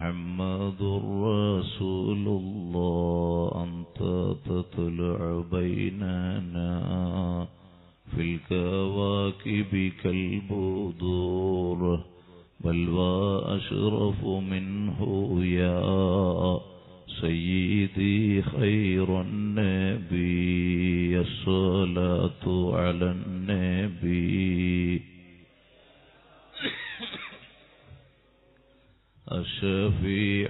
محمد رسول الله أنت تطلع بيننا في الكواكب كالبدور بل وأشرف منه يا سيدي خير النبي الصلاة على النبي الشفيع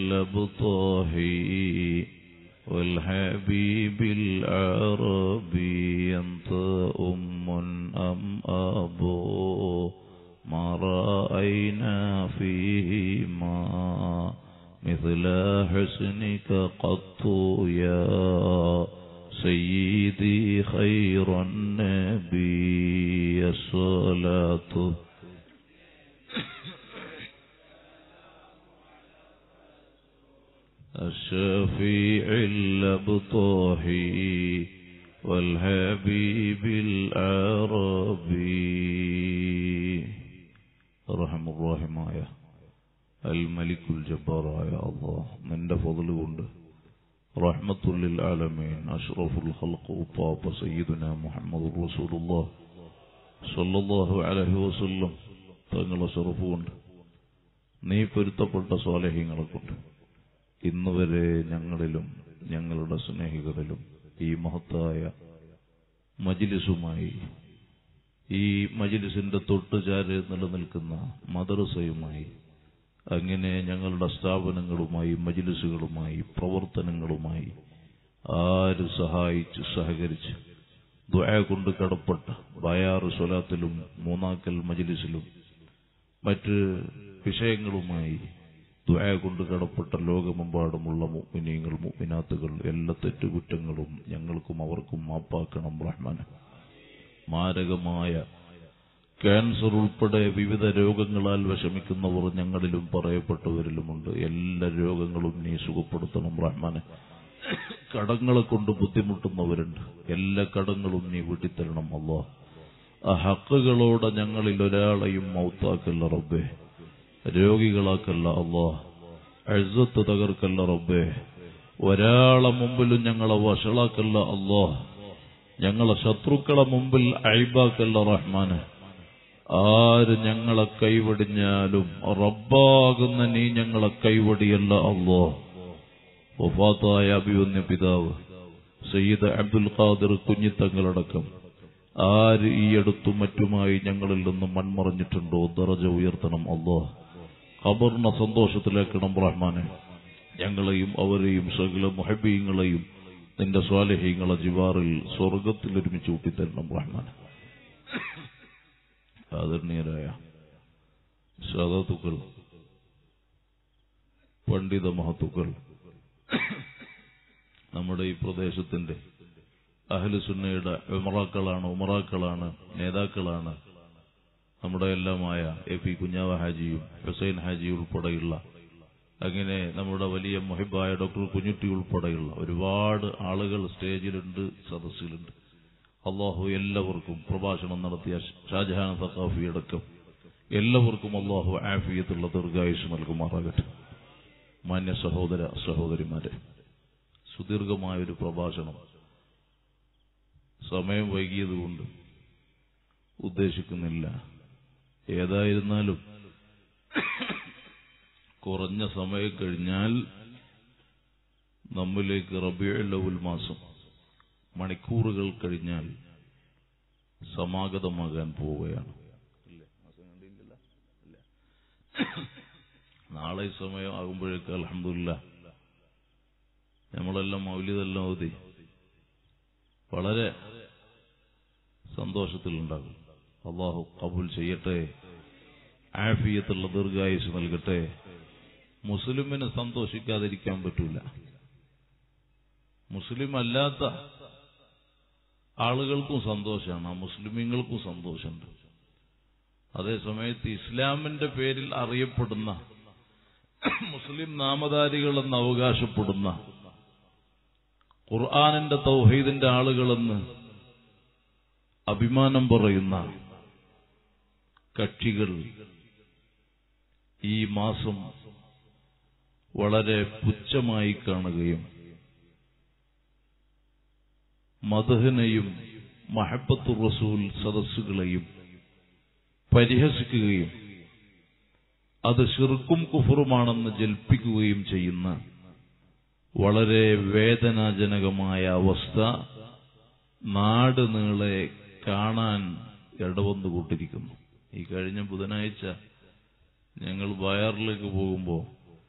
الأبطاهي والحبيب العربي أنت أم أم أبو ما رأينا فيهما مثل حسنك قط يا سيدي خير النبي الصلاة الشفيع الأبطاهي والحبيب العربي رحم الراحماയ الملك الجبار يا الله من فضل കൊണ്ട് رحمة للعالمين أشرف الخلق وطاب سيدنا محمد رسول الله صلى الله عليه وسلم തങ്ങളെ ഷറഫുകൊണ്ട് നീ പൊരുത്തപ്പെട്ട സ്വാലഹ്യങ്ങളെ കൊണ്ട് ഇന്ന് വരെ ഞങ്ങളിലും ഞങ്ങളുടെ സ്നേഹിതരിലും ഈ മഹത്തായ മജിലിസുമായി ഈ മജിലിസിന്റെ തൊട്ടുചാര് നിലനിൽക്കുന്ന മദ്രസയുമായി അങ്ങനെ ഞങ്ങളുടെ സ്ഥാപനങ്ങളുമായി മജിലിസുകളുമായി പ്രവർത്തനങ്ങളുമായി ആര് സഹായിച്ച് സഹകരിച്ച് ദ്വയ കൊണ്ട് കടപ്പെട്ട ബയാറ് സ്വലാത്തിലും മൂന്നാക്കൽ മജിലിസിലും മറ്റ് വിഷയങ്ങളുമായി ദ്വയ കൊണ്ട് കടപ്പെട്ട ലോകമെമ്പാടുമുള്ള മുഅ്മിനീങ്ങൾ മുഅ്മിനാത്തുകൾ എല്ലാ തെറ്റുകുറ്റങ്ങളും ഞങ്ങൾക്കും അവർക്കും മാപ്പാക്കണം റഹ്മാൻ മാരകമായ ക്യാൻസർ ഉൾപ്പെടെ വിവിധ രോഗങ്ങളാൽ വിഷമിക്കുന്നവർ ഞങ്ങളിലും പറയപ്പെട്ടവരിലുമുണ്ട് എല്ലാ രോഗങ്ങളും നീ സുഖപ്പെടുത്തണം റഹ്മാനെ കടങ്ങളെ കൊണ്ട് ബുദ്ധിമുട്ടുന്നവരുണ്ട് എല്ലാ കടങ്ങളും നീ വീട്ടിത്തരണം അല്ലോ ആ ഹക്കുകളോടെ ഞങ്ങളിൽ ഒരാളെയും മൗത്താക്കല്ല റബ്ബേ രോഗികളാക്കല്ല അല്ലോ അഴുത്ത് തകർക്കല്ല റബ്ബേ ഒരാളെ മുമ്പിലും ഞങ്ങളെ വഷളാക്കല്ല അല്ലോ ഞങ്ങളെ ശത്രുക്കളെ മുമ്പിൽ അഴിബാക്കല്ല റഹ്മാന് ആര് ഞങ്ങളെ കൈവടിഞ്ഞാലും റബ്ബാകുന്ന നീ ഞങ്ങളെ കൈവടിയല്ല അല്ലോ വഫാത്തായ അഭിവന്യ പിതാവ് സയ്യിദ് അബ്ദുൽ ഖാദിർ കുഞ്ഞിത്തങ്ങളടക്കം ആര് ഈ അടുത്തും മറ്റുമായി ഞങ്ങളിൽ നിന്നും മൺമറഞ്ഞിട്ടുണ്ടോ ദറജ ഉയർത്തണം അല്ലോ ഖബറിനെ സന്തോഷത്തിലാക്കണം റഹ്മാനെ ഞങ്ങളെയും അവരെയും സകല മുഹബീങ്ങളെയും നിന്റെ സ്വാലഹീങ്ങളെ ജിവാറിൽ സ്വർഗത്തിൽ ഒരുമിച്ച് കൂട്ടിത്തരണം റഹ്മാനെ ആദരണീയരായ സാധാത്തുക്കൾ പണ്ഡിത മഹത്തുക്കൾ നമ്മുടെ ഈ പ്രദേശത്തിന്റെ അഹ്ലുസുന്നയുടെ ഉമറാക്കളാണ് ഉമറാക്കളാണ് നേതാക്കളാണ് നമ്മുടെ എല്ലാമായ എ പി കുഞ്ഞാവ ഹാജിയും ഹുസൈൻ ഹാജി ഉൾപ്പെടെയുള്ള അങ്ങനെ നമ്മുടെ വലിയ മുഹിബായ ഡോക്ടർ കുഞ്ഞുട്ടി ഉൾപ്പെടെയുള്ള ഒരുപാട് ആളുകൾ സ്റ്റേജിലുണ്ട് സദസ്സിലുണ്ട് അള്ളാഹു എല്ലാവർക്കും പ്രഭാഷണം നടത്തിയ ഷാജഹാൻ സഖാഫി അടക്കം എല്ലാവർക്കും അള്ളാഹു ആഫിയത്തുള്ള ദീർഘായുസ് നൽകുമാറാകട്ടെ മാന്യ സഹോദര സഹോദരിമാരെ സുദീർഘമായ ഒരു പ്രഭാഷണം സമയം വൈകിയതുകൊണ്ട് ഉദ്ദേശിക്കുന്നില്ല ഏതായിരുന്നാലും കുറഞ്ഞ സമയം കഴിഞ്ഞാൽ നമ്മിലേക്ക് റബിയുൽ മാസം മണിക്കൂറുകൾ കഴിഞ്ഞാൽ സമാഗതമാകാൻ പോവുകയാണ് നാളെ ഈ സമയം ആകുമ്പോഴേക്ക് അലഹമില്ല നമ്മളെല്ലാം മൗലിതെല്ലാം ഓതി വളരെ സന്തോഷത്തിലുണ്ടാകും അള്ളാഹു കബൂൽ ചെയ്യട്ടെ ആഫിയത്തുള്ള ദീർഘായുസ് നൽകട്ടെ മുസ്ലിമിന് സന്തോഷിക്കാതിരിക്കാൻ പറ്റൂല മുസ്ലിം അല്ലാത്ത ആളുകൾക്കും സന്തോഷമാണ് ആ മുസ്ലിമീങ്ങൾക്കും സന്തോഷമുണ്ട് അതേ സമയത്ത് ഇസ്ലാമിന്റെ പേരിൽ അറിയപ്പെടുന്ന മുസ്ലിം നാമധാരികളെന്ന് അവകാശപ്പെടുന്ന ഖുർആാനിന്റെ തൗഹീദിന്റെ ആളുകളെന്ന് അഭിമാനം പറയുന്ന കക്ഷികൾ ഈ മാസം വളരെ പുച്ഛമായി കാണുകയും മധുഹിനെയും മഹബത്തു റസൂൽ സദസ്സുകളെയും പരിഹസിക്കുകയും അത് ഷിർക്കും കുഫറുമാണെന്ന് ജൽപ്പിക്കുകയും ചെയ്യുന്ന വളരെ വേദനാജനകമായ അവസ്ഥ നാട് നീളെ കാണാൻ ഇടവന്നുകൂട്ടിരിക്കുന്നു ഈ കഴിഞ്ഞ ബുധനാഴ്ച ഞങ്ങൾ ബയാറിലേക്ക് പോകുമ്പോൾ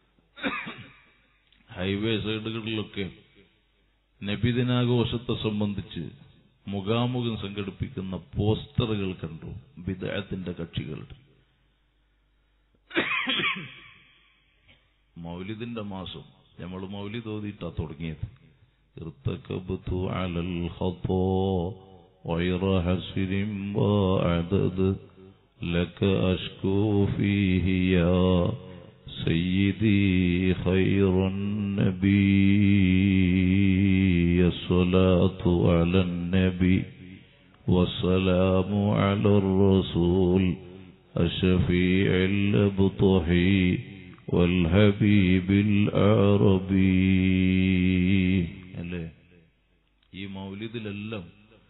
ഹൈവേ സൈഡുകളിലൊക്കെ നബിദിനാഘോഷത്തെ സംബന്ധിച്ച് മുഖാമുഖം സംഘടിപ്പിക്കുന്ന പോസ്റ്ററുകൾ കണ്ടു വിദയത്തിന്റെ കക്ഷികളുടെ മൗലിദിന്റെ മാസം നമ്മൾ മൗലിദ് ഓതിയിട്ടാ തുടങ്ങിയത് ارتكبت على الخطا غير حسر وعدد لك أشكو فيه يا سيدي خير النبي الصلاة على النبي والسلام على الرسول الشفيع الأبطحي والحبيب العربي അല്ലേ ഈ മൗലിദിലെല്ലാം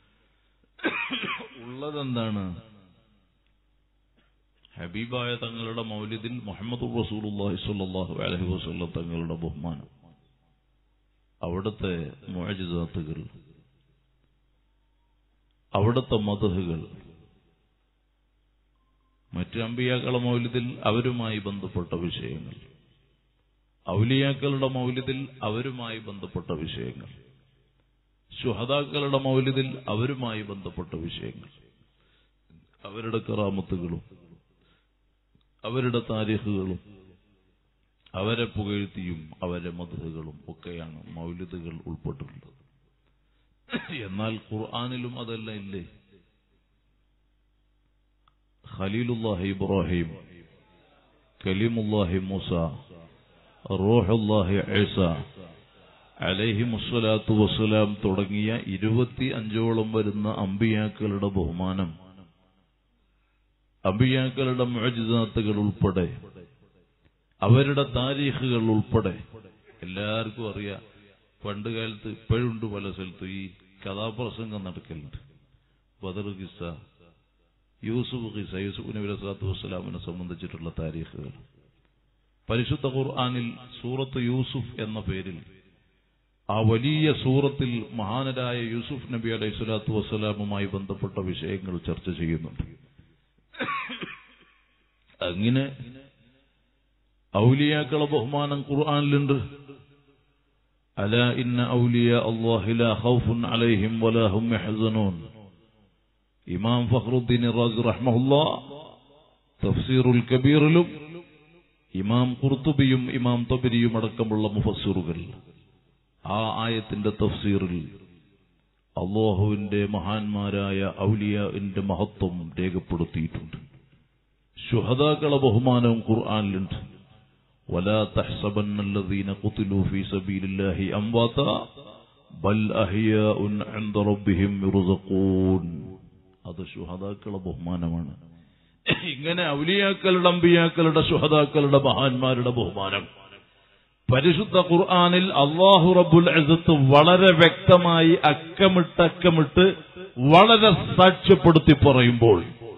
ഉള്ളതെന്താണ് ഹബീബായ തങ്ങളുടെ മൗലിദിൽ മുഹമ്മദ് റസൂലുള്ളാഹി സ്വല്ലല്ലാഹു അലൈഹി വസല്ലം തങ്ങളുടെ ബഹുമാനം അവിടുത്തെ മുഅജിസാത്തുകൾ അവിടുത്തെ മതഹുകൾ മറ്റു അമ്പിയാക്കളുടെ മൗലിദിൽ അവരുമായി ബന്ധപ്പെട്ട വിഷയങ്ങൾ ഔലിയാക്കളുടെ മൗലിദിൽ അവരുമായി ബന്ധപ്പെട്ട വിഷയങ്ങൾ ശുഹതാക്കളുടെ മൗലിദിൽ അവരുമായി ബന്ധപ്പെട്ട വിഷയങ്ങൾ അവരുടെ കറാമത്തുകളും അവരുടെ താരീഖുകളും അവരെ പുകഴ്ത്തിയും അവരെ മധുഹകളും ഒക്കെയാണ് മൗലിദുകൾ ഉൾപ്പെട്ടിട്ടുള്ളത് എന്നാൽ ഖുർആാനിലും അതെല്ലാം ഇല്ലേ ഖലീലുല്ലാഹി ഇബ്രാഹിം കലീമുല്ലാഹി മൂസ റൂഹുല്ലാഹി ഈസ അലൈഹി മുസ്സലാത്തു വസ്സലാം തുടങ്ങിയ ഇരുപത്തി അഞ്ചോളം വരുന്ന അമ്പിയാക്കളുടെ ബഹുമാനം അമ്പിയാക്കളുടെ മുഴജിതാത്തുകൾ ഉൾപ്പെടെ അവരുടെ താരീഖുകൾ ഉൾപ്പെടെ എല്ലാവർക്കും അറിയാം പണ്ട് കാലത്ത് ഇപ്പോഴുണ്ട് പല സ്ഥലത്തും ഈ കഥാപ്രസംഗം നടക്കലുണ്ട് ബദർ കിസ്സ യൂസുഫ് ഖിസ യൂസുഫ് നബി അലൈഹി വസ്സലാമിനെ സംബന്ധിച്ചിട്ടുള്ള താരീഖുകൾ പരിശുദ്ധ ഖുർആാനിൽ സൂറത്ത് യൂസുഫ് എന്ന പേരിൽ ആ വലിയ സൂറത്തിൽ മഹാനരായ യൂസുഫ് നബി അലൈഹി സ്വലാത്തു വസ്സലാമുമായി ബന്ധപ്പെട്ട വിഷയങ്ങൾ ചർച്ച ചെയ്യുന്നുണ്ട് അങ്ങനെ ഔലിയാക്കളെ ബഹുമാനം ഖുർആാനിലുണ്ട് അല ഇന്ന ഔലിയ അള്ളാഹി ലാ ഖൗഫുൻ അലൈഹിം വലാ ഹും യഹ്സനൂൻ ഇമാം ഫഖ്റുദ്ദീൻ റാസി റഹ്മഹുല്ലാ തഫ്സീറുൽ കബീറിലും ഇമാം ഖുർത്തുബിയും ഇമാം തബരിയും അടക്കമുള്ള മുഫസ്സിറുകൾ ആ ആയത്തിന്റെ തഫ്സീറിൽ അള്ളാഹുവിന്റെ മഹാന്മാരായ ഔലിയന്റെ മഹത്വം രേഖപ്പെടുത്തിയിട്ടുണ്ട് ശുഹദാക്കളെ ബഹുമാനവും ഖുർആാനിലുണ്ട് ولا تحسبن الذين قتلوا في سبيل الله أمواتا بل أحياء عند ربهم يرزقون അത് ശുഹദാക്കളെ ബഹുമാനമാണ് ഇങ്ങനെ ഔലിയാക്കളുടെ അമ്പിയാക്കളുടെ ശുഹദാക്കളുടെ മഹാന്മാരുടെ ബഹുമാനം പരിശുദ്ധ ഖുർആാനിൽ അള്ളാഹു റബ്ബുൽ അസത്ത് വളരെ വ്യക്തമായി അക്കമിട്ട് അക്കമിട്ട് വളരെ സാക്ഷ്യപ്പെടുത്തി പറയുമ്പോൾ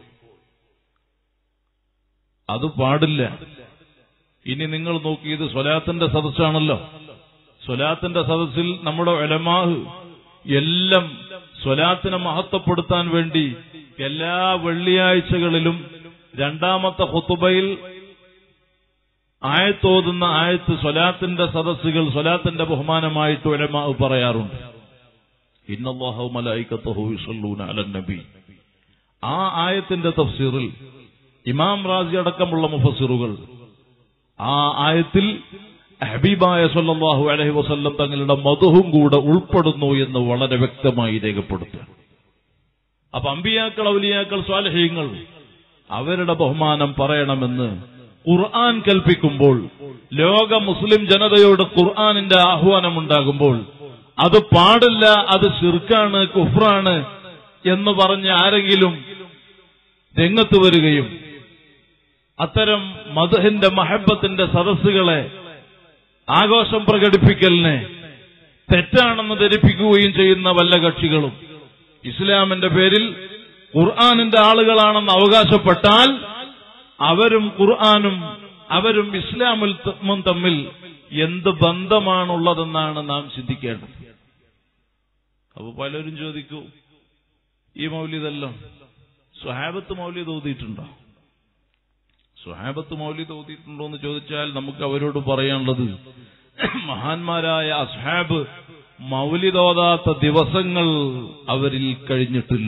അത് പാടില്ല ഇനി നിങ്ങൾ നോക്കിയത് സ്വലാത്തിന്റെ സദസ്സാണല്ലോ സ്വലാത്തിന്റെ സദസ്സിൽ നമ്മുടെ ഒലമാഹ് എല്ലാം സ്വലാത്തിനെ മഹത്വപ്പെടുത്താൻ വേണ്ടി എല്ലാ വെള്ളിയാഴ്ചകളിലും രണ്ടാമത്തെ ഹുത്തുബയിൽ ആയത്തോതുന്ന ആയത്ത് സ്വലാത്തിന്റെ സദസ്സുകൾ സ്വലാത്തിന്റെ ബഹുമാനമായിട്ട് ഒലമാഹ് പറയാറുണ്ട് ഇന്നല്ലാഹു മലായിക്കത്തഹു യുസല്ലൂന അലൻ നബി ആ ആയത്തിന്റെ തഫ്സീറിൽ ഇമാം റാസി അടക്കമുള്ള മുഫസ്സിറുകൾ ആ ആയത്തിൽ ഹബീബായ സല്ലല്ലാഹു അലൈഹി വസല്ലം തങ്ങളുടെ മധുഹും കൂടെ ഉൾപ്പെടുന്നു എന്ന് വളരെ വ്യക്തമായി രേഖപ്പെടുത്തുക അപ്പൊ അമ്പിയാക്കൾ ഔലിയാക്കൾ സ്വാലഹീങ്ങൾ അവരുടെ ബഹുമാനം പറയണമെന്ന് ഖുർആൻ കൽപ്പിക്കുമ്പോൾ ലോക മുസ്ലിം ജനതയോട് ഖുർആനിന്റെ ആഹ്വാനമുണ്ടാകുമ്പോൾ അത് പാടില്ല അത് ശിർക്കാണ് കുഫ്രാണ് എന്ന് പറഞ്ഞ് ആരെങ്കിലും രംഗത്ത് വരികയും അത്തരം മധുഹിന്റെ മഹബത്തിന്റെ സദസ്സുകളെ ആഘോഷം പ്രകടിപ്പിക്കലിനെ തെറ്റാണെന്ന് ധരിപ്പിക്കുകയും ചെയ്യുന്ന വല്ല കക്ഷികളും ഇസ്ലാമിന്റെ പേരിൽ ഖുർആാനിന്റെ ആളുകളാണെന്ന് അവകാശപ്പെട്ടാൽ അവരും ഖുർആാനും അവരും ഇസ്ലാമുൽ തമ്മും തമ്മിൽ എന്ത് ബന്ധമാണുള്ളതെന്നാണ് നാം ചിന്തിക്കേണ്ടത് അപ്പൊ പലരും ചോദിക്കൂ ഈ മൗലിതെല്ലാം സ്വഹാബത്ത് മൗലിദ് ഓതിയിട്ടുണ്ടോ സ്വഹാബത്ത് മൗലിദ് ഓതിയിട്ടുണ്ടോ എന്ന് ചോദിച്ചാൽ നമുക്ക് അവരോട് പറയാനുള്ളത് മഹാന്മാരായ അസ്ഹാബ് മൗലിദോതാത്ത ദിവസങ്ങൾ അവരിൽ കഴിഞ്ഞിട്ടില്ല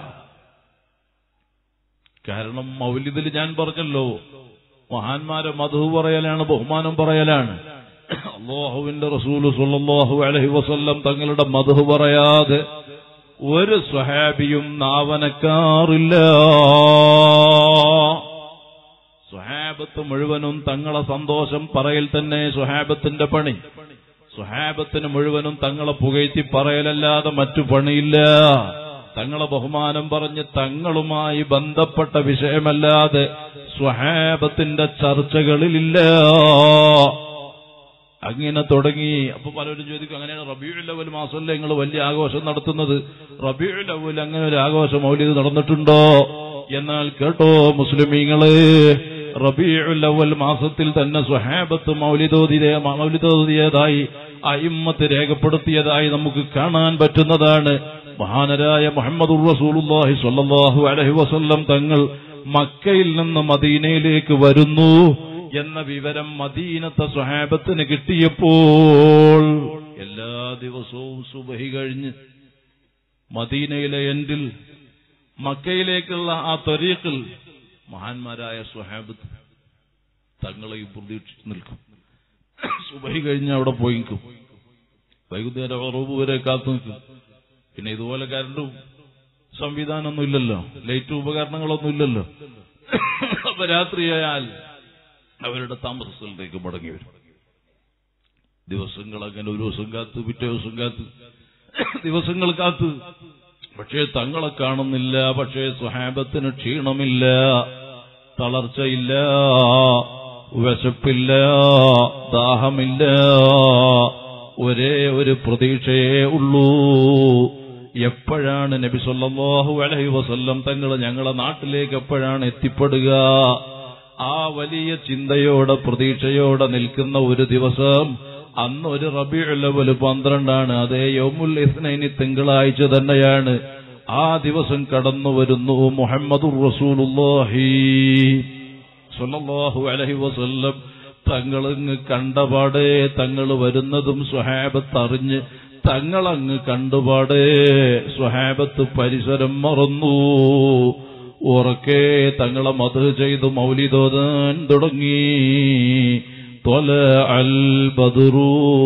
കാരണം മൗലിദിൽ ഞാൻ പറഞ്ഞല്ലോ മഹാന്മാരെ മധു പറയലാണ് ബഹുമാനം പറയലാണ് അള്ളാഹുവിന്റെ റസൂല് സുല്ലാഹു അലഹി വസല്ലം തങ്ങളുടെ മധു പറയാതെ ഒരു സ്വഹാബിയും നാവനക്കാറില്ല സ്വഹാബത്ത് മുഴുവനും തങ്ങളെ സന്തോഷം പറയൽ തന്നെ സ്വഹാബത്തിന്റെ പണി സ്വഹാബത്തിന് മുഴുവനും തങ്ങളെ പുകഴ്ത്തി പറയലല്ലാതെ മറ്റു പണിയില്ല തങ്ങളെ ബഹുമാനം പറഞ്ഞ് തങ്ങളുമായി ബന്ധപ്പെട്ട വിഷയമല്ലാതെ സ്വഹാബത്തിന്റെ ചർച്ചകളിലില്ല അങ്ങനെ തുടങ്ങി അപ്പൊ പലരും ചോദിക്കും അങ്ങനെയാണ് റബിയുൽ അവൽ മാസമല്ലേ നിങ്ങൾ വലിയ ആഘോഷം നടത്തുന്നത് റബിയുൽ അവൽ അങ്ങനെ ഒരു ആഘോഷം മൗലിത് നടന്നിട്ടുണ്ടോ എന്നാൽ കേട്ടോ മുസ്ലിമീങ്ങള് റബിയുൽ അവൽ മാസത്തിൽ തന്നെ സ്വഹാബത്ത് മൗലിതോതിരെ മൗലിതോതിയതായി അയിമ്മത്ത് രേഖപ്പെടുത്തിയതായി നമുക്ക് കാണാൻ പറ്റുന്നതാണ് മഹാനരായ മുഹമ്മദ് റസൂലുള്ളാഹി സ്വല്ലല്ലാഹു അലൈഹി വസല്ലം തങ്ങൾ മക്കയിൽ നിന്ന് മദീനയിലേക്ക് വരുന്നു എന്ന വിവരം മദീനത്തെ സ്വഹാബത്തിന് കിട്ടിയപ്പോൾ എല്ലാ ദിവസവും സുബഹി കഴിഞ്ഞ് മദീനയിലെ എൻഡിൽ മക്കയിലേക്കുള്ള ആ ത്വരീഖിൽ മഹാന്മാരായ സ്വഹാബത്ത് തങ്ങളെയും പ്രതീക്ഷിച്ച് നിൽക്കും സുബഹി കഴിഞ്ഞ് അവിടെ പോയി നിൽക്കും വൈകുന്നേരം ഉറവ് വരെ കാത്തു നിൽക്കും പിന്നെ ഇതുപോലെ കരണ്ടും സംവിധാനമൊന്നും ഇല്ലല്ലോ ലൈറ്റ് ഉപകരണങ്ങളൊന്നും ഇല്ലല്ലോ അപ്പൊ രാത്രിയായാൽ അവരുടെ താമസ സ്ഥലത്തേക്ക് മടങ്ങി വരും ദിവസങ്ങൾ അങ്ങനെ ഒരു ദിവസം കാത്ത് പിറ്റേ ദിവസം കാത്ത് ദിവസങ്ങൾ കാത്ത് പക്ഷേ തങ്ങളെ കാണുന്നില്ല പക്ഷേ സ്വഹാബത്തിന് ക്ഷീണമില്ല തളർച്ചയില്ല വിശപ്പില്ല ദാഹമില്ല ഒരേ ഒരു പ്രതീക്ഷയേ ഉള്ളൂ എപ്പോഴാണ് നബി സല്ലല്ലാഹു അലൈഹി വസല്ലം തങ്ങൾ ഞങ്ങളെ നാട്ടിലേക്ക് എപ്പോഴാണ് എത്തിപ്പെടുക ആ വലിയ ചിന്തയോടെ പ്രതീക്ഷയോടെ നിൽക്കുന്ന ഒരു ദിവസം അന്ന് ഒരു റബിയുലവൽ പന്ത്രണ്ടാണ് അതേ യോമുൽ ഇസ്നൈനി തിങ്കളാഴ്ച തന്നെയാണ് ആ ദിവസം കടന്നു വരുന്നു മുഹമ്മദുർ റസൂലുള്ളാഹി സ്വല്ലല്ലാഹു അലൈഹി വസല്ലം തങ്ങളങ്ങ് കണ്ടപാടേ തങ്ങൾ വരുന്നതും സ്വഹാബത്ത് അറിഞ്ഞ് തങ്ങളങ്ങ് കണ്ടുപാടേ സ്വഹാബത്ത് പരിസരം മറന്നു ഉറക്കെ തങ്ങളെ മത് ചെയ്ത് മൗലിതോതാൻ തുടങ്ങി طلع البدر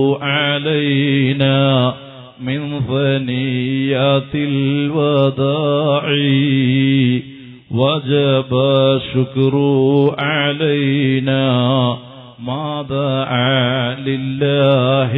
علينا من ثنيات الوداع وجب الشكر علينا ما دعا لله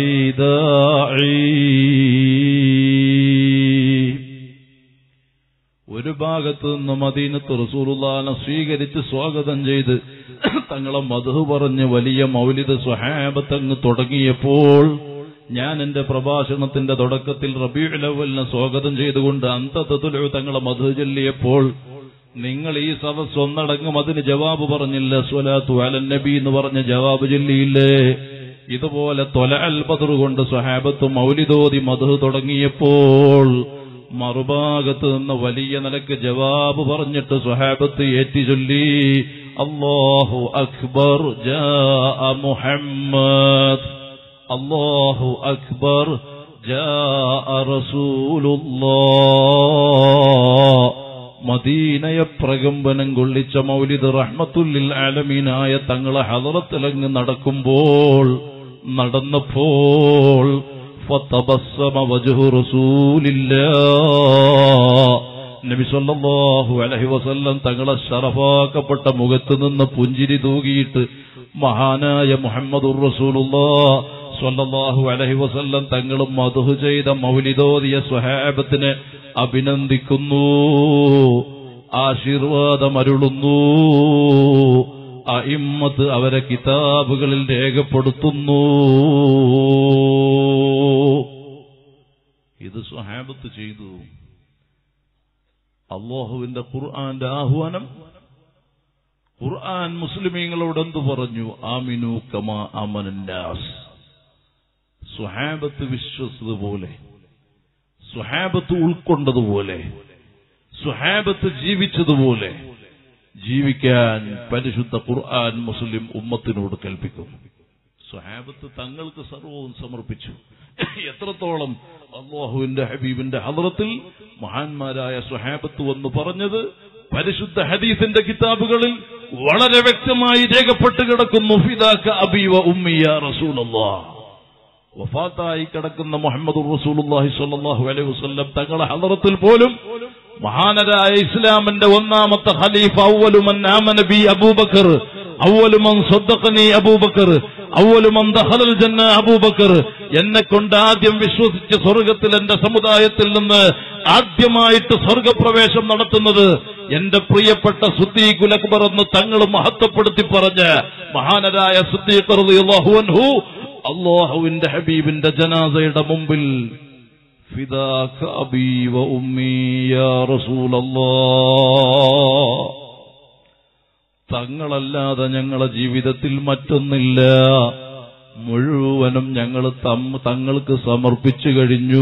داعي ഒരു ഭാഗത്ത് നിന്ന് മദീനത്ത് റസൂലുള്ളാനെ സ്വീകരിച്ച് സ്വാഗതം ചെയ്ത് തങ്ങളെ മധു പറഞ്ഞ് വലിയ മൗലിദ് സ്വഹാബത്തങ്ങ് തുടങ്ങിയപ്പോൾ ഞാൻ എന്റെ പ്രഭാഷണത്തിന്റെ തുടക്കത്തിൽ റബീഉലവലിനെ സ്വാഗതം ചെയ്തുകൊണ്ട് അന്തത്തുലു തങ്ങളെ മധു ചൊല്ലിയപ്പോൾ നിങ്ങൾ ഈ സദസ് ഒന്നടങ്കം അതിന് ജവാബ് പറഞ്ഞില്ല സ്വലാത്തു അലൻ നബി എന്ന് പറഞ്ഞ ജവാബ് ചൊല്ലിയില്ലേ ഇതുപോലെ തൊല അൽബദർ കൊണ്ട് സ്വഹാബത്ത് മൗലിദോതി മധു തുടങ്ങിയപ്പോൾ മറുഭാഗത്ത് നിന്ന് വലിയ നിലക്ക് ജവാബ് പറഞ്ഞിട്ട് സ്വഹാബത്ത് ഏറ്റി ചൊല്ലി അല്ലാഹു അക്ബർ ജാ മുഹമ്മദ് അല്ലാഹു അക്ബർ ജാ റസൂലുള്ളാ മദീനയെ പ്രകമ്പനം കൊള്ളിച്ച മൗലിദ് റഹ്മത്തുല്ലിൽ ആലമീനായ തങ്ങളെ ഹദറത്തിലങ്ങ് നടക്കുമ്പോൾ നടന്നപ്പോൾ فطبسم وجه رسول الله നബി സല്ലല്ലാഹു അലൈഹി വസല്ലം തങ്ങളെ ശറഫാക്കപ്പെട്ട മുഖത്ത് നിന്ന് പുഞ്ചിരി തൂകിയിട്ട് മഹാനായ മുഹമ്മദുർ റസൂലുള്ളാഹ് സ്വല്ലല്ലാഹു അലൈഹി വസല്ലം തങ്ങളും മധു ചെയ്ത മൗലിദോദിയ സ്വഹാബത്തിനെ അഭിനന്ദിക്കുന്നു ആശീർവാദം അരുളുന്നു അയിമ്മത്ത് അവരെ കിതാബുകളിൽ രേഖപ്പെടുത്തുന്നു ഇത് സ്വഹാബത്ത് ചെയ്തു അള്ളാഹുവിന്റെ ഖുർആന്റെ ആഹ്വാനം ഖുർആൻ മുസ്ലിമീങ്ങളോട് എന്തു പറഞ്ഞു ആമിനു കമാ അമനന്നാസ് സുഹാബത്ത് വിശ്വസിച്ചതുപോലെ സുഹാബത്ത് ഉൾക്കൊണ്ടതുപോലെ സുഹാബത്ത് ജീവിച്ചതുപോലെ ജീവിക്കാൻ പരിശുദ്ധ ഖുർആൻ മുസ്ലിം ഉമ്മത്തിനോട് കൽപ്പിക്കുന്നു സുഹാബത്ത് തങ്ങൾക്ക് സർവവും സമർപ്പിച്ചു എത്രത്തോളം അള്ളാഹുവിന്റെ ഹബീബിന്റെ ഹദ്റത്തിൽ മഹാന്മാരായ സുഹാബത്ത് വന്ന് പറഞ്ഞത് പരിശുദ്ധ ഹദീസിന്റെ കിതാബുകളിൽ വളരെ വ്യക്തമായി രേഖപ്പെട്ട് കിടക്കുന്നു ഫിദാക്ക അബീവ ഉമ്മിയ റസൂലല്ലാഹ് വഫാത്തായി കിടക്കുന്ന മുഹമ്മദ് റസൂലുള്ളാഹി സ്വല്ലല്ലാഹു അലൈഹി വസല്ലം തങ്ങളുടെ ഹദറത്തിൽ പോലും മഹാനരായ ഇസ്ലാമിന്റെ ഒന്നാമത്തെ ഖലീഫ അവലുമൻ ആമന ബി അബൂബക്കർ അവലുമൻ സദ്ദഖനി അബൂബക്കർ അവലുമൻ ദഖലൽ ജന്ന അബൂബക്കർ എന്നെ കൊണ്ട് ആദ്യം വിശ്വസിച്ച് സ്വർഗത്തിൽ എന്റെ സമുദായത്തിൽ നിന്ന് ആദ്യമായിട്ട് സ്വർഗപ്രവേശം നടത്തുന്നത് എന്റെ പ്രിയപ്പെട്ട സുദ്ദീഖുൽ അക്ബർ എന്ന് തങ്ങൾ മഹത്വപ്പെടുത്തി പറഞ്ഞ് മഹാനരായ സുദ്ദീഖ് റളിയല്ലാഹു അൻഹു അള്ളാഹുവിന്റെ ഹബീബിന്റെ ജനാസയുടെ മുമ്പിൽ ഫിദാക അബീ വ ഉമ്മീ യാ റസൂലല്ലാഹ് തങ്ങളല്ലാതെ ഞങ്ങളെ ജീവിതത്തിൽ മറ്റൊന്നില്ല മുഴുവനും ഞങ്ങൾ തങ്ങൾക്ക് സമർപ്പിച്ചു കഴിഞ്ഞു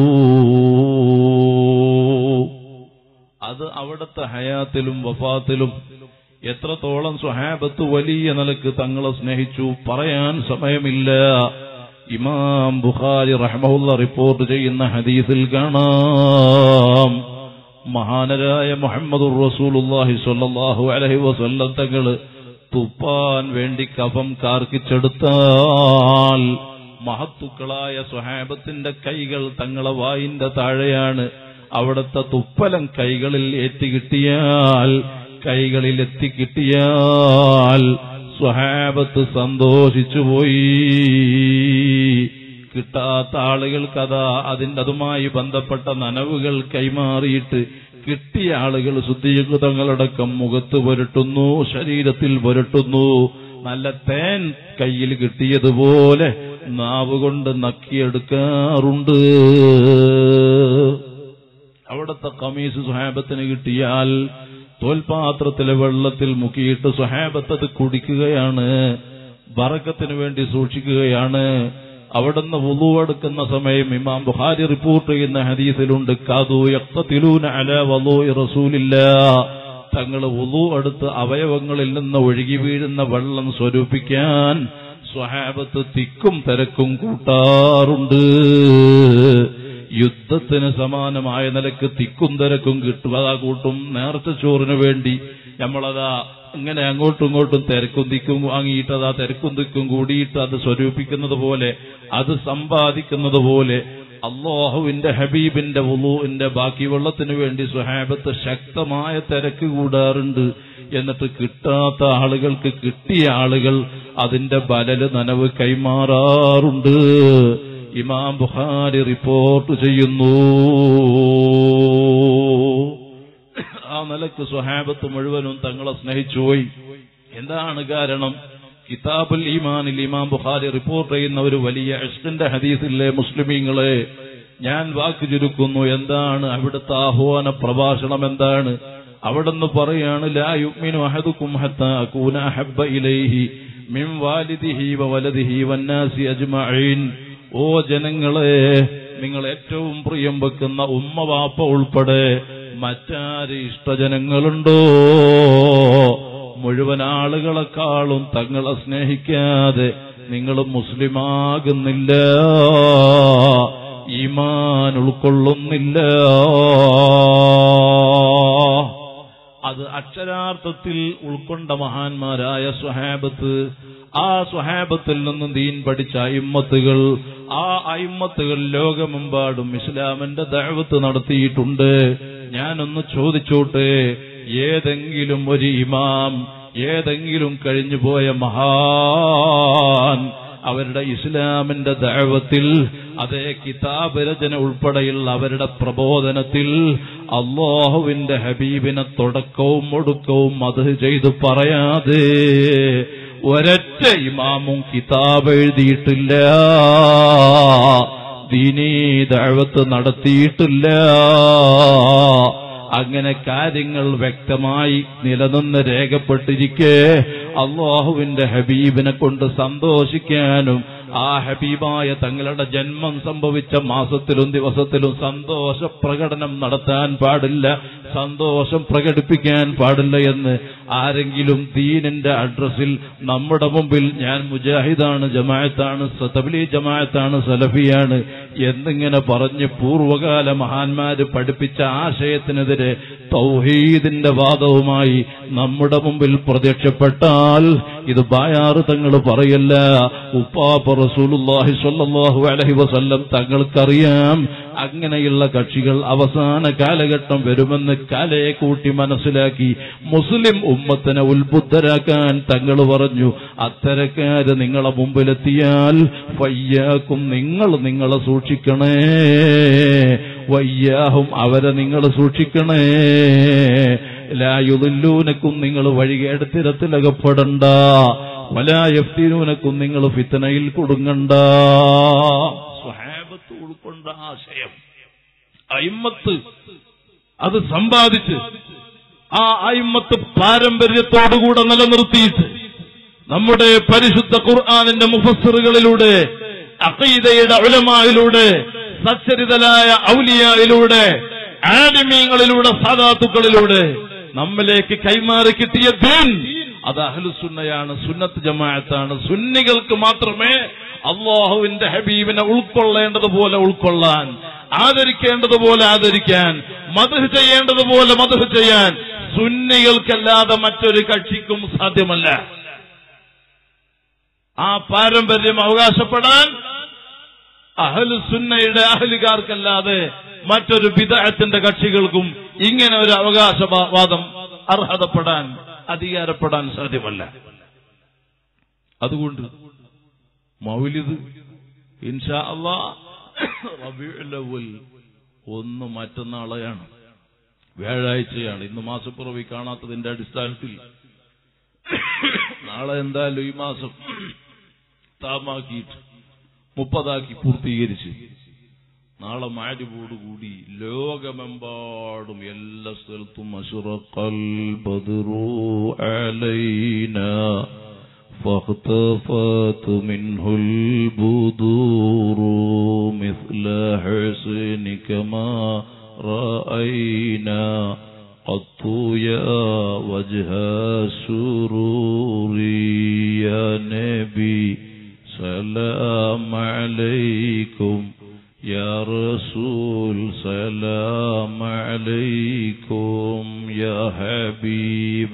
അത് അവിടുത്തെ ഹയാത്തിലും വഫാത്തിലും എത്രത്തോളം സ്വഹാബത്ത് വലിയ നിലക്ക് തങ്ങളെ സ്നേഹിച്ചു പറയാൻ സമയമില്ല ഇമാം ബുഖാരി റഹ്മുള്ള റിപ്പോർട്ട് ചെയ്യുന്ന ഹദീസിൽ കാണാം മഹാനരായ മുഹമ്മദ് റസൂലുല്ലാഹി സ്വല്ലല്ലാഹു അലൈഹി വസല്ലം തങ്ങള് തുപ്പാൻ വേണ്ടി കഫം കാർക്കിച്ചെടുത്താൽ മഹത്തുക്കളായ സ്വഹാബത്തിന്റെ കൈകൾ തങ്ങളെ വായിന്റെ താഴെയാണ് അവിടുത്തെ തുപ്പലം കൈകളിൽ ഏറ്റുകിട്ടിയാൽ കൈകളിൽ എത്തിക്കിട്ടിയാൽ സ്വഹാബത്ത് സന്തോഷിച്ചുപോയി കിട്ടാത്ത ആളുകൾക്കതാ അതിന്റെ അതുമായി ബന്ധപ്പെട്ട നനവുകൾ കൈമാറിയിട്ട് കിട്ടിയ ആളുകൾ ശുദ്ധീകൃതങ്ങളടക്കം മുഖത്ത് പുരട്ടുന്നു ശരീരത്തിൽ പുരട്ടുന്നു നല്ല തേൻ കയ്യിൽ കിട്ടിയതുപോലെ നാവ് കൊണ്ട് നക്കിയെടുക്കാറുണ്ട് അവിടുത്തെ കമീസ് സുഹാബത്തിന് കിട്ടിയാൽ തോൽപാത്രത്തിലെ വെള്ളത്തിൽ മുക്കിയിട്ട് സുഹാബത്ത് അത് കുടിക്കുകയാണ് ബറക്കത്തിന് വേണ്ടി സൂക്ഷിക്കുകയാണ് അവിടുന്ന് വുളുവെടുക്കുന്ന സമയം ഇമാം ബുഹാരി റിപ്പോർട്ട് ചെയ്യുന്ന ഹദീസിലുണ്ട് കാതു യക്തത്തിലൂന അല വലു റസൂലില്ല തങ്ങൾ വുളു എടുത്ത് അവയവങ്ങളിൽ നിന്ന് ഒഴുകി വീഴുന്ന വെള്ളം സ്വരൂപിക്കാൻ സ്വഹാബത്ത് തിക്കും തിരക്കും കൂട്ടാറുണ്ട് യുദ്ധത്തിന് സമാനമായ നിലക്ക് തിക്കും തിരക്കും കിട്ടും അതാ കൂട്ടും നേർച്ച ചോറിന് വേണ്ടി നമ്മളതാ ഇങ്ങനെ അങ്ങോട്ടും ഇങ്ങോട്ടും തിരക്കും തിക്കും വാങ്ങിയിട്ട് അതാ തിരക്കും തിക്കും കൂടിയിട്ട് അത് സ്വരൂപിക്കുന്നത് പോലെ അത് സമ്പാദിക്കുന്നത് പോലെ അള്ളാഹുവിന്റെ ഹബീബിന്റെ വുളുവിന്റെ ബാക്കി വെള്ളത്തിന് വേണ്ടി സുഹാബത്ത് ശക്തമായ തിരക്ക് കൂടാറുണ്ട് എന്നിട്ട് കിട്ടാത്ത ആളുകൾക്ക് കിട്ടിയ ആളുകൾ അതിന്റെ ബലല് നനവ് കൈമാറാറുണ്ട് ഇമാം ബുഖാരി റിപ്പോർട്ട് ചെയ്യുന്നു ആ നിലക്ക് സ്വഹാബത്ത് മുഴുവനും തങ്ങളെ സ്നേഹിച്ചുപോയി എന്താണ് കാരണം കിതാബുൽ ഈമാനിൽ ഇമാം ബുഖാരി റിപ്പോർട്ട് ചെയ്യുന്ന ഒരു വലിയ ഇഷ്ടിന്റെ ഹദീസിലെ മുസ്ലിമീങ്ങളെ ഞാൻ വാക്ക് ചുരുക്കുന്നു എന്താണ് അവിടുത്തെ ആഹ്വാന പ്രഭാഷണം എന്താണ് അവിടുന്ന് പറയാണ് ലാ യുഅ്മിനു അഹദുക്കും ഹത്താ അകൂന അഹബ്ബ ഇലൈഹി മിൻ വാലിദിഹി വ വലദിഹി വന്നാസി അജ്മഈൻ ഓ ജനങ്ങളെ നിങ്ങൾ ഏറ്റവും പ്രിയം വെക്കുന്ന ഉമ്മ വാപ്പ ഉൾപ്പെടെ മറ്റാര് ഇഷ്ടജനങ്ങളുണ്ടോ മുഴുവൻ ആളുകളെക്കാളും തങ്ങളെ സ്നേഹിക്കാതെ നിങ്ങൾ മുസ്ലിമാകുന്നില്ല ഈമാൻ ഉൾക്കൊള്ളുന്നില്ല അത് അക്ഷരാർത്ഥത്തിൽ ഉൾക്കൊണ്ട മഹാന്മാരായ സ്വഹാബത്ത് ആ സ്വഹാബത്തിൽ നിന്നും ദീൻ പഠിച്ച അയിമ്മത്തുകൾ ആ അയിമ്മത്തുകൾ ലോകമെമ്പാടും ഇസ്ലാമിന്റെ ദഴവത്ത് നടത്തിയിട്ടുണ്ട് ഞാനൊന്ന് ചോദിച്ചോട്ടെ ഏതെങ്കിലും ഒരു ഇമാം ഏതെങ്കിലും കഴിഞ്ഞുപോയ മഹാൻ അവരുടെ ഇസ്ലാമിന്റെ ദഴവത്തിൽ അതേ കിതാബ് രചന ഉൾപ്പെടെയുള്ള അവരുടെ പ്രബോധനത്തിൽ അള്ളാഹുവിന്റെ ഹബീബിനെ തുടക്കവും ഒടുക്കവും അത് ചെയ്ത് പറയാതെ ഒരൊറ്റ ഇമാമും കിതാബ് എഴുതിയിട്ടില്ല ദീനീ ദഅവത്ത് നടത്തിയിട്ടില്ല അങ്ങനെ കാര്യങ്ങൾ വ്യക്തമായി നിലനിന്ന് രേഖപ്പെട്ടിരിക്കെ അള്ളാഹുവിന്റെ ഹബീബിനെ കൊണ്ട് സന്തോഷിക്കാനും ആ ഹബീബായ തങ്ങളുടെ ജന്മം സംഭവിച്ച മാസത്തിലും ദിവസത്തിലും സന്തോഷ പ്രകടനം നടത്താൻ പാടില്ല സന്തോഷം പ്രകടിപ്പിക്കാൻ പാടില്ല എന്ന് ആരെങ്കിലും ദീനിന്റെ അഡ്രസ്സിൽ നമ്മുടെ മുമ്പിൽ ഞാൻ മുജാഹിദാണ് ജമാഅത്താണ് തബ്ലീ ജമാഅത്താണ് സലഫിയാണ് എന്നിങ്ങനെ പറഞ്ഞ് പൂർവകാല മഹാന്മാര് പഠിപ്പിച്ച ആശയത്തിനെതിരെ തൗഹീദിന്റെ വാദവുമായി നമ്മുടെ മുമ്പിൽ പ്രത്യക്ഷപ്പെട്ടാൽ ഇത് ബായാറ് തങ്ങൾ പറയല്ല ഉപ്പാപ്പ റസൂലുള്ളാഹി സ്വല്ലല്ലാഹു അലൈഹി വസല്ലം തങ്ങൾക്കറിയാം അങ്ങനെയുള്ള കക്ഷികൾ അവസാന കാലഘട്ടം വരുമെന്ന് കലയെ കൂട്ടി മനസ്സിലാക്കി മുസ്ലിം ഉമ്മത്തിനെ ഉത്ബുദ്ധരാക്കാൻ തങ്ങൾ പറഞ്ഞു അത്തരക്കാര് നിങ്ങളെ മുമ്പിലെത്തിയാൽ വയ്യാക്കും നിങ്ങൾ നിങ്ങളെ സൂക്ഷിക്കണേ വയ്യാഹും അവരെ നിങ്ങൾ സൂക്ഷിക്കണേ ലായുദില്ലൂനക്കും നിങ്ങൾ വഴികേടത്തിരത്തിലകപ്പെടണ്ട വലായഫ്തീനൂനക്കും നിങ്ങൾ ഫിത്തനയിൽ കുടുങ്ങണ്ട സ്വഹാബത്ത് ഉൾക്കൊണ്ട ആശയം അയിമ്മത്ത് അത് സമ്പാദിച്ച് ആ അയിമ്മത്ത് പാരമ്പര്യത്തോടുകൂടെ നിലനിർത്തിയിട്ട് നമ്മുടെ പരിശുദ്ധ ഖുർആാനിന്റെ മുഫസ്സിറുകളിലൂടെ അഖീദയുടെ ഉലമായിലൂടെ സച്ചരിതലായ ഔലിയായിലൂടെ ആനിമീങ്ങളിലൂടെ സാദാത്തുക്കളിലൂടെ നമ്മിലേക്ക് കൈമാറി കിട്ടിയ ദീൻ അത് അഹ്ലുസുന്നയാണ് സുന്നത്ത് ജമാഅത്താണ് സുന്നികൾക്ക് മാത്രമേ അള്ളാഹുവിന്റെ ഹബീബിനെ ഉൾക്കൊള്ളേണ്ടതുപോലെ ഉൾക്കൊള്ളാൻ ആദരിക്കേണ്ടതുപോലെ ആദരിക്കാൻ മധു ചെയ്യേണ്ടതുപോലെ മധു ചെയ്യാൻ സുന്നികൾക്കല്ലാതെ മറ്റൊരു കക്ഷിക്കും സാധ്യമല്ല ആ പാരമ്പര്യം അവകാശപ്പെടാൻ അഹലു സുന്നയുടെ അഹലുകാർക്കല്ലാതെ മറ്റൊരു വിദഗ്ധത്തിന്റെ കക്ഷികൾക്കും ഇങ്ങനെ ഒരു അവകാശവാദം അർഹതപ്പെടാൻ അധികാരപ്പെടാൻ സാധ്യമല്ല അതുകൊണ്ട് മൗലിദ് ഇൻഷാ അള്ളാ റബീഉൽ അവ്വൽ ഒന്ന് മറ്റന്നാളെയാണ് വ്യാഴാഴ്ചയാണ് ഇന്ന് മാസപ്പിറവി കാണാത്തതിന്റെ അടിസ്ഥാനത്തിൽ നാളെ എന്തായാലും ഈ മാസം താമാക്കിയിട്ട് മുപ്പതാക്കി പൂർത്തീകരിച്ച് നാളെ മാരിപോടുകൂടി ലോകമെമ്പാടും എല്ലാ സ്ഥലത്തും അസുറക്കൽ ബദറു അലൈന فاختفت منه البدور مثل حسنك ما رأينا قط يا وجه السرور يا نبي سلام عليكم يا رسول سلام عليكم يا حبيب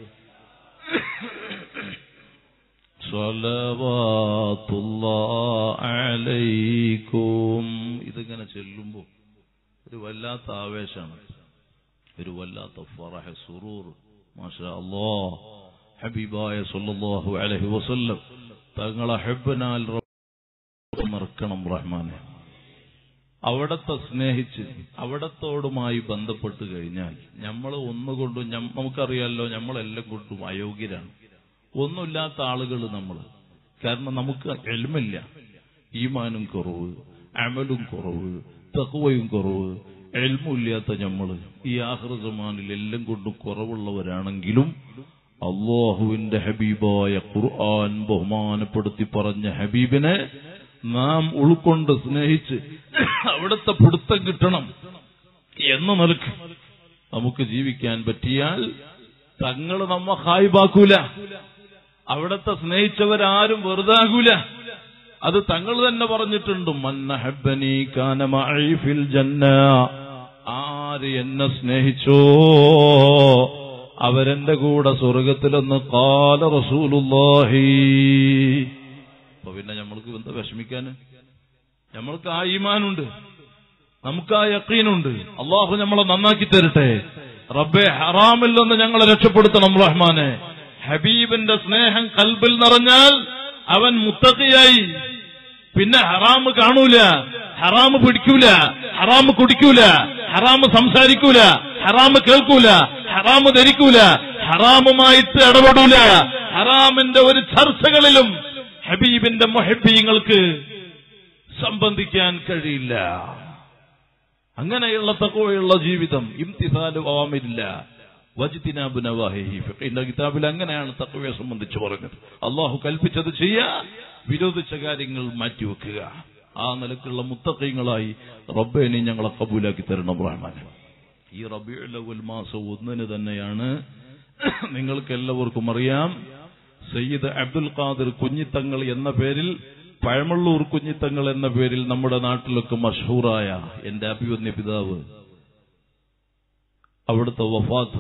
صلوات الله عليكم ഇതിങ്ങനെ ചെല്ലുമ്പോ ഒരു വല്ലാത്ത ആവേശമാണ് ഒരു വല്ലാത്ത ഫറഹ സുറൂർ മാഷാ അല്ലാ ഹബീബായ സല്ലല്ലാഹു അലൈഹി വസല്ലം തങ്ങളെ ഹബ്ബനാൽ മറക്കണം റഹ്മാനെ അവിടത്തെ സ്നേഹിച്ച് അവിടത്തോടുമായി ബന്ധപ്പെട്ട് കഴിഞ്ഞാൽ നമ്മൾ ഒന്നുകൊണ്ടും ഞം- നമുക്കറിയാലോ നമ്മളെല്ലാം കൊണ്ടും അയോഗ്യരാണ് ഒന്നുമില്ലാത്ത ആളുകൾ നമ്മൾ കാരണം നമുക്ക് എൽമില്ല ഈമാനും കുറവ് അമലും കുറവ് തഹുവയും കുറവ് എൽമില്ലാത്ത നമ്മള് ഈ ആഹൃസമാനിൽ എല്ലാം കൊണ്ടും കുറവുള്ളവരാണെങ്കിലും അള്ളാഹുവിന്റെ ഹബീബായ ഖുർആൻ ബഹുമാനപ്പെടുത്തി പറഞ്ഞ ഹബീബിനെ നാം ഉൾക്കൊണ്ട് സ്നേഹിച്ച് അവിടുത്തെ പിടുത്തം കിട്ടണം എന്ന നിലക്ക് നമുക്ക് ജീവിക്കാൻ പറ്റിയാൽ തങ്ങൾ നമ്മ ഹായിബാക്കൂല അവിടത്തെ സ്നേഹിച്ചവരാരും വെറുതാകൂല അത് തങ്ങൾ തന്നെ പറഞ്ഞിട്ടുണ്ട് മന്നഹബനി കാനമഈ ഫിൽ ജന്ന ആര് എന്നെ സ്നേഹിച്ചോ അവരെന്റെ കൂടെ സ്വർഗത്തിലൊന്ന് കാല റസൂലുള്ളാഹി അപ്പൊ പിന്നെ നമ്മൾക്ക് എന്താ വിഷമിക്കാന് നമ്മൾക്ക് ആ ഈമാനുണ്ട് നമുക്ക് ആ യക്കീനുണ്ട് അള്ളാഹു നമ്മളെ നന്നാക്കി തരട്ടെ റബ്ബെ ഹറാമിൽ നിന്ന് ഞങ്ങളെ രക്ഷപ്പെടുത്തണം റഹ്മാനെ ഹബീബിന്റെ സ്നേഹം കൽബിൽ നിറഞ്ഞാൽ അവൻ മുത്തക്കിയായി പിന്നെ ഹറാമ് കാണൂല ഹറാമ് പിടിക്കൂല ഹറാമ് കുടിക്കൂല ഹറാമ് സംസാരിക്കൂല ഹറാമ് കേൾക്കൂല ഹറാമ് ധരിക്കൂല ഹറാമുമായിട്ട് ഇടപെടൂല ഹറാമിന്റെ ഒരു ചർച്ചകളിലും ഹബീബിന്റെ മൊഹബീങ്ങൾക്ക് സംബന്ധിക്കാൻ കഴിയില്ല അങ്ങനെയുള്ള തക്കവയുള്ള ജീവിതം ഇംതിസാലു ആവാമില്ല വജിത്തിനാബു നവാഹിഹി ഫിഖിന്റെ കിതാബിൽ അങ്ങനെയാണ് തക്കവയെ സംബന്ധിച്ച് പറഞ്ഞത് അള്ളാഹു കൽപ്പിച്ചത് ചെയ്യുക വിരോധിച്ച കാര്യങ്ങൾ മാറ്റിവെക്കുക ആ നിലക്കുള്ള മുത്തക്കൈങ്ങളായി റബ്ബേനെ ഞങ്ങളെ കബൂലാക്കി തരണം റഹ്മാൻ ഈ റബിയുൽ അവൽ മാസം ഒന്നിന് തന്നെയാണ് നിങ്ങൾക്ക് എല്ലാവർക്കും അറിയാം സയ്യിദ് അബ്ദുൽ ഖാദിർ കുഞ്ഞിത്തങ്ങൾ എന്ന പേരിൽ പഴമള്ളൂർ കുഞ്ഞിത്തങ്ങൾ എന്ന പേരിൽ നമ്മുടെ നാട്ടിലൊക്കെ മഷഹൂറായ എന്റെ അഭിവന്യ പിതാവ് അവിടുത്തെ വഫാത്ത്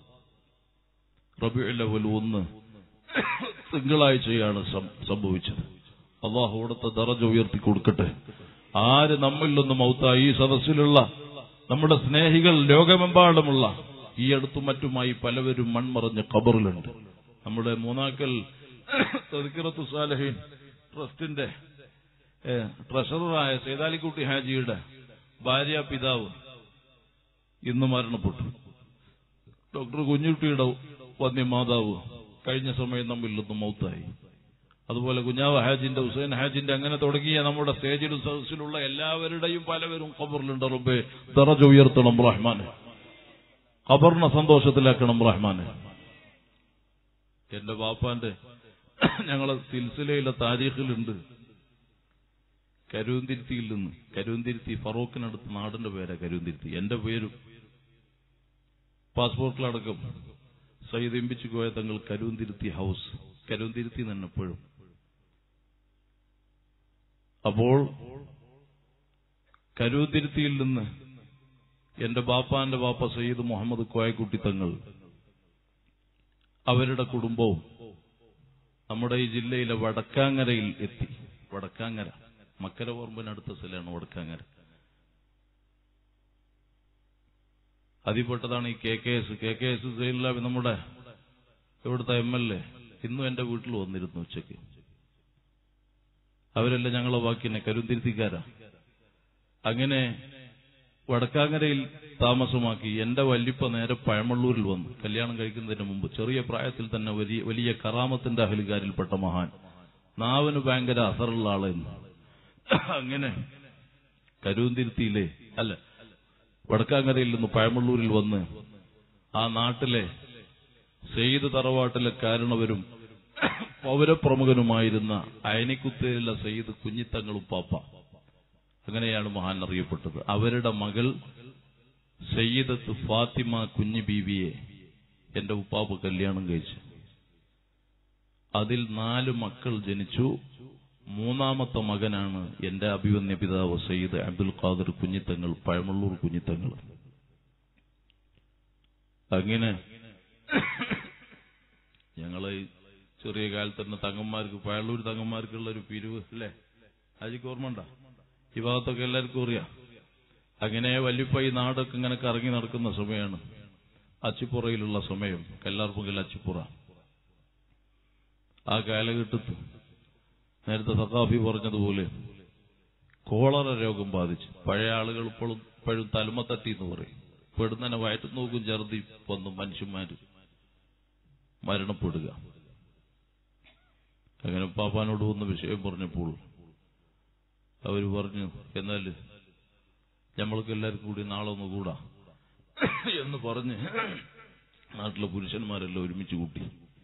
റബിയുൽ അവൽ ഒന്ന് തിങ്കളാഴ്ചയാണ് സം- സംഭവിച്ചത് അള്ളാഹു അവിടുത്തെ ദറജ ഉയർത്തി കൊടുക്കട്ടെ ആര് നമ്മിൽ നിന്ന് മൗത്തായി ഈ സദസ്സിലുള്ള നമ്മുടെ സ്നേഹികൾ ലോകമെമ്പാടുമുള്ള ഈ അടുത്തും മറ്റുമായി പലവരും മൺമറഞ്ഞ ഖബറിലുണ്ട് നമ്മുടെ മൂന്നാക്കൽ തദ്ക്കിറത്തു സാലഹീൻ ട്രസ്റ്റിന്റെ ഏ, ട്രഷററായ സേതാലിക്കുട്ടി ഹാജിയുടെ ഭാര്യ പിതാവ് ഇന്ന് മരണപ്പെട്ടു ഡോക്ടർ കുഞ്ഞുട്ടിയുടെ വന്യമാതാവ് കഴിഞ്ഞ സമയം നമ്മിൽ നിന്ന് മൗത്തായി അതുപോലെ കുഞ്ഞാവ് ഹാജിന്റെ ഹുസൈൻ ഹാജിന്റെ അങ്ങനെ തുടങ്ങിയ നമ്മുടെ സ്റ്റേജിലും സദസ്സിലുള്ള എല്ലാവരുടെയും പലവരും ഖബറിലുണ്ട് റബ്ബെ ദറജ ഉയർത്തണം റഹ്മാന് ഖബറിനെ സന്തോഷത്തിലാക്കണം റഹ്മാന് എന്റെ ബാപ്പാന്റെ ഞങ്ങളെ സിൽസിലയിലെ താരീഖിലുണ്ട് കരുവന്തിരുത്തിയിൽ നിന്ന് കരുവന്തിരുത്തി ഫറൂഖിനടുത്ത് നാടിന്റെ പേരാ കരുവന്തിരുത്തി എന്റെ പേരും പാസ്പോർട്ടിലടക്കം സയ്യിദ് എമ്പിച്ചു പോയ തങ്ങൾ കരുവന്തിരുത്തി ഹൗസ് കരുവന്തിരുത്തി തന്നെ എപ്പോഴും അപ്പോൾ കരുവന്തിരുത്തിയിൽ നിന്ന് എന്റെ ബാപ്പാന്റെ ബാപ്പ സയ്യിദ് മുഹമ്മദ് കോയക്കുട്ടി തങ്ങൾ അവരുടെ കുടുംബവും നമ്മുടെ ഈ ജില്ലയിലെ വടക്കാങ്ങരയിൽ എത്തി വടക്കാങ്ങര മക്കര ഓർമ്പിനടുത്ത സ്ഥലമാണ് വടക്കാങ്ങര അതിൽപ്പെട്ടതാണ് ഈ K K S K K S സൈലാബി നമ്മുടെ ഇവിടുത്തെ എം എൽ എ ഇന്നും എന്റെ വീട്ടിൽ വന്നിരുന്നു ഉച്ചയ്ക്ക് അവരെല്ലാം ഞങ്ങളെ ബാക്കിനെ കരുന്തിരുത്തിക്കാരാ അങ്ങനെ വടക്കാങ്ങരയിൽ താമസമാക്കി എന്റെ വല്യപ്പ നേരെ പഴമള്ളൂരിൽ വന്നു കല്യാണം കഴിക്കുന്നതിന് മുമ്പ് ചെറിയ പ്രായത്തിൽ തന്നെ വലിയ വലിയ കറാമത്തിന്റെ അഹലുകാരിൽപ്പെട്ട മഹാൻ നാവിന് ഭയങ്കര അസറുള്ള ആളെന്ന് അങ്ങനെ കരുവന്തിരുത്തിയിലെ അല്ല വടക്കാങ്ങരയിൽ നിന്ന് പഴമള്ളൂരിൽ വന്ന് ആ നാട്ടിലെ സെയ്ത് തറവാട്ടിലെ കാരണവരും പൗരപ്രമുഖനുമായിരുന്ന അയനിക്കുത്തേരിലെ സെയ്ത് കുഞ്ഞിത്തങ്ങളും പാപ്പ അങ്ങനെയാണ് മഹാൻ അറിയപ്പെട്ടത് അവരുടെ മകൾ സയ്യിദത്ത് ഫാത്തിമ കുഞ്ഞി ബീവിയെ എന്റെ ഉപ്പാപ്പ് കല്യാണം കഴിച്ചു അതിൽ നാല് മക്കൾ ജനിച്ചു മൂന്നാമത്തെ മകനാണ് എന്റെ അഭിവന്യ പിതാവ് സയ്യിദ് അബ്ദുൽ ഖാദർ കുഞ്ഞിത്തങ്ങൾ പഴമള്ളൂർ കുഞ്ഞിത്തങ്ങൾ അങ്ങനെ ഞങ്ങളെ ഈ ചെറിയ കാലത്ത് തന്നെ തങ്ങന്മാർക്ക് പഴള്ളൂർ തങ്ങന്മാർക്കുള്ള ഒരു പിരിവ് അല്ലേ അജിക്ക് ഓർമ്മണ്ട ഈ ഭാഗത്തൊക്കെ എല്ലാവർക്കും അറിയാം അങ്ങനെ വല്യപ്പ ഈ നാടൊക്കെ ഇങ്ങനെ കറങ്ങി നടക്കുന്ന സമയമാണ് അച്ചിപ്പുറയിലുള്ള സമയം കല്ലാർപ്പുകൽ അച്ചിപ്പുറ ആ കാലഘട്ടത്ത് നേരത്തെ സഖാഫി പറഞ്ഞതുപോലെ കോളറ രോഗം ബാധിച്ചു പഴയ ആളുകൾ ഇപ്പോഴും ഇപ്പോഴും തലമത്തട്ടി എന്ന് പറയും പെടുന്നതിനെ വയറ്റു നോക്കും ഛർദി വന്നു മനുഷ്യന്മാര് മരണപ്പെടുക അങ്ങനെ പാപ്പാനോട് വന്ന വിഷയം പറഞ്ഞപ്പോൾ അവര് പറഞ്ഞു എന്നാല് നമ്മൾക്ക് എല്ലാവർക്കും കൂടി നാളെ ഒന്ന് കൂടാ എന്ന് പറഞ്ഞ് നാട്ടിലെ പുരുഷന്മാരെല്ലാം ഒരുമിച്ച് കൂട്ടി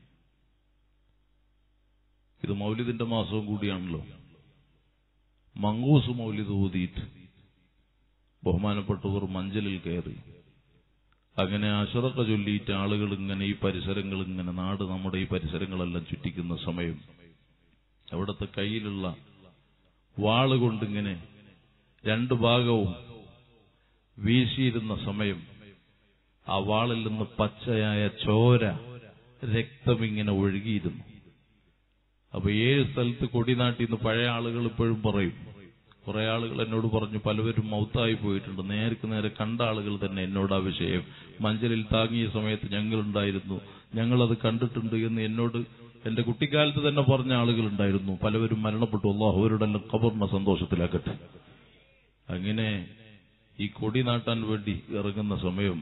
ഇത് മൗലിദിന്റെ മാസവും കൂടിയാണല്ലോ മങ്കൂസ് മൗലിദ് ഊതിയിട്ട് ബഹുമാനപ്പെട്ടവർ മഞ്ചലിൽ കയറി അങ്ങനെ അശുറക്ക ചൊല്ലിയിട്ട് ആളുകൾ ഇങ്ങനെ ഈ പരിസരങ്ങൾ ഇങ്ങനെ നാട് നമ്മുടെ ഈ പരിസരങ്ങളെല്ലാം ചുറ്റിക്കുന്ന സമയം അവിടുത്തെ കയ്യിലുള്ള വാള് കൊണ്ടിങ്ങനെ രണ്ടു ഭാഗവും വീശിയിരുന്ന സമയം ആ വാളിൽ നിന്ന് പച്ചയായ ചോര രക്തമിങ്ങനെ ഒഴുകിയിരുന്നു അപ്പൊ ഏഴ് സ്ഥലത്ത് കൊടിനാട്ടിന്ന് പഴയ ആളുകൾ ഇപ്പോഴും പറയും കുറെ ആളുകൾ എന്നോട് പറഞ്ഞു പലവരും മൗത്തായി പോയിട്ടുണ്ട് നേർക്ക് നേരെ കണ്ട ആളുകൾ തന്നെ എന്നോട് ആ വിഷയം മഞ്ചലിൽ താങ്ങിയ സമയത്ത് ഞങ്ങളുണ്ടായിരുന്നു ഞങ്ങളത് കണ്ടിട്ടുണ്ട് എന്ന് എന്നോട് എന്റെ കുട്ടിക്കാലത്ത് തന്നെ പറഞ്ഞ ആളുകളുണ്ടായിരുന്നു പലവരും മരണപ്പെട്ടു അള്ളാഹു അവരുടെല്ലാം ഖബറിനെ സന്തോഷത്തിലാക്കട്ടെ അങ്ങനെ ഈ കൊടി നാട്ടാൻ വേണ്ടി ഇറങ്ങുന്ന സമയം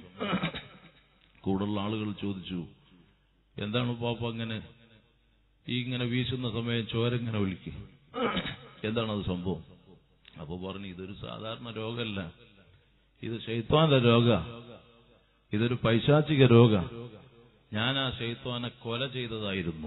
കൂടുതൽ ആളുകൾ ചോദിച്ചു എന്താണ് പാപ്പ അങ്ങനെ ഈ ഇങ്ങനെ വീശുന്ന സമയം ചോരങ്ങനെ ഒലിക്കും എന്താണത് സംഭവം അപ്പൊ പറഞ്ഞു ഇതൊരു സാധാരണ രോഗമല്ല ഇത് ശൈത്വാന്റെ രോഗ ഇതൊരു പൈശാചിക രോഗ ഞാൻ ആ ശൈത്വാനെ കൊല ചെയ്തതായിരുന്നു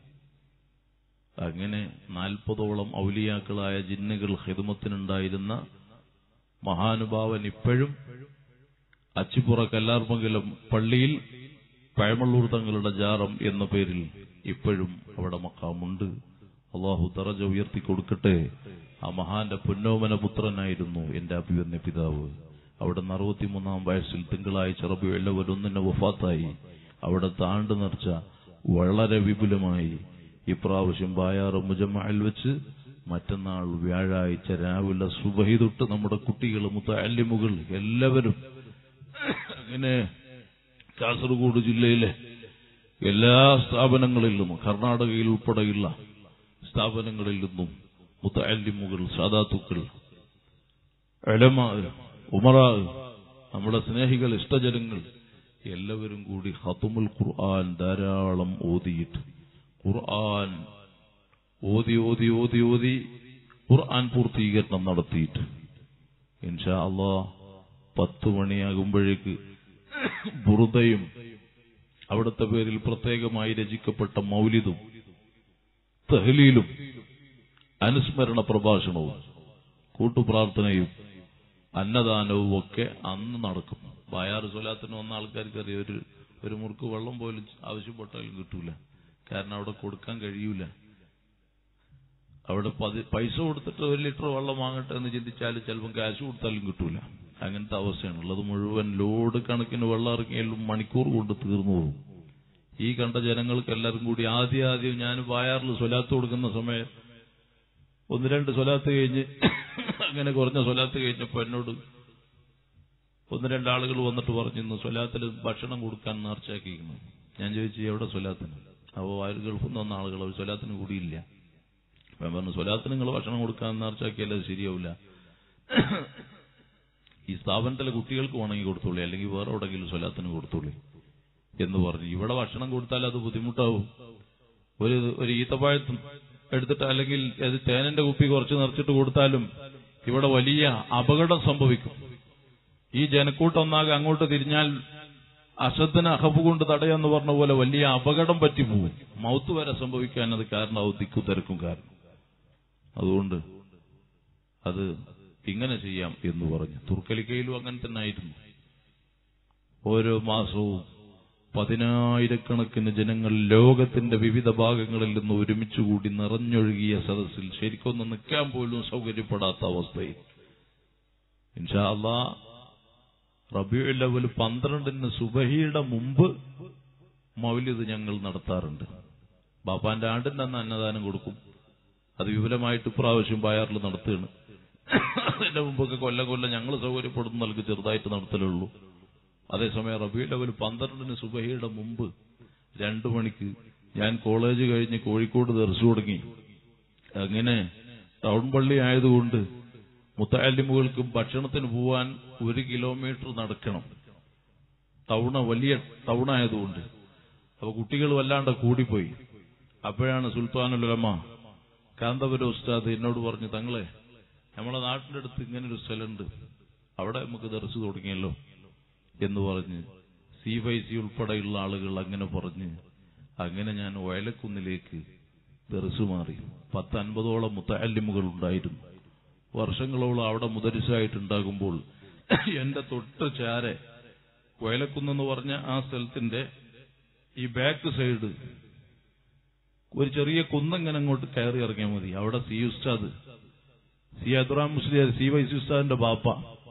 അങ്ങനെ നാൽപ്പതോളം ഔലിയാക്കളായ ജിന്നുകൾ ഹിദമത്തിനുണ്ടായിരുന്ന മഹാനുഭാവൻ ഇപ്പോഴും അച്ചിപ്പുറ കല്ലാർമംഗലം പള്ളിയിൽ പഴമള്ളൂർ തങ്ങളുടെ ജാറം എന്ന പേരിൽ ഇപ്പോഴും അവിടെ മക്കാമുണ്ട് അള്ളാഹു തറജ ഉയർത്തി കൊടുക്കട്ടെ ആ മഹാന്റെ പുന്നോമന പുത്രനായിരുന്നു എന്റെ അഭിവന്യ പിതാവ് അവിടെ അറുപത്തിമൂന്നാം വയസ്സിൽ തിങ്കളാഴ്ച റബി വെള്ളവരൊന്നിനെ വഫാത്തായി അവിടെ താണ്ട് നിറച്ച വളരെ വിപുലമായി ഇപ്രാവശ്യം ബായാറ് മുജമ്മയിൽ വെച്ച് മറ്റന്നാൾ വ്യാഴാഴ്ച രാവിലെ സുബഹി തൊട്ട് നമ്മുടെ കുട്ടികൾ മുത്തല്ലിമുകൾ എല്ലാവരും അങ്ങനെ കാസർഗോഡ് ജില്ലയിലെ എല്ലാ സ്ഥാപനങ്ങളിൽ നിന്നും കർണാടകയിൽ ഉൾപ്പെടെയുള്ള സ്ഥാപനങ്ങളിൽ നിന്നും മുത്തല്ലിമുകൾ സാദാത്തുക്കൾ എലമാ ഉമറാ നമ്മുടെ സ്നേഹികൾ ഇഷ്ടജനങ്ങൾ എല്ലാവരും കൂടി ഹത്തുമുൽ ഖുർആൻ ധാരാളം ഓതിയിട്ട് ഖുർആൻ ഓതി ഓതി ഓതി ഓതി ഖുർആൻ പൂർത്തീകരണം നടത്തിയിട്ട് ഇൻഷാ അള്ളാ പത്ത് മണിയാകുമ്പോഴേക്ക് ബുറുദയും അവിടുത്തെ പേരിൽ പ്രത്യേകമായി രചിക്കപ്പെട്ട മൗലിദും തഹലീലും അനുസ്മരണ പ്രഭാഷണവും കൂട്ടുപ്രാർത്ഥനയും അന്നദാനവും ഒക്കെ അന്ന് നടക്കും ബായാറ് സ്വലാത്തിന് വന്ന ആൾക്കാർക്ക് അറിയാം ഒരു ഒരു മുറുക്ക് വെള്ളം പോലും ആവശ്യപ്പെട്ടാലും കിട്ടൂല കാരണം അവിടെ കൊടുക്കാൻ കഴിയൂല അവിടെ പതി- പൈസ കൊടുത്തിട്ട് ഒരു ലിറ്റർ വെള്ളം വാങ്ങട്ടെ എന്ന് ചിന്തിച്ചാൽ ചിലപ്പം ക്യാഷ് കൊടുത്താലും കിട്ടൂല അങ്ങനത്തെ അവസ്ഥയാണ് ഉള്ളത് മുഴുവൻ ലോഡ് കണക്കിന് വെള്ളം ഇറങ്ങിയാലും മണിക്കൂർ കൊണ്ട് തീർന്നു പോകും ഈ കണ്ട ജനങ്ങൾക്ക് എല്ലാവരും കൂടി ആദ്യം ആദ്യം ഞാൻ വായാറിൽ സ്വലാത്ത് കൊടുക്കുന്ന സമയം ഒന്ന് രണ്ട് സ്വലാത്ത് കഴിഞ്ഞ് അങ്ങനെ കുറഞ്ഞ സ്വലാത്ത് കഴിഞ്ഞപ്പോ എന്നോട് ഒന്ന് രണ്ടാളുകൾ വന്നിട്ട് പറഞ്ഞിരുന്നു സ്വലാത്തിൽ ഭക്ഷണം കൊടുക്കാൻ നേർച്ചയാക്കിയിരുന്നു ഞാൻ ചോദിച്ചു എവിടെ സ്വലാത്തിന് അപ്പോൾ വയറ് ഗൾഫിൽ നിന്ന് വന്ന ആളുകൾ അവർ സ്വലാത്തിന് കൂടിയില്ല അപ്പൊ ഞാൻ പറഞ്ഞു സ്വലാത്തിന് നിങ്ങൾ ഭക്ഷണം കൊടുക്കാൻ നേർച്ചയാക്കിയാൽ അത് ശരിയാവില്ല ഈ സ്ഥാപനത്തിലെ കുട്ടികൾക്ക് വേണമെങ്കിൽ കൊടുത്തോളൂ അല്ലെങ്കിൽ വേറെ എവിടെയെങ്കിലും സ്വലാത്തിന് കൊടുത്തോളൂ എന്ന് പറഞ്ഞു ഇവിടെ ഭക്ഷണം കൊടുത്താൽ അത് ബുദ്ധിമുട്ടാവും ഒരു ഒരു ഈത്തപ്പഴത്തും എടുത്തിട്ട് അല്ലെങ്കിൽ അത് തേനന്റെ കുപ്പി കുറച്ച് നിറച്ചിട്ട് കൊടുത്താലും ഇവിടെ വലിയ അപകടം സംഭവിക്കും ഈ ജനക്കൂട്ടം ഒന്നാകെ അങ്ങോട്ട് തിരിഞ്ഞാൽ അശ്രദ്ധന അഹബ് കൊണ്ട് തടയാന്ന് പറഞ്ഞ പോലെ വലിയ അപകടം പറ്റിപ്പോവും മൗത്ത് വരെ സംഭവിക്കാൻ അത് കാരണമാവും ദിക്കു തിരക്കും കാരണം അതുകൊണ്ട് അത് ഇങ്ങനെ ചെയ്യാം എന്ന് പറഞ്ഞു തുർക്കലിക്കയിലും അങ്ങനെ തന്നെ ആയിരുന്നു ഓരോ മാസവും പതിനായിരക്കണക്കിന് ജനങ്ങൾ ലോകത്തിന്റെ വിവിധ ഭാഗങ്ങളിൽ നിന്ന് ഒരുമിച്ചുകൂടി നിറഞ്ഞൊഴുകിയ സദസ്സിൽ ശരിക്കൊന്ന് നിൽക്കാൻ പോലും സൗകര്യപ്പെടാത്ത അവസ്ഥയിൽ ഇൻഷാ അള്ളാ റബിയുൽ ലെവൽ പന്ത്രണ്ടിന് സുബഹിയുടെ മുമ്പ് മൗലിദ് ഞങ്ങൾ നടത്താറുണ്ട് ബാപ്പാന്റെ ആണ്ടിന്റെ അന്ന് അന്നദാനം കൊടുക്കും അത് വിപുലമായിട്ട് ഇപ്രാവശ്യം ബായാറിൽ നടത്തുകയാണ് അതിന്റെ മുമ്പൊക്കെ കൊല്ലം കൊല്ലം ഞങ്ങൾ സൗകര്യപ്പെടുന്ന നൽകി ചെറുതായിട്ട് നടത്തലുള്ളൂ അതേസമയം റബി ലെവൽ പന്ത്രണ്ടിന് സുബഹിയുടെ മുമ്പ് രണ്ടു മണിക്ക് ഞാൻ കോളേജ് കഴിഞ്ഞ് കോഴിക്കോട് തെറിച്ചു തുടങ്ങി അങ്ങനെ ടൗൺ പള്ളി ആയതുകൊണ്ട് മുത്താലിമുകൾക്കും ഭക്ഷണത്തിന് പോവാൻ ഒരു കിലോമീറ്റർ നടക്കണം ടൗണ് വലിയ ടൗൺ ആയതുകൊണ്ട് അപ്പൊ കുട്ടികൾ വല്ലാണ്ട് കൂടിപ്പോയി അപ്പോഴാണ് സുൽത്താനുലമ കാന്തപുര ഉസ്താദ് എന്നോട് പറഞ്ഞു തങ്ങളെ നമ്മളെ നാട്ടിന്റെ അടുത്ത് ഇങ്ങനെ ഒരു സ്ഥലമുണ്ട് അവിടെ നമുക്ക് ദർശു തുടങ്ങിയല്ലോ എന്ന് പറഞ്ഞ് സി ഫൈ സി ഉൾപ്പെടെയുള്ള ആളുകൾ അങ്ങനെ പറഞ്ഞ് അങ്ങനെ ഞാൻ വയലക്കുന്നിലേക്ക് ദർശു മാറി പത്ത് അൻപതോളം മുത്തല്ലിമുകൾ ഉണ്ടായിരുന്നു വർഷങ്ങളോളം അവിടെ മുതരിസായിട്ടുണ്ടാകുമ്പോൾ എന്റെ തൊട്ട് ചാരെ വയലക്കുന്നെന്ന് പറഞ്ഞ ആ സ്ഥലത്തിന്റെ ഈ ബാക്ക് സൈഡ് ഒരു ചെറിയ കുന്നങ്ങനെ അങ്ങോട്ട് കയറി ഇറങ്ങിയാൽ മതി അവിടെ സി ഉസ്താദ് C Abdurahman Musliyar C Y C ഉസ്താദിന്റെ ബാപ്പ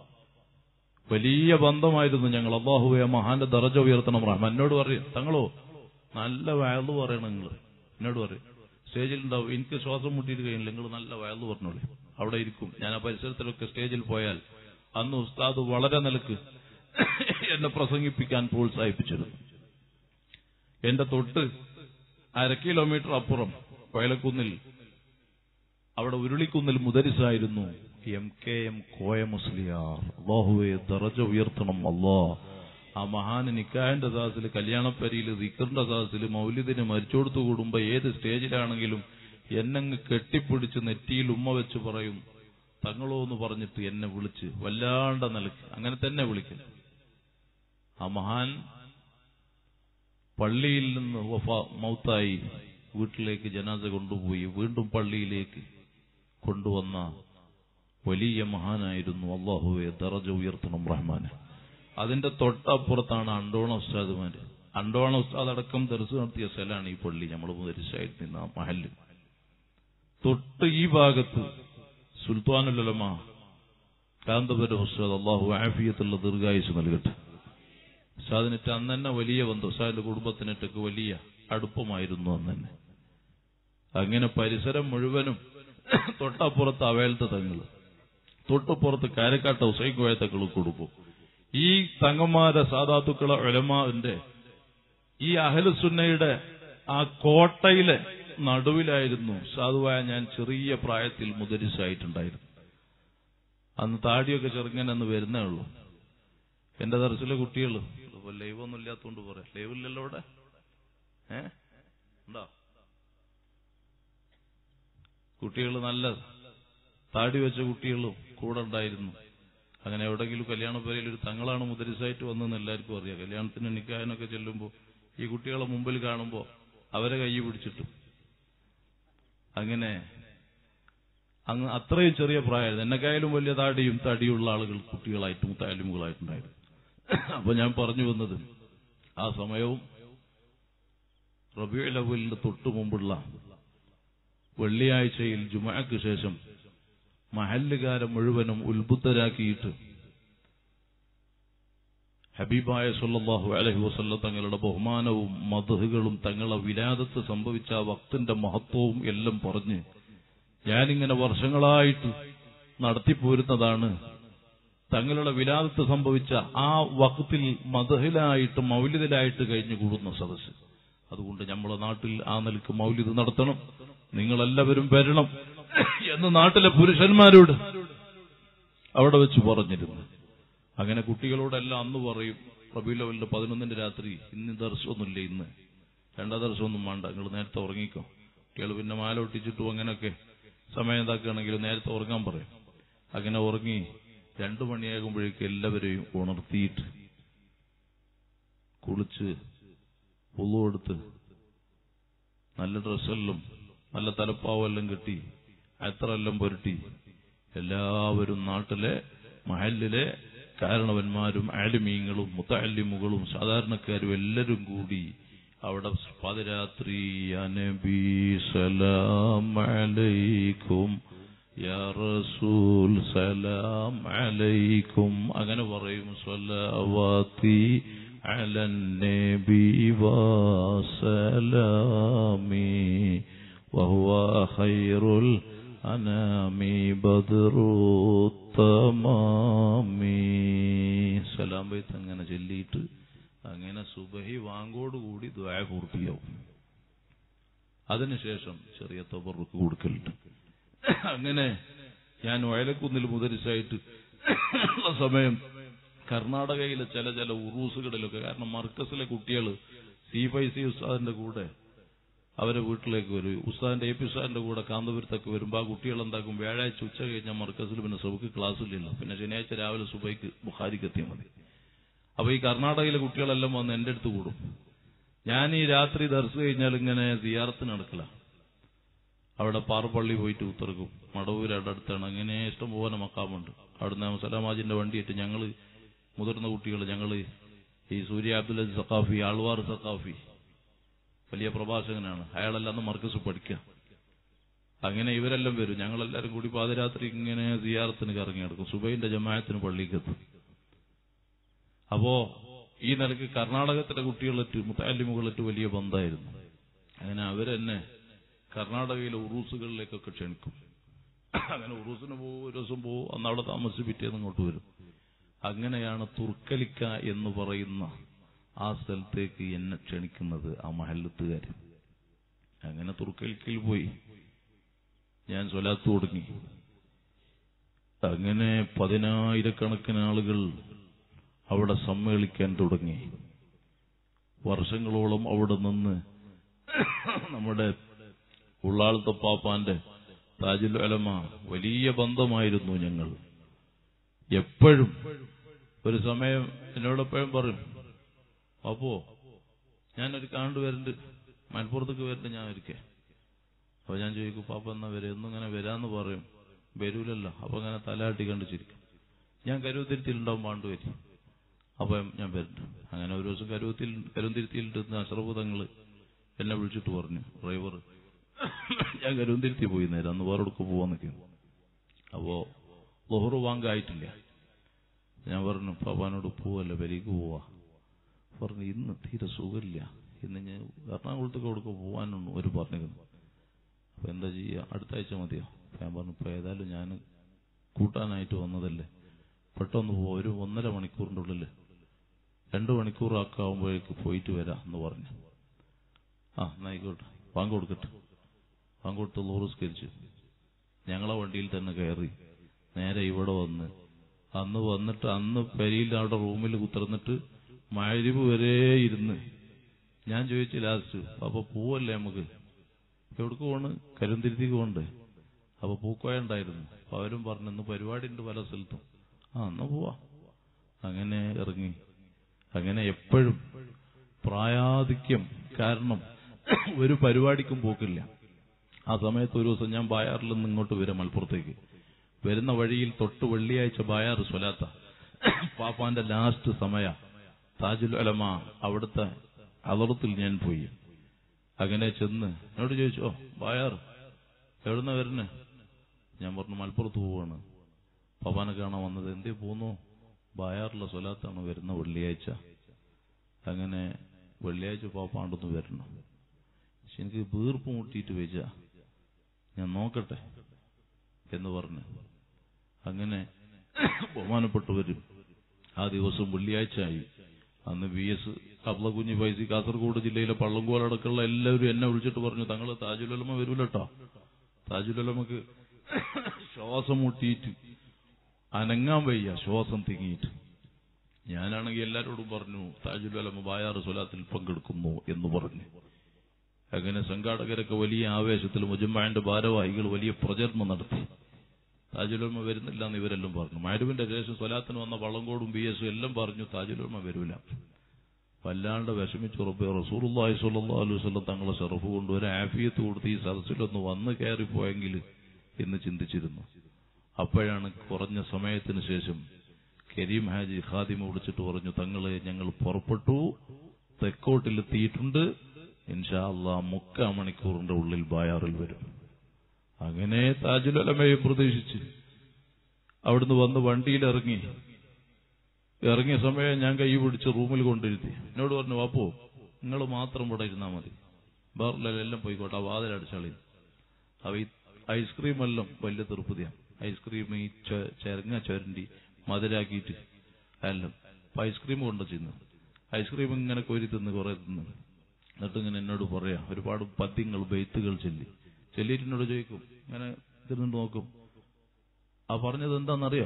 വലിയ ബന്ധമായിരുന്നു ഞങ്ങൾ അള്ളാഹുവെ മഹാന്റെ ദറജ ഉയർത്തണം റഹ്മാൻ എന്നോട് പറയും തങ്ങളോ നല്ല വയലു പറയണം നിങ്ങൾ എന്നോട് പറയും സ്റ്റേജിൽ ഉണ്ടാവും എനിക്ക് ശ്വാസം മുട്ടിയിട്ട് കഴിയില്ല നിങ്ങൾ നല്ല വയലു പറഞ്ഞോളി അവിടെ ഇരിക്കും ഞാൻ ആ പരിസരത്തിലൊക്കെ സ്റ്റേജിൽ പോയാൽ അന്ന് ഉസ്താദ് വളരെ നിലക്ക് എന്നെ പ്രസംഗിപ്പിക്കാൻ പ്രോത്സാഹിപ്പിച്ചിരുന്നു എന്റെ തൊട്ട് അര കിലോമീറ്റർ അപ്പുറം വയലക്കുന്നിൽ അവിടെ ഉരുളിക്കുന്നിൽ മുദരിസായിരുന്നു M K M Koya Musliyar അള്ളാഹുവെ ദറജ ഉയർത്തണം അള്ളാ ആ മഹാന് നിക്കായന്റെ സാഹസിൽ കല്യാണപ്പരിയിൽ ദിക്കറിന്റെ സാഹസിൽ മൗലിദിന് മരിച്ചോടുത്തു കൂടുമ്പോ ഏത് സ്റ്റേജിലാണെങ്കിലും എന്നങ്ങ് കെട്ടിപ്പിടിച്ച് നെറ്റിയിൽ ഉമ്മ വെച്ച് പറയും തങ്ങളോ എന്ന് പറഞ്ഞിട്ട് എന്നെ വിളിച്ച് വല്ലാണ്ട നിലക്ക് അങ്ങനെ തന്നെ വിളിക്കും ആ മഹാൻ പള്ളിയിൽ നിന്ന് വഫ മൗത്തായി വീട്ടിലേക്ക് ജനാസ കൊണ്ടുപോയി വീണ്ടും പള്ളിയിലേക്ക് കൊണ്ടുവന്ന വലിയ മഹാനായിരുന്നു അള്ളാഹുവെ ദറജ ഉയർത്തണം റഹ്മാന് അതിന്റെ തൊട്ടപ്പുറത്താണ് അണ്ടോണ ഉസ്താദുമാര് അണ്ടോണ ഉസ്താദ് അടക്കം ദർസ് നടത്തിയ സ്ഥലമാണ് ഈ പള്ളി നമ്മൾ മുതരിച്ചായിട്ട് നിന്ന ആ മഹല് തൊട്ട് ഈ ഭാഗത്ത് സുൽത്താനുലമ കാന്തപുര ഉസ്താദ് അള്ളാഹു ആഫിയത്തുള്ള ദീർഘായുസ് നൽകട്ടെ ഉസ്താദിനിട്ട് അന്ന് തന്നെ വലിയ ബന്ധം ഉസ്താദിന്റെ കുടുംബത്തിനിട്ടൊക്കെ വലിയ അടുപ്പമായിരുന്നു അന്ന് തന്നെ അങ്ങനെ പരിസരം മുഴുവനും തൊട്ടപ്പുറത്ത് അവേലത്തെ തങ്ങള് തൊട്ടപ്പുറത്ത് കാരക്കാട്ട ഹുസൈൻ കോയ തങ്ങൾ കൊടുക്കും ഈ തങ്ങന്മാരെ സാധാത്തുക്കളെ ഒലമാവിന്റെ ഈ അഹലുസുന്നയുടെ ആ കോട്ടയിലെ നടുവിലായിരുന്നു സാധുവായ ഞാൻ ചെറിയ പ്രായത്തിൽ മുദരിസായിട്ടുണ്ടായിരുന്നു അന്ന് താടിയൊക്കെ ചെറുങ്ങനെ വരുന്നേ ഉള്ളൂ എന്റെ ദർശിലെ കുട്ടികൾ ഇപ്പൊ ലൈവ് ഒന്നും ഇല്ലാത്തോണ്ട് പറയാം ലൈവ് ഇല്ലല്ലോ ഇവിടെ ഏ ഉണ്ടോ കുട്ടികൾ നല്ല താടി വെച്ച കുട്ടികളും കൂടെ ഉണ്ടായിരുന്നു അങ്ങനെ എവിടെങ്കിലും കല്യാണപ്പരയിൽ ഒരു തങ്ങളാണ് മുദരിസായിട്ട് വന്നതെന്ന് എല്ലാവർക്കും അറിയാം കല്യാണത്തിന് നിക്കാനൊക്കെ ചെല്ലുമ്പോൾ ഈ കുട്ടികളെ മുമ്പിൽ കാണുമ്പോൾ അവരെ കൈ പിടിച്ചിട്ടു അങ്ങനെ അങ്ങ് അത്രയും ചെറിയ പ്രായമായിരുന്നു എന്നെക്കായാലും വലിയ താടിയും തടിയുള്ള ആളുകൾ കുട്ടികളായിട്ടും മുത്തായാലുമുകളായിട്ടുണ്ടായിരുന്നു അപ്പൊ ഞാൻ പറഞ്ഞു വന്നത് ആ സമയവും റബിയുൽ അവലിന്റെ തൊട്ടു മുമ്പുള്ള വെള്ളിയാഴ്ചയിൽ ജുമാക്ക് ശേഷം മഹല്ലുകാരെ മുഴുവനും ഉത്ബുദ്ധരാക്കിയിട്ട് ഹബീബായ സല്ലല്ലാഹു അലൈഹി വസല്ലം തങ്ങളുടെ ബഹുമാനവും മധുഹുകളും തങ്ങളെ വിലാദത്ത് സംഭവിച്ച ആ വക്തിന്റെ മഹത്വവും എല്ലാം പറഞ്ഞ് ഞാനിങ്ങനെ വർഷങ്ങളായിട്ട് നടത്തിപ്പോരുന്നതാണ് തങ്ങളുടെ വിലാദത്ത് സംഭവിച്ച ആ വക്തിൽ മധുഹിലായിട്ട് മൗലിദിലായിട്ട് കഴിഞ്ഞു കൂടുന്ന സദസ്സ് അതുകൊണ്ട് നമ്മളെ നാട്ടിൽ ആ നിലക്ക് മൗലിദ് നടത്തണം നിങ്ങളെല്ലാവരും വരണം എന്ന് നാട്ടിലെ പുരുഷന്മാരോട് അവിടെ വെച്ച് പറഞ്ഞിരുന്നു അങ്ങനെ കുട്ടികളോടെല്ലാം അന്ന് പറയും റബി ലെവലിന്റെ പതിനൊന്നിന്റെ രാത്രി ഇന്ന് ദർശനമൊന്നുമില്ല ഇന്ന് രണ്ടാം ദർശനമൊന്നും വേണ്ട നിങ്ങൾ നേരത്തെ ഉറങ്ങിക്കോ കുട്ടികൾ പിന്നെ മാല ഒട്ടിച്ചിട്ടും അങ്ങനെയൊക്കെ സമയം ഇതാക്കുകയാണെങ്കിൽ നേരത്തെ ഉറങ്ങാൻ പറയും അങ്ങനെ ഉറങ്ങി രണ്ടു മണിയാകുമ്പോഴേക്കും എല്ലാവരെയും ഉണർത്തിയിട്ട് കുളിച്ച് പുളുവെടുത്ത് നല്ല ഡ്രസ്സെല്ലാം നല്ല തലപ്പാവെല്ലാം കെട്ടി അത്രയെല്ലാം പുരട്ടി എല്ലാവരും നാട്ടിലെ മഹലിലെ കാരണവന്മാരും ആലിമീങ്ങളും മുത്തല്ലിമുകളും സാധാരണക്കാരും എല്ലാവരും കൂടി അവിടെ പാതിരാത്രി യാ നബി സലാം അലൈക്കും യാ റസൂൽ സലാം അലൈക്കും അങ്ങനെ പറയും സ്വലവാത്തി അലൻ നബി വസലാമി وهو خير الأنام بدر التمام സലാം ബൈത്ത് അങ്ങനെ ചൊല്ലിയിട്ട് അങ്ങനെ സുബഹി വാങ്കോടുകൂടി ദ്വായ പൂർത്തിയാവും അതിനുശേഷം ചെറിയ തൊബറുക്ക് കൊടുക്കലുണ്ട് അങ്ങനെ ഞാൻ വയലക്കുന്നിൽ മുതരിച്ചായിട്ട് ഉള്ള സമയം കർണാടകയിലെ ചില ചില ഉറൂസുകളിലൊക്കെ കാരണം മർക്കസിലെ കുട്ടികൾ സി ഫൈ സി ഉസ്താദിന്റെ കൂടെ അവരെ വീട്ടിലേക്ക് വരും ഉസ്താദിന്റെ എ പി ഉസ്താദിന്റെ കൂടെ കാന്തപുരത്തൊക്കെ വരുമ്പോൾ ആ കുട്ടികൾ എന്താക്കും വ്യാഴാഴ്ച ഉച്ച കഴിഞ്ഞാൽ മർക്കസിൽ പിന്നെ സബക്ക് ക്ലാസ്സിലില്ല പിന്നെ ശനിയാഴ്ച രാവിലെ സുബൈക്ക് ബുഖാരിക്ക് എത്തിയാൽ മതി അപ്പൊ ഈ കർണാടകയിലെ കുട്ടികളെല്ലാം വന്ന് എന്റെ അടുത്ത് കൂടും ഞാൻ ഈ രാത്രി ദർശ കഴിഞ്ഞാൽ ഇങ്ങനെ സിയാറത്തിന് നടക്കില്ല അവിടെ പാറപ്പള്ളി പോയിട്ട് ഉത്തർക്കും മടവൂർ അവിടെ അടുത്താണ് അങ്ങനെ ഇഷ്ടം പോലെ മക്കാമുണ്ട് അവിടുന്ന് സലാമാജിന്റെ വണ്ടിയിട്ട് ഞങ്ങള് മുതിർന്ന കുട്ടികൾ ഞങ്ങള് ഈ സൂര്യ അബ്ദുൽ അസീസ് സഖാഫി ആൾവാർ സഖാഫി വലിയ പ്രഭാഷകനാണ് അയാളെല്ലാം അന്ന് മർക്കസ് പഠിക്കുക അങ്ങനെ ഇവരെല്ലാം വരും ഞങ്ങളെല്ലാരും കൂടി പാതിരാത്രി ഇങ്ങനെ സിയാറത്തിന് കറങ്ങി നടക്കും സുബൈന്റെ ജമായത്തിന് പള്ളിക്കെത്തും അപ്പോ ഈ നിലക്ക് കർണാടകത്തിലെ കുട്ടികളിട്ട് മുത്താലിമുകളിട്ട് വലിയ ബന്ധമായിരുന്നു അങ്ങനെ അവരെന്നെ കർണാടകയിലെ ഉറൂസുകളിലേക്കൊക്കെ ക്ഷണിക്കും അങ്ങനെ ഉറൂസിന് പോകും ഒരു ദിവസം പോകും അന്ന് അവിടെ താമസിച്ച് പിറ്റേന്ന് ഇങ്ങോട്ട് വരും അങ്ങനെയാണ് തുർക്കലിക്ക എന്ന് പറയുന്ന ആ സ്ഥലത്തേക്ക് എന്നെ ക്ഷണിക്കുന്നത് ആ മഹല്ലത്തുകാർ അങ്ങനെ തുർക്കലിക്കയിൽ പോയി ഞാൻ സ്വലാത്ത് തുടങ്ങി അങ്ങനെ പതിനായിരക്കണക്കിന് ആളുകൾ അവിടെ സമ്മേളിക്കാൻ തുടങ്ങി വർഷങ്ങളോളം അവിടെ നിന്ന് നമ്മുടെ ഉള്ളാളത്തെ പാപ്പാന്റെ താജുൽ അലമ വലിയ ബന്ധമായിരുന്നു ഞങ്ങൾ എപ്പോഴും ഒരു സമയം എന്നോടെപ്പോഴും പറയും അപ്പോ ഞാനൊരു കാണ്ട് വരുന്നുണ്ട് മലപ്പുറത്തേക്ക് വരുന്നുണ്ട് ഞാൻ ഒരിക്കൽ അപ്പൊ ഞാൻ ചോദിക്കും പാപ്പ എന്നാ വരും എന്നും ഇങ്ങനെ വരാന്ന് പറയും വരൂലല്ലോ അപ്പൊ ഇങ്ങനെ തലയാട്ടി കണ്ട് ചിരിക്കും ഞാൻ കരുവത്തിരുത്തിയിലുണ്ടാവും പാണ്ട് വരും അപ്പൊ ഞാൻ വരുന്നുണ്ട് അങ്ങനെ ഒരു ദിവസം കരുവത്തിൽ കരുവത്തിരുത്തിയിലിട്ട് അശ്രഫ് തങ്ങള് എന്നെ വിളിച്ചിട്ട് പറഞ്ഞു ഡ്രൈവർ ഞാൻ കരുവന്തിരുത്തി പോയി നേരം അന്ന് വേറെ എടുക്ക് പോവാൻ നിൽക്കുന്നു അപ്പോ ലൊഹറു വാങ്കായിട്ടില്ല ഞാൻ പറഞ്ഞു പാപ്പാനോട് പോവല്ല പെരീക്ക് പോവാ പറഞ്ഞു ഇന്ന് തീരെ സുഖമില്ല ഇന്ന് ഞാൻ എറണാകുളത്തേക്ക് കൊടുക്കുക പോവാനൊന്നും ഒരു പറഞ്ഞിരുന്നു അപ്പൊ എന്താ ചെയ്യുക അടുത്ത ആഴ്ച മതിയോ അപ്പൊ ഞാൻ പറഞ്ഞു ഇപ്പൊ ഏതായാലും ഞാൻ കൂട്ടാനായിട്ട് വന്നതല്ലേ പെട്ടെന്ന് പോ ഒരു ഒന്നര മണിക്കൂറിന്റെ ഉള്ളിൽ രണ്ടു മണിക്കൂറാക്കാവുമ്പോഴേക്ക് പോയിട്ട് വരാം എന്ന് പറഞ്ഞു ആ എന്നായിക്കോട്ടെ വാങ്ങ് കൊടുക്കട്ടെ വാങ്ങ് കൊടുത്ത് ലോറിസ്കരിച്ചു ഞങ്ങളെ വണ്ടിയിൽ തന്നെ കയറി നേരെ ഇവിടെ വന്ന് അന്ന് വന്നിട്ട് അന്ന് പെരിയിൽ അവിടെ റൂമിൽ കുത്തിർന്നിട്ട് മഴരിവ് വരെ ഇരുന്ന് ഞാൻ ചോദിച്ചു ലാസ്റ്റ് അപ്പൊ പോവല്ലേ നമുക്ക് എവിടേക്ക് പോണ് കരുന്തിരുത്തിക്ക് പോണ്ടേ അപ്പൊ പൂക്കോയ ഉണ്ടായിരുന്നു അപ്പൊ അവരും പറഞ്ഞു ഇന്ന് പരിപാടി ഉണ്ട് പല സ്ഥലത്തും ആ എന്നാ പോവാ അങ്ങനെ ഇറങ്ങി അങ്ങനെ എപ്പോഴും പ്രായാധിക്യം കാരണം ഒരു പരിപാടിക്കും പോക്കില്ല ആ സമയത്ത് ഒരു ദിവസം ഞാൻ ബായാറിൽ നിന്ന് ഇങ്ങോട്ട് വരാം മലപ്പുറത്തേക്ക് വരുന്ന വഴിയിൽ തൊട്ട് വെള്ളിയാഴ്ച ബായാർ സ്വലാത്ത പാപ്പാന്റെ ലാസ്റ്റ് സമയ താജുൽ അലമ അവിടുത്തെ അതളത്തിൽ ഞാൻ പോയി അങ്ങനെ ചെന്ന് എന്നോട് ചോദിച്ചു ഓ ബായാർ എവിടുന്ന വരുന്നേ ഞാൻ പറഞ്ഞു മലപ്പുറത്ത് പോവാണ് പാപ്പാനെ കാണാൻ വന്നത് എന്തേ പോന്നു ബായാറിലെ സ്വലാത്താണ് വരുന്ന വെള്ളിയാഴ്ച അങ്ങനെ വെള്ളിയാഴ്ച പാപ്പാണ്ടൊന്ന് വരണം പക്ഷെ എനിക്ക് വീർപ്പ് മുട്ടിയിട്ട് വെച്ച ഞാൻ നോക്കട്ടെ എന്ന് പറഞ്ഞു അങ്ങനെ ബഹുമാനപ്പെട്ടവരും ആ ദിവസം വെള്ളിയാഴ്ച ആയി അന്ന് വി എസ് അബ്ല കുഞ്ഞി ഫൈസി കാസർഗോഡ് ജില്ലയിലെ പള്ളങ്കോലടക്കമുള്ള എല്ലാവരും എന്നെ വിളിച്ചിട്ട് പറഞ്ഞു തങ്ങള് താജുലമ വരൂലട്ടോ താജുലമക്ക് ശ്വാസം മുട്ടിയിട്ട് അനങ്ങാൻ വയ്യ ശ്വാസം തിങ്ങിയിട്ട് ഞാനാണെങ്കിൽ എല്ലാരോടും പറഞ്ഞു താജുലമ ബായാറ് സ്വലാത്തിൽ പങ്കെടുക്കുന്നു എന്ന് പറഞ്ഞു അങ്ങനെ സംഘാടകരൊക്കെ വലിയ ആവേശത്തിൽ മുജമ്മാന്റെ ഭാരവാഹികൾ വലിയ പ്രചരണം നടത്തി താജുലമ വരുന്നില്ല എന്ന് ഇവരെല്ലാം പറഞ്ഞു മരുവിന്റെ ശേഷം സ്വലാത്തിന് വന്ന വള്ളങ്കോടും ബി എസും എല്ലാം പറഞ്ഞു താജുലമ വരൂല വല്ലാണ്ട് വിഷമിച്ചുറപ്പ് റസൂറുല്ലാഹി സ്വല്ലല്ലാഹു അലൈഹി വസല്ലം തങ്ങളെ ഷറഫ് കൊണ്ട് ഒരു ആഫിയത്ത് കൊടുത്ത് ഈ സദസ്സിലൊന്ന് വന്ന് കയറിപ്പോയെങ്കിൽ എന്ന് ചിന്തിച്ചിരുന്നു അപ്പോഴാണ് കുറഞ്ഞ സമയത്തിന് ശേഷം കരീം ഹാജി ഖാദിമ വിളിച്ചിട്ട് പറഞ്ഞു തങ്ങളെ ഞങ്ങൾ പുറപ്പെട്ടു തെക്കോട്ടിലെത്തിയിട്ടുണ്ട് ഇൻഷാ അള്ളാ മുക്കാ മണിക്കൂറിന്റെ ഉള്ളിൽ ബായാറിൽ വരും അങ്ങനെ താജുലമയെ പ്രതീക്ഷിച്ച് അവിടുന്ന് വന്ന് വണ്ടിയിൽ ഇറങ്ങി ഇറങ്ങിയ സമയം ഞാൻ കൈ പിടിച്ച് റൂമിൽ കൊണ്ടിരുത്തി എന്നോട് പറഞ്ഞു വാപ്പോ നിങ്ങൾ മാത്രം ഇവിടെ ഇരുന്നാൽ മതി വേറെല്ലാം പോയിക്കോട്ടെ ആ വാതിലടിച്ചാളി അവ ഈ ഐസ്ക്രീം എല്ലാം വലിയ തൃപ്തിയാണ് ഐസ്ക്രീം ഈ ചെ- ചെരങ്ങ ചുരണ്ടി മധുരാക്കിയിട്ട് എല്ലാം അപ്പൊ ഐസ്ക്രീം കൊണ്ടു ചെന്ന് ഐസ്ക്രീം ഇങ്ങനെ കോരി തിന്ന് കുറെ തിന്ന് എന്നിട്ട് ഇങ്ങനെ എന്നോട് പറയാ ഒരുപാട് പദ്യങ്ങൾ ബെയ്ത്തുകൾ ചൊല്ലി ചൊല്ലിയിട്ട് എന്നോട് ചോദിക്കും ഇങ്ങനെ തിരുന്നിട്ട് നോക്കും ആ പറഞ്ഞത് എന്താണെന്നറിയോ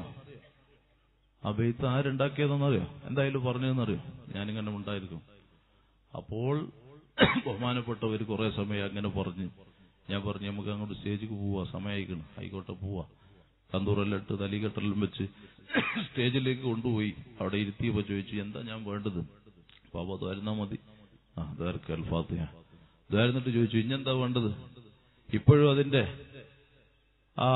ആ ബെയ്ത്ത് ആരുണ്ടാക്കിയതെന്നറിയോ എന്തായാലും പറഞ്ഞതെന്നറിയോ ഞാനിങ്ങനെ ഉണ്ടായിരിക്കും അപ്പോൾ ബഹുമാനപ്പെട്ടവർ കുറെ സമയം അങ്ങനെ പറഞ്ഞ് ഞാൻ പറഞ്ഞു നമുക്ക് അങ്ങോട്ട് സ്റ്റേജിക്ക് പോവാ സമയമായിക്കണം ആയിക്കോട്ടെ പോവാ കന്തൂറെല്ലാം ഇട്ട് തലികെട്ടെല്ലാം വെച്ച് സ്റ്റേജിലേക്ക് കൊണ്ടുപോയി അവിടെ ഇരുത്തിയപ്പോ ചോദിച്ചു എന്താ ഞാൻ വേണ്ടത് പാപ്പ അതായിരുന്നാ മതി ആ അതാർക്ക് അൽഫാത്തിയ ഇതായിരുന്നിട്ട് ചോദിച്ചു ഇഞ്ഞെന്താ വേണ്ടത് ഇപ്പോഴും അതിന്റെ ആ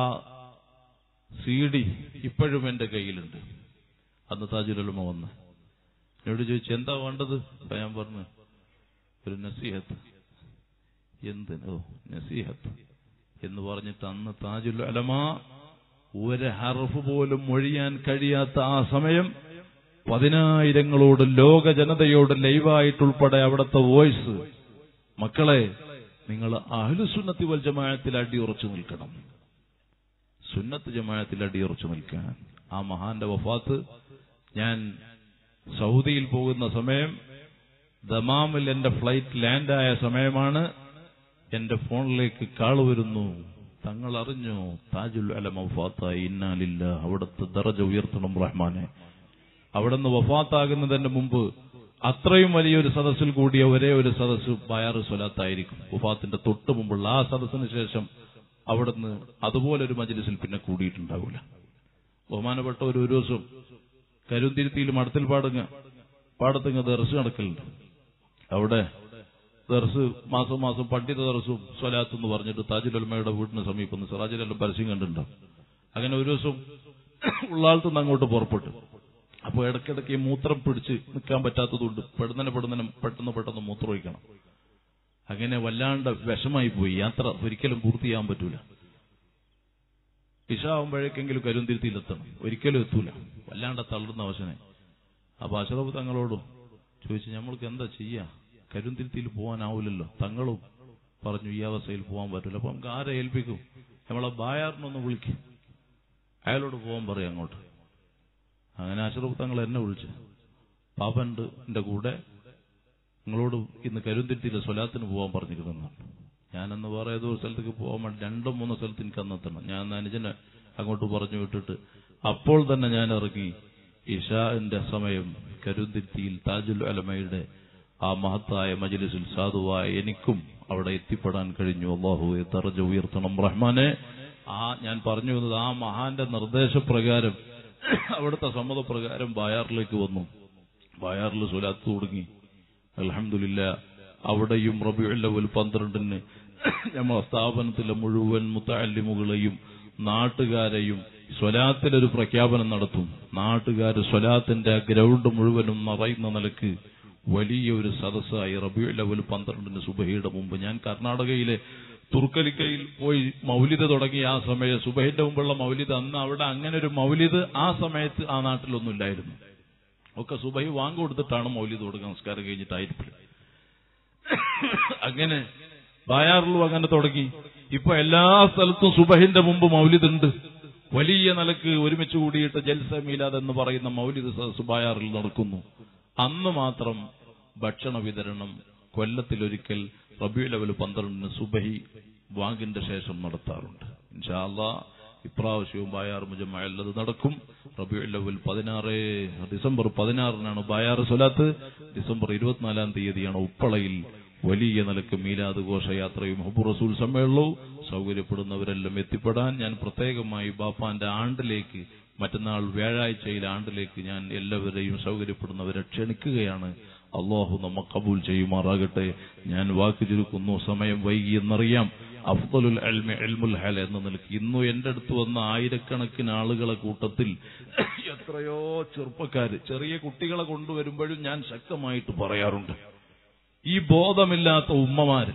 സി ഡി ഇപ്പോഴും എന്റെ കയ്യിലുണ്ട് അന്ന് താജുലമ വന്ന് എന്നോട് ചോദിച്ചു എന്താ വേണ്ടത് അപ്പൊ ഞാൻ പറഞ്ഞു ഒരു നസീഹത്ത് എന്തിനോ നസീഹത്ത് എന്ന് പറഞ്ഞിട്ട് അന്ന് താജുൽ അലമ ഒരു ഹർഫ് പോലും മൊഴിയാൻ കഴിയാത്ത ആ സമയം പതിനായിരങ്ങളോട് ലോക ജനതയോട് ലൈവായിട്ടുൾപ്പെടെ അവിടുത്തെ വോയിസ് മക്കളെ നിങ്ങൾ അഹ്ലുസുന്നത്തി വൽ ജമാഅത്തിൽ അടിയുറച്ചു നിൽക്കണം സുന്നത്ത് ജമാഅത്തിൽ അടിയുറച്ചു നിൽക്കാൻ ആ മഹാന്റെ വഫാത്ത് ഞാൻ സൗദിയിൽ പോകുന്ന സമയം ദമാമിൽ എന്റെ ഫ്ലൈറ്റ് ലാൻഡായ സമയമാണ് എന്റെ ഫോണിലേക്ക് കാള് വരുന്നു തങ്ങൾ അറിഞ്ഞു താജുൽ അലം വഫാത്തായി ഇന്നാലില്ല അവിടുത്തെ ദറജ ഉയർത്തണം റഹ്മാനെ അവിടുന്ന് വഫാത്താകുന്നതിന് മുമ്പ് അത്രയും വലിയൊരു സദസ്സിൽ കൂടിയ ഒരേ ഒരു സദസ്സ് ബയാറ് സ്വലാത്തായിരിക്കും വഫാത്തിന്റെ തൊട്ട് മുമ്പുള്ള ആ സദസ്സിന് ശേഷം അവിടുന്ന് അതുപോലൊരു മജ്ലിസിൽ പിന്നെ കൂടിയിട്ടുണ്ടാവില്ല ബഹുമാനപ്പെട്ട ഒരു ഒരു ദിവസം കരുന്തിരുത്തിയിൽ മടത്തിൽ പാടുങ്ങ പാടത്തുങ്ങ ദർസ് നടക്കലുണ്ട് അവിടെ ദർസ് മാസം മാസം പണ്ഡിത ദർസും സ്വലാത്ത് എന്ന് പറഞ്ഞിട്ട് താജുൽ അൽമയുടെ വീടിന് സമീപം സിറാജുലെല്ലാം പരസ്യം കണ്ടിട്ടുണ്ടാവും അങ്ങനെ ഒരു ദിവസം ഉള്ളാളത്തുനിന്ന് അങ്ങോട്ട് പുറപ്പെട്ടു അപ്പോൾ ഇടയ്ക്കിടയ്ക്ക് ഈ മൂത്രം പിടിച്ച് നിൽക്കാൻ പറ്റാത്തതുകൊണ്ട് പെടുന്നനെ പെടുന്നനെ പെട്ടെന്ന് പെട്ടെന്ന് മൂത്രം ഒഴിക്കണം അങ്ങനെ വല്ലാണ്ട് വിഷമായി പോയി യാത്ര ഒരിക്കലും പൂർത്തിയാകാൻ പറ്റൂല ഇഷാവുമ്പോഴേക്കെങ്കിലും കരുന്തിരുത്തിയിലെത്തണം ഒരിക്കലും എത്തൂല വല്ലാണ്ട് തളർന്ന അവശനെ അപ്പൊ അഷറഫ് തങ്ങളോടും ചോദിച്ചു നമ്മൾക്ക് എന്താ ചെയ്യാ കരുന്തിരുത്തിയിൽ പോകാനാവൂലല്ലോ തങ്ങളും പറഞ്ഞു ഈ അവസ്ഥയിൽ പോകാൻ പറ്റില്ല അപ്പൊ നമുക്ക് ആരെ ഏൽപ്പിക്കും നമ്മളെ ബായാറിനൊന്ന് വിളിക്കും അയാളോട് പോകാൻ പറയും അങ്ങോട്ട് അങ്ങനെ അഷറഫ് തങ്ങൾ എന്നെ വിളിച്ചു പാപ്പൻ്റെ എന്റെ കൂടെ നിങ്ങളോട് ഇന്ന് കരുന്തിരുത്തിയിലെ സ്വലാത്തിന് പോകാൻ പറഞ്ഞിരുന്നെന്നാണ് ഞാനന്ന് വേറെ ഏതോ ഒരു സ്ഥലത്തേക്ക് പോകാൻ വേണ്ടി രണ്ടോ മൂന്നോ സ്ഥലത്ത് എനിക്ക് അന്നെത്തണം ഞാൻ അന്ന് അനുജനെ അങ്ങോട്ട് പറഞ്ഞു വിട്ടിട്ട് അപ്പോൾ തന്നെ ഞാൻ ഇറങ്ങി ഇഷാന്റെ സമയം കരുന്തിരുത്തിയിൽ താജുൽ അലമയുടെ ആ മഹത്തായ മജ്ലിസിൽ സാധുവായ എനിക്കും അവിടെ എത്തിപ്പെടാൻ കഴിഞ്ഞു അള്ളാഹുവെ തറജ ഉയർത്തണം റഹ്മാനെ ആ ഞാൻ പറഞ്ഞു വന്നത് ആ മഹാന്റെ നിർദ്ദേശപ്രകാരം അവിടുത്തെ സമ്മതപ്രകാരം ബായാറിലേക്ക് വന്നു ബായാറിൽ സുലാത്ത് തുടങ്ങി അലഹമില്ല അവിടെയും റബിയുല്ലവൽ പന്ത്രണ്ടിന് നമ്മളെ സ്ഥാപനത്തിലെ മുഴുവൻ മുത്താലിമുകളെയും നാട്ടുകാരെയും സ്വലാത്തിലൊരു പ്രഖ്യാപനം നടത്തും നാട്ടുകാര് സ്വലാത്തിന്റെ ആ ഗ്രൗണ്ട് മുഴുവനും നിറയുന്ന നിലക്ക് വലിയ ഒരു സദസ്സായി റബിയുല്ലവൽ പന്ത്രണ്ടിന് സുബഹയുടെ മുമ്പ് ഞാൻ കർണാടകയിലെ തുർക്കലിക്കയിൽ പോയി മൗലിദ് തുടങ്ങി ആ സമയം സുബഹിന്റെ മുമ്പുള്ള മൗലിദ് അന്ന് അവിടെ അങ്ങനെ ഒരു മൗലിദ് ആ സമയത്ത് ആ നാട്ടിലൊന്നും ഇല്ലായിരുന്നു ഒക്കെ സുബഹി വാങ്ങി കൊടുത്തിട്ടാണ് മൗലിദ് തുടങ്ങുക നമസ്കാരം കഴിഞ്ഞിട്ടായിരിക്കും അങ്ങനെ ബായാറിലും അങ്ങനെ തുടങ്ങി ഇപ്പൊ എല്ലാ സ്ഥലത്തും സുബഹിന്റെ മുമ്പ് മൗലിദ് ഉണ്ട് വലിയ നിലക്ക് ഒരുമിച്ച് കൂടിയിട്ട് ജൽസ മീലാദ് എന്ന് പറയുന്ന മൗലിദ് സദസ് ബായാറിൽ നടക്കുന്നു അന്ന് മാത്രം ഭക്ഷണ വിതരണം കൊല്ലത്തിലൊരിക്കൽ റബി ലെവൽ പന്ത്രണ്ടിന് സുബഹി വാങ്ങിന്റെ ശേഷം നടത്താറുണ്ട് ഇൻഷാല്ലാ ഇപ്രാവശ്യവും ബായാർ മുജമ്മത് നടക്കും റബി ലെവൽ പതിനാറ് ഡിസംബർ പതിനാറിനാണ് ബായാർ സ്വലാത്ത് ഡിസംബർ ഇരുപത്തിനാലാം തീയതിയാണ് ഉപ്പളയിൽ വലിയ നിലക്ക് മീലാദ് ഘോഷയാത്രയും ഹബു റസൂൽ സമ്മേളനവും സൗകര്യപ്പെടുന്നവരെല്ലാം എത്തിപ്പെടാൻ ഞാൻ പ്രത്യേകമായി ബാപ്പാന്റെ ആണ്ടിലേക്ക് മറ്റന്നാൾ വ്യാഴാഴ്ചയിൽ ആണ്ടിലേക്ക് ഞാൻ എല്ലാവരെയും സൗകര്യപ്പെടുന്നവരെ ക്ഷണിക്കുകയാണ് അള്ളാഹു നമ്മ കബൂൽ ചെയ്യുമാറാകട്ടെ ഞാൻ വാക്ക് ചുരുക്കുന്നു സമയം വൈകി എന്നറിയാം അഫ്ദലുൽ അൽമി അൽമുൽ ഹൽ എന്ന നിലയ്ക്ക് ഇന്നു എന്റെ അടുത്ത് വന്ന ആയിരക്കണക്കിന് ആളുകളെ കൂട്ടത്തിൽ എത്രയോ ചെറുപ്പക്കാര് ചെറിയ കുട്ടികളെ കൊണ്ടുവരുമ്പോഴും ഞാൻ ശക്തമായിട്ട് പറയാറുണ്ട് ഈ ബോധമില്ലാത്ത ഉമ്മമാര്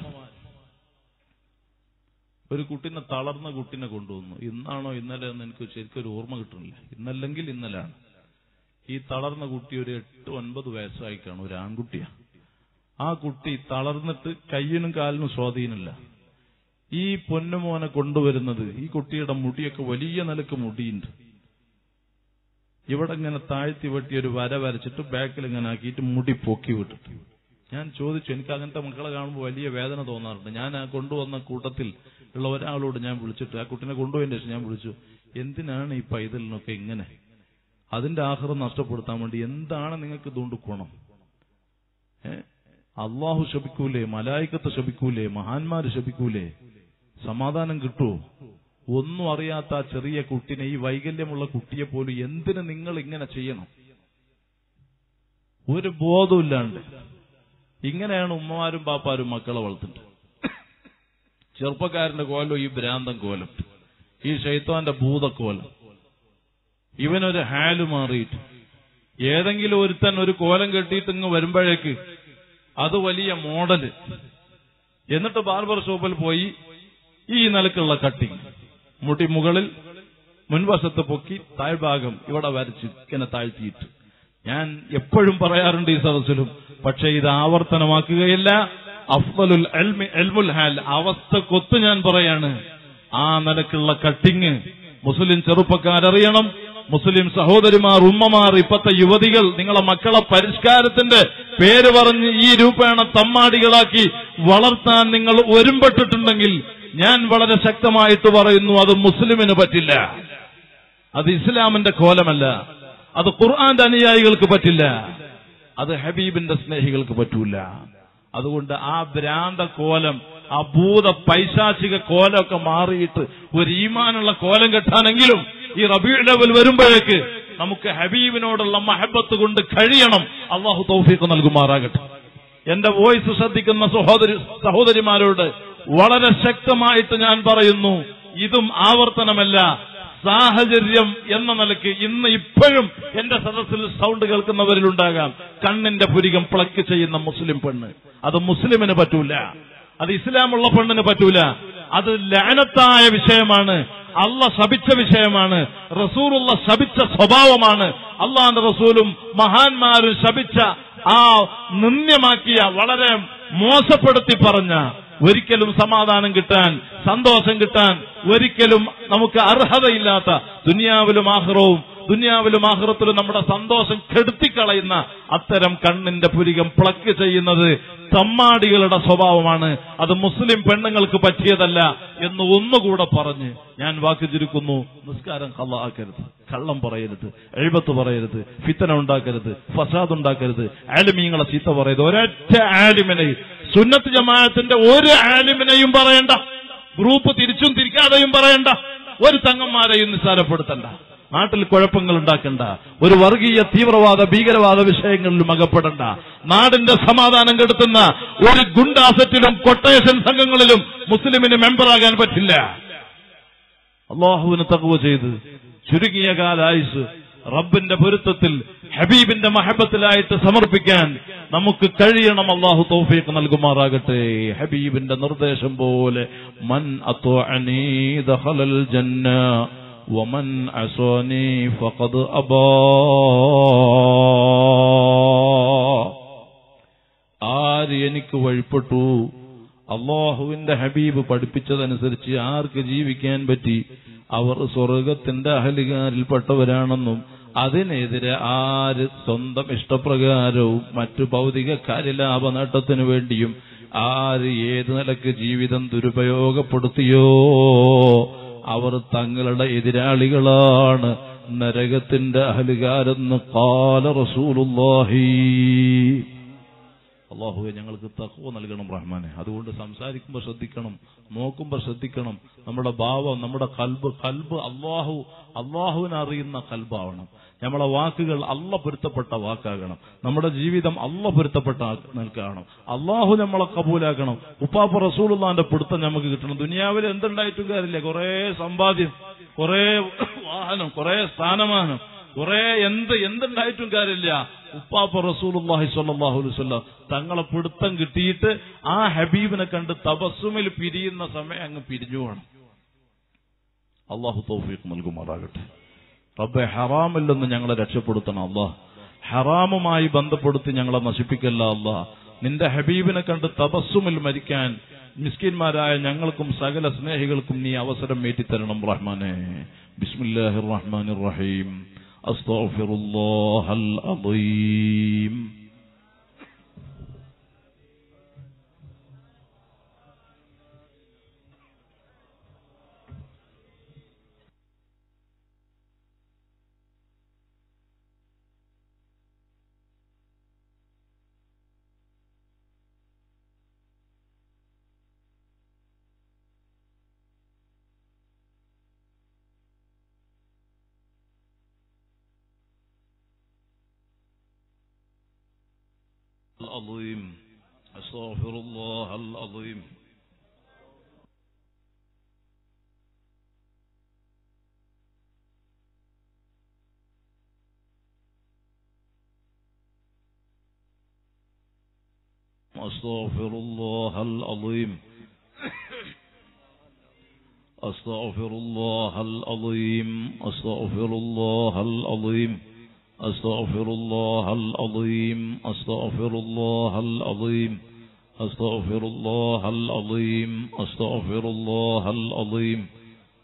ഒരു കുട്ടിനെ തളർന്ന കുട്ടിനെ കൊണ്ടുവന്നു ഇന്നാണോ ഇന്നലെ എന്ന് എനിക്ക് ശരിക്കും ഒരു ഓർമ്മ കിട്ടുന്നില്ല ഇന്നല്ലെങ്കിൽ ഇന്നലാണ് ഈ തളർന്ന കുട്ടി ഒരു എട്ട് ഒൻപത് വയസ്സായി കാണും ഒരു ആൺകുട്ടിയാ ആ കുട്ടി തളർന്നിട്ട് കയ്യിനും കാലിനും സ്വാധീനമില്ല ഈ പൊന്നുമോനെ കൊണ്ടുവരുന്നത് ഈ കുട്ടിയുടെ മുടിയൊക്കെ വലിയ നിലക്ക് മുടിയുണ്ട് ഇവിടെ ഇങ്ങനെ താഴ്ത്തി വെട്ടി ഒരു വര വരച്ചിട്ട് ബാക്കിൽ ഇങ്ങനെ ആക്കിയിട്ട് മുടി പൊക്കി വിട്ടിട്ട് ഞാൻ ചോദിച്ചു എനിക്ക് അങ്ങനത്തെ മക്കളെ കാണുമ്പോൾ വലിയ വേദന തോന്നാറുണ്ട് ഞാൻ ആ കൊണ്ടുവന്ന കൂട്ടത്തിൽ ഉള്ള ഒരാളോട് ഞാൻ വിളിച്ചിട്ട് ആ കുട്ടിനെ കൊണ്ടുപോയതിന് ശേഷം ഞാൻ വിളിച്ചു എന്തിനാണ് ഈ പൈതലിനൊക്കെ ഇങ്ങനെ അതിന്റെ ആഹ്റം നഷ്ടപ്പെടുത്താൻ വേണ്ടി എന്താണ് നിങ്ങൾക്ക് ഇതുകൊണ്ട് ഗുണം ഏ അള്ളാഹു ശപിക്കൂലേ മലായിക്കത്ത് ശപിക്കൂലേ മഹാന്മാര് ശപിക്കൂലേ സമാധാനം കിട്ടുമോ ഒന്നും അറിയാത്ത ആ ചെറിയ കുട്ടിനെ ഈ വൈകല്യമുള്ള കുട്ടിയെ പോലും എന്തിന് നിങ്ങൾ ഇങ്ങനെ ചെയ്യണം ഒരു ബോധമില്ലാണ്ട് ഇങ്ങനെയാണ് ഉമ്മമാരും പാപ്പാരും മക്കളെ വളർത്തുന്നത് ചെറുപ്പക്കാരന്റെ കോലം ഈ ഭ്രാന്തൻ കോലം ഈ ഷെയ്ത്താന്റെ ഭൂതക്കോലം ഇവനൊരു ഹാല് മാറിയിട്ട് ഏതെങ്കിലും ഒരുത്തൻ ഒരു കോലം കെട്ടിയിട്ട് ഇങ്ങ് വരുമ്പോഴേക്ക് അത് വലിയ മോഡല് എന്നിട്ട് ബാർബർ ഷോപ്പിൽ പോയി ഈ നിലക്കുള്ള കട്ടിങ് മുടി മുകളിൽ മുൻവശത്ത് പൊക്കി താഴ്ഭാഗം ഇവിടെ വരച്ച് ഇങ്ങനെ താഴ്ത്തിയിട്ട് ഞാൻ എപ്പോഴും പറയാറുണ്ട് ഈ സദസ്സിലും പക്ഷെ ഇത് ആവർത്തനമാക്കുകയില്ല അഫ്ദലുൽ അൽമി അൽമുൽ ഹാൽ അവസ്ഥക്കൊത്ത് ഞാൻ പറയാണ് ആ നിലക്കുള്ള കട്ടിങ് മുസ്ലിം ചെറുപ്പക്കാരറിയണം മുസ്ലിം സഹോദരിമാർ ഉമ്മമാർ ഇപ്പത്തെ യുവതികൾ നിങ്ങളെ മക്കളെ പരിഷ്കാരത്തിന്റെ പേര് പറഞ്ഞ് ഈ രൂപേണ തമ്മാടികളാക്കി വളർത്താൻ നിങ്ങൾ ഒരുമ്പെട്ടിട്ടുണ്ടെങ്കിൽ ഞാൻ വളരെ ശക്തമായിട്ട് പറയുന്നു അത് മുസ്ലിമിന് പറ്റില്ല അത് ഇസ്ലാമിന്റെ കോലമല്ല അത് ഖുർആന്റെ അനുയായികൾക്ക് പറ്റില്ല അത് ഹബീബിന്റെ സ്നേഹികൾക്ക് പറ്റൂല അതുകൊണ്ട് ആ ഭ്രാന്ത കോലം ആ ഭൂത പൈശാചിക കോലമൊക്കെ മാറിയിട്ട് ഒരു ഈമാനുള്ള കോലം കെട്ടാനെങ്കിലും ഈ റബീ ലെവൽ വരുമ്പോഴേക്ക് നമുക്ക് ഹബീബിനോടുള്ള മഹബത്ത് കൊണ്ട് കഴിയണം അള്ളാഹു തൗഫീഖ് നൽകുമാറാകട്ടെ എന്റെ വോയിസ് ശ്രദ്ധിക്കുന്ന സഹോദരി സഹോദരിമാരോട് വളരെ ശക്തമായിട്ട് ഞാൻ പറയുന്നു ഇതും ആവർത്തനമല്ല സാഹചര്യം എന്ന നിലയ്ക്ക് ഇന്ന് ഇപ്പോഴും എന്റെ സദസ്സിൽ സൗണ്ട് കേൾക്കുന്നവരിലുണ്ടാകാം കണ്ണിന്റെ പുരികം പ്ലക്ക് ചെയ്യുന്ന മുസ്ലിം പെണ്ണ് അത് മുസ്ലിമിന് പറ്റൂല അത് ഇസ്ലാമുള്ള പെണ്ണിന് പറ്റൂല അത് ലാനത്തായ വിഷയമാണ് അല്ല ശപിച്ച വിഷയമാണ് റസൂലുള്ള ശപിച്ച സ്വഭാവമാണ് അള്ളാന്റെ റസൂലും മഹാന്മാരും ശപിച്ച ആ നിന്ദ്യമാക്കിയ വളരെ മോശപ്പെടുത്തി പറഞ്ഞ ഒരിക്കലും സമാധാനം കിട്ടാൻ സന്തോഷം കിട്ടാൻ ഒരിക്കലും നമുക്ക് അർഹതയില്ലാത്ത ദുനിയാവിലും ആഹ്റവും ദുനിയാവിലും ആഹ്റത്തിലും നമ്മുടെ സന്തോഷം കെടുത്തിക്കളയുന്ന അത്തരം കണ്ണിന്റെ പുരികം പ്ലക്ക് ചെയ്യുന്നത് തമ്മാടികളുടെ സ്വഭാവമാണ് അത് മുസ്ലിം പെണ്ണുങ്ങൾക്ക് പറ്റിയതല്ല എന്ന് ഒന്നുകൂടെ പറഞ്ഞ് ഞാൻ വാക്ക് ചുരുക്കുന്നു നിസ്കാരം കള്ളാക്കരുത് കള്ളം പറയരുത് എഴുപത്ത് പറയരുത് ഫിത്തന ഉണ്ടാക്കരുത് ഫസാദ് ഉണ്ടാക്കരുത് ആലിമീങ്ങളെ ചീത്ത പറയരുത് ഒരൊറ്റ ആലിമിനെയും സുന്നത്ത് ജമാഅത്തിന്റെ ഒരു ആലിമിനെയും പറയണ്ട ഗ്രൂപ്പ് തിരിച്ചും തിരിക്കാതെയും പറയണ്ട ഒരു തങ്ങന്മാരെയും നിസ്സാരപ്പെടുത്തണ്ട നാട്ടിൽ കുഴപ്പങ്ങൾ ഉണ്ടാക്കണ്ട ഒരു വർഗീയ തീവ്രവാദ ഭീകരവാദ വിഷയങ്ങളിലും അകപ്പെടണ്ട നാടിന്റെ സമാധാനം കെടുത്തുന്ന ഒരു ഗുണ്ടാസറ്റിലും കൊട്ടേഷൻ സംഘങ്ങളിലും മുസ്ലിമിന് മെമ്പറാകാൻ പറ്റില്ല അള്ളാഹുവിന് തകവ ചെയ്ത് ചുരുങ്ങിയ കാലായുസ് റബ്ബിന്റെ പൊരുത്തത്തിൽ ഹബീബിന്റെ മഹബത്തിലായിട്ട് സമർപ്പിക്കാൻ നമുക്ക് കഴിയണം അള്ളാഹു തൗഫീഖ് നൽകുമാറാകട്ടെ ഹബീബിന്റെ നിർദ്ദേശം പോലെ മൻ അത്വഅനീ ദഖലൽ ജന്ന വമൻ അസ്വനി ഫഖദ് അബാ ആര് എനിക്ക് വഴിപ്പെട്ടു അള്ളാഹുവിന്റെ ഹബീബ് പഠിപ്പിച്ചതനുസരിച്ച് ആർക്ക് ജീവിക്കാൻ പറ്റി അവർ സ്വർഗത്തിന്റെ അഹലുകാരിൽപ്പെട്ടവരാണെന്നും അതിനെതിരെ ആര് സ്വന്തം ഇഷ്ടപ്രകാരവും മറ്റു ഭൗതിക കാര്യലാഭ നേട്ടത്തിനു വേണ്ടിയും ആര് ഏത് നിലക്ക് ജീവിതം ദുരുപയോഗപ്പെടുത്തിയോ അവർ തങ്ങളുടെ എതിരാളികളാണ് നരകത്തിന്റെ അഹലുകാരെന്ന് കാല റസൂലുള്ളാഹി അള്ളാഹുവെ ഞങ്ങൾക്ക് തഖ്വ നൽകണം റഹ്മാനെ അതുകൊണ്ട് സംസാരിക്കുമ്പോൾ ശ്രദ്ധിക്കണം നോക്കുമ്പോൾ ശ്രദ്ധിക്കണം നമ്മുടെ ഭാവം നമ്മുടെ കൽബ് കൽബ് അള്ളാഹു അള്ളാഹുവിനെ അറിയുന്ന കൽബാവണം നമ്മളെ വാക്കുകൾ അല്ല പൊരുത്തപ്പെട്ട വാക്കാകണം നമ്മുടെ ജീവിതം അല്ല പൊരുത്തപ്പെട്ട നിൽക്കണം അള്ളാഹു നമ്മളെ കബൂലാക്കണം ഉപ്പാപ്പ റസൂലുള്ളാന്റെ പിടുത്തം നമുക്ക് കിട്ടണം ദുനിയാവിൽ എന്തുണ്ടായിട്ടും കാര്യമില്ല കുറെ സമ്പാദ്യം കുറെ വാഹനം കുറെ സ്ഥാനമാനം കുറെ എന്ത് എന്തുണ്ടായിട്ടും കാര്യമില്ല ഉപ്പാപ്പ റസൂലുള്ളാഹി സ്വല്ലല്ലാഹു അലൈഹി വസല്ലം തങ്ങളെ പിടുത്തം കിട്ടിയിട്ട് ആ ഹബീബിനെ കണ്ട് തപസ്സുമിൽ പിരിയുന്ന സമയം അങ്ങ് പിരിഞ്ഞു വേണം അള്ളാഹു തൗഫീഖ് നൽകുമാറാകട്ടെ റബ്ബെ ഹറാമിൽ നിന്ന് ഞങ്ങളെ രക്ഷപ്പെടുത്തണം അള്ളാഹ് ഹറാമുമായി ബന്ധപ്പെടുത്തി ഞങ്ങളെ നശിപ്പിക്കല്ല അള്ളാഹ് നിന്റെ ഹബീബിനെ കണ്ട് തപസ്സുമിൽ മരിക്കാൻ മിസ്കിന്മാരായ ഞങ്ങൾക്കും സകല സ്നേഹികൾക്കും നീ അവസരം ഏറ്റിത്തരണം റഹ്മാനെ ബിസ്മില്ലാഹിർ റഹ്മാനിർ റഹീം അസ്തഗ്ഫിറുല്ലാഹൽ അദീം العظيم أستغفر الله العظيم أستغفر الله العظيم أستغفر الله العظيم أستغفر الله العظيم أستغفر الله العظيم أستغفر الله العظيم أستغفر الله العظيم أستغفر الله العظيم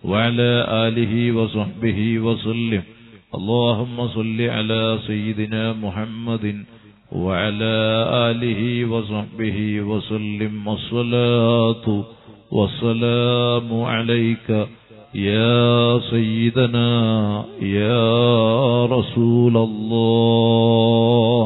وعلى آله وصحبه وسلم اللهم صل على سيدنا محمد وعلى آله وصحبه وسلم الصلاة والسلام عليك يا سيدنا يا رسول الله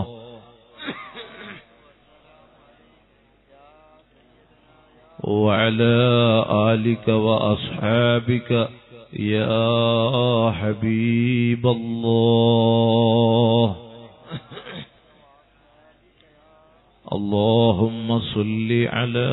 وعلى آلك وأصحابك يا حبيب الله اللهم صل على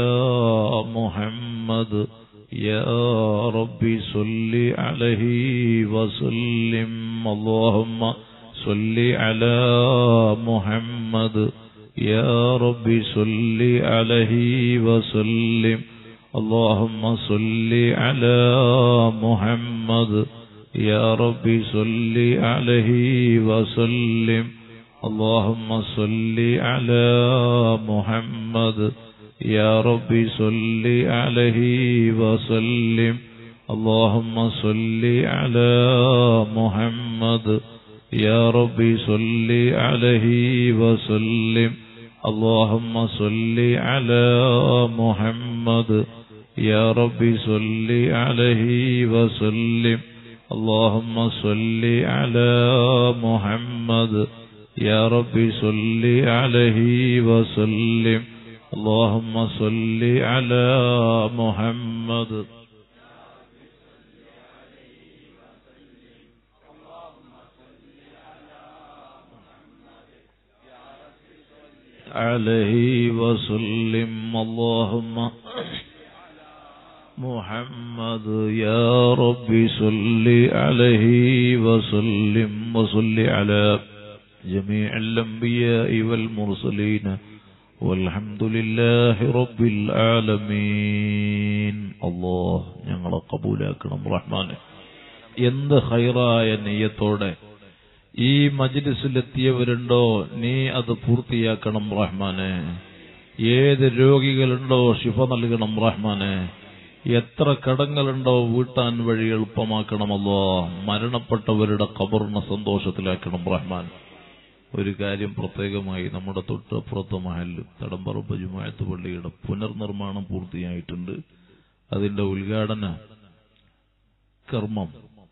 محمد يا ربي صل عليه وسلم اللهم صل على محمد يا ربي صل عليه وسلم اللهم صل على محمد يا ربي صل عليه وسلم اللهم صل على محمد يا ربي صل عليه وسلم اللهم صل على محمد يا ربي صل عليه وسلم اللهم صل على محمد يا ربي صل عليه وسلم اللهم صل على محمد يا ربي صل عليه وسلم اللهم صل على محمد عليه وسلم اللهم محمد يا ربي صل عليه وسلم وصل على جميع الأنبياء والمرسلين والحمد لله رب العالمين الله ഞങ്ങളെ കബൂലാക്കണം റഹ്മാനെ എന്ത് ഹൈറായ നെയ്യത്തോടെ ഈ മജ്ലിസിലെത്തിയവരുണ്ടോ നീ അത് പൂർത്തിയാക്കണം റഹ്മാനെ ഏത് രോഗികളുണ്ടോ ശിഫ നൽകണം റഹ്മാനെ എത്ര കടങ്ങളുണ്ടോ വീട്ടാൻ വഴി എളുപ്പമാക്കണമല്ലോ മരണപ്പെട്ടവരുടെ കബറിനെ സന്തോഷത്തിലാക്കണം റഹ്മാൻ ഒരു കാര്യം പ്രത്യേകമായി നമ്മുടെ തൊട്ടപ്പുറത്തെ മഹല് തടമ്പറമ്പ് ജുമായത്ത് പള്ളിയുടെ പുനർനിർമ്മാണം പൂർത്തിയായിട്ടുണ്ട് അതിന്റെ ഉദ്ഘാടന കർമ്മം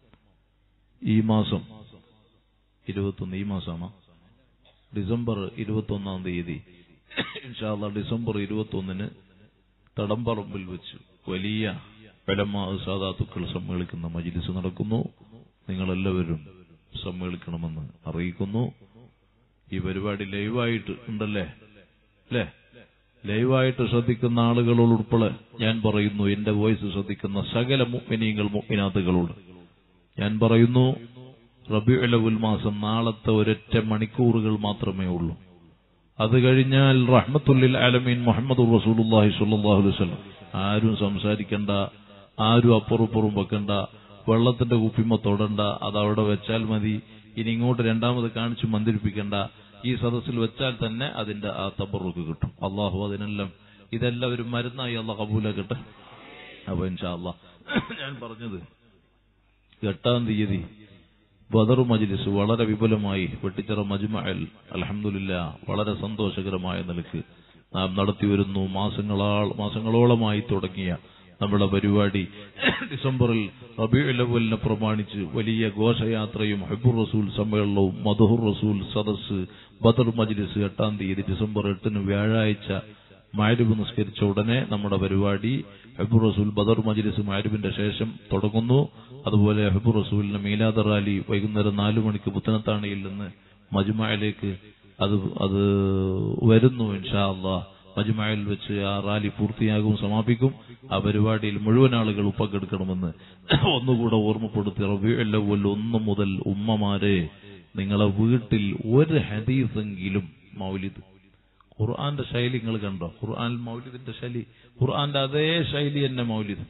ഈ മാസം ഇരുപത്തൊന്ന് ഈ മാസമാണ് ഡിസംബർ ഇരുപത്തൊന്നാം തീയതി ഇൻഷാല്ല ഡിസംബർ ഇരുപത്തൊന്നിന് തടമ്പറമ്പിൽ വെച്ച് വലിയ പരമാ സാധാത്തുക്കൾ സമ്മേളിക്കുന്ന മജിലിസ് നടക്കുന്നു നിങ്ങളെല്ലാവരും സമ്മേളിക്കണമെന്ന് അറിയിക്കുന്നു ഈ പരിപാടി ലൈവായിട്ട് ഉണ്ടല്ലേ അല്ലേ ലൈവായിട്ട് ശ്രദ്ധിക്കുന്ന ആളുകളോട് ഉൾപ്പെടെ ഞാൻ പറയുന്നു എന്റെ വോയിസ് ശ്രദ്ധിക്കുന്ന സകല മുഗ്മിനീങ്ങൾ മുഗ്മിനാത്തുകളോട് ഞാൻ പറയുന്നു റബിഉലവുൽ മാസം നാളത്തെ ഒരൊറ്റ മണിക്കൂറുകൾ മാത്രമേ ഉള്ളൂ അത് കഴിഞ്ഞാൽ റഹ്മത്തുല്ലിൽ ആലമീൻ മുഹമ്മദ് റസൂലുള്ളാഹി സ്വല്ലല്ലാഹു അലൈഹി വസല്ലം ആരും സംസാരിക്കണ്ട ആരും അപ്പുറപ്പുറം വെക്കണ്ട വെള്ളത്തിന്റെ കുപ്പിമ തൊടണ്ട അത് അവിടെ വെച്ചാൽ മതി ഇനി ഇങ്ങോട്ട് രണ്ടാമത് കാണിച്ചു മന്ദിരിപ്പിക്കണ്ട ഈ സദസ്സിൽ വെച്ചാൽ തന്നെ അതിന്റെ ആ തബറുക്ക് കിട്ടും അള്ളാഹു അതിനെല്ലാം ഇതെല്ലാം ഒരു മരുന്നായി അള്ളാഹ് കബൂലാക്കട്ടെ അപ്പൊ ഇൻഷാ അള്ളാഹ് ഞാൻ പറഞ്ഞത് എട്ടാം തീയതി ബദർ മജ്ലിസ് വളരെ വിപുലമായി വെട്ടിച്ചിറ മജ്മഅൽ അലഹമുല്ല വളരെ സന്തോഷകരമായ നിലക്ക് നാം നടത്തി വരുന്നു മാസങ്ങളാ മാസങ്ങളോളമായി തുടങ്ങിയ നമ്മുടെ പരിപാടി ഡിസംബറിൽ റബിഉലവലിനെ പ്രമാണിച്ച് വലിയ ഘോഷയാത്രയും ഹബുർ റസൂൽ സമ്മേളനവും മധുഹുർ റസൂൽ സദസ് ബദർ മജ്ലിസ് എട്ടാം തീയതി ഡിസംബർ എട്ടിന് വ്യാഴാഴ്ച മാരിബ് നിസ്കരിച്ച ഉടനെ നമ്മുടെ പരിപാടി ഹബുർ റസൂൽ ബദർ മജ്ലിസ് മാരിബിന്റെ ശേഷം തുടങ്ങുന്നു അതുപോലെ ഹബുർ റസൂലിന്റെ മീലാദ് റാലി വൈകുന്നേരം നാലു മണിക്ക് പുത്തനത്താണിയിൽ നിന്ന് മജ്മയിലേക്ക് അത് അത് വരുന്നു ഇൻഷാ അള്ളാഹ് മജ്മയിൽ വെച്ച് ആ റാലി പൂർത്തിയാകും സമാപിക്കും ആ പരിപാടിയിൽ മുഴുവൻ ആളുകൾ പങ്കെടുക്കണമെന്ന് ഒന്നുകൂടെ ഓർമ്മപ്പെടുത്തി റബിയുല്ലവൽ ഒന്ന് മുതൽ ഉമ്മമാരെ നിങ്ങളെ വീട്ടിൽ ഒരു ഹദീസെങ്കിലും മൗലിദ് ഖുർആന്റെ ശൈലി നിങ്ങൾ കണ്ടോ ഖുർആൻ മൗലിദിന്റെ ശൈലി ഖുർആന്റെ അതേ ശൈലി തന്നെ മൗലിദ്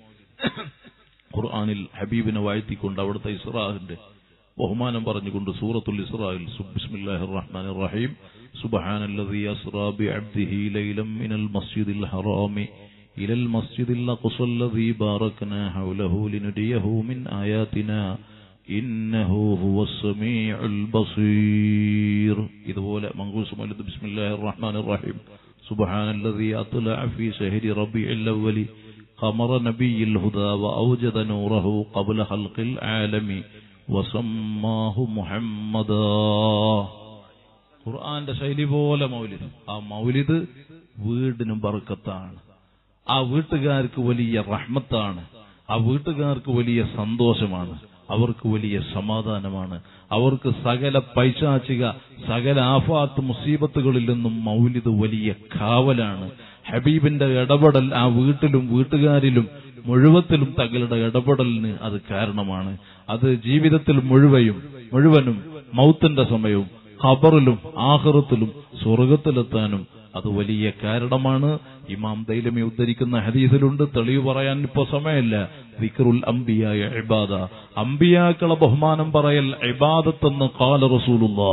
ഖുർആനിൽ ഹബീബിനെ വാഴ്ത്തിക്കൊണ്ട് അവിടുത്തെ ഇസ്രാഹിന്റെ ബഹുമാനം പറഞ്ഞുകൊണ്ട് സൂറത്തുൽ ഇസ്രായിൽ ബിസ്മില്ലാഹിർ റഹ്മാനിർ റഹീം സുബ്ഹാനല്ലദീ അസ്റാ ബിഅബ്ദിഹി ലൈലം മിനൽ മസ്ജിദിൽ ഹറാമി إلى المسجد الأقصى الذي باركنا حوله لنريه من آياتنا إنه هو السميع البصير إذا بولا منغوس مولد بسم الله الرحمن الرحيم سبحان الذي أطلع في شهر ربيع الأول قمر نبي الهدى وأوجد نوره قبل خلق العالم وسماه محمدا ഖുർആന്റെ ശൈലി പോലെ മൗലിദ് ആ മൗലിദ് വീടിനും ബർക്കത്താണ് ആ വീട്ടുകാർക്ക് വലിയ റഹ്മത്താണ് ആ വീട്ടുകാർക്ക് വലിയ സന്തോഷമാണ് അവർക്ക് വലിയ സമാധാനമാണ് അവർക്ക് സകല പൈശാചിക സകല ആഫാത്ത് മുസീബത്തുകളിൽ നിന്നും മൗലിദ് വലിയ കാവലാണ് ഹബീബിന്റെ ഇടപെടൽ ആ വീട്ടിലും വീട്ടുകാരിലും മുഴുവത്തിലും തങ്ങളുടെ ഇടപെടലിന് അത് കാരണമാണ് അത് ജീവിതത്തിൽ മുഴുവയും മുഴുവനും മൗത്തിന്റെ സമയവും ഖബറിലും ആഹ്റത്തിലും സ്വർഗത്തിലെത്താനും അത് വലിയ കാരണമാണ് ഇമാം ദൈലമി ഉദ്ധരിക്കുന്ന ഹദീസിലുണ്ട് തെളിവ് പറയാൻ ഇപ്പോ സമയമില്ല വിക്രുൽ അംബിയായ ഇബാദ അംബിയാക്കളെ ബഹുമാനം പറയൽ ഇബാദത്തെന്ന് കാല റസൂലുള്ളാ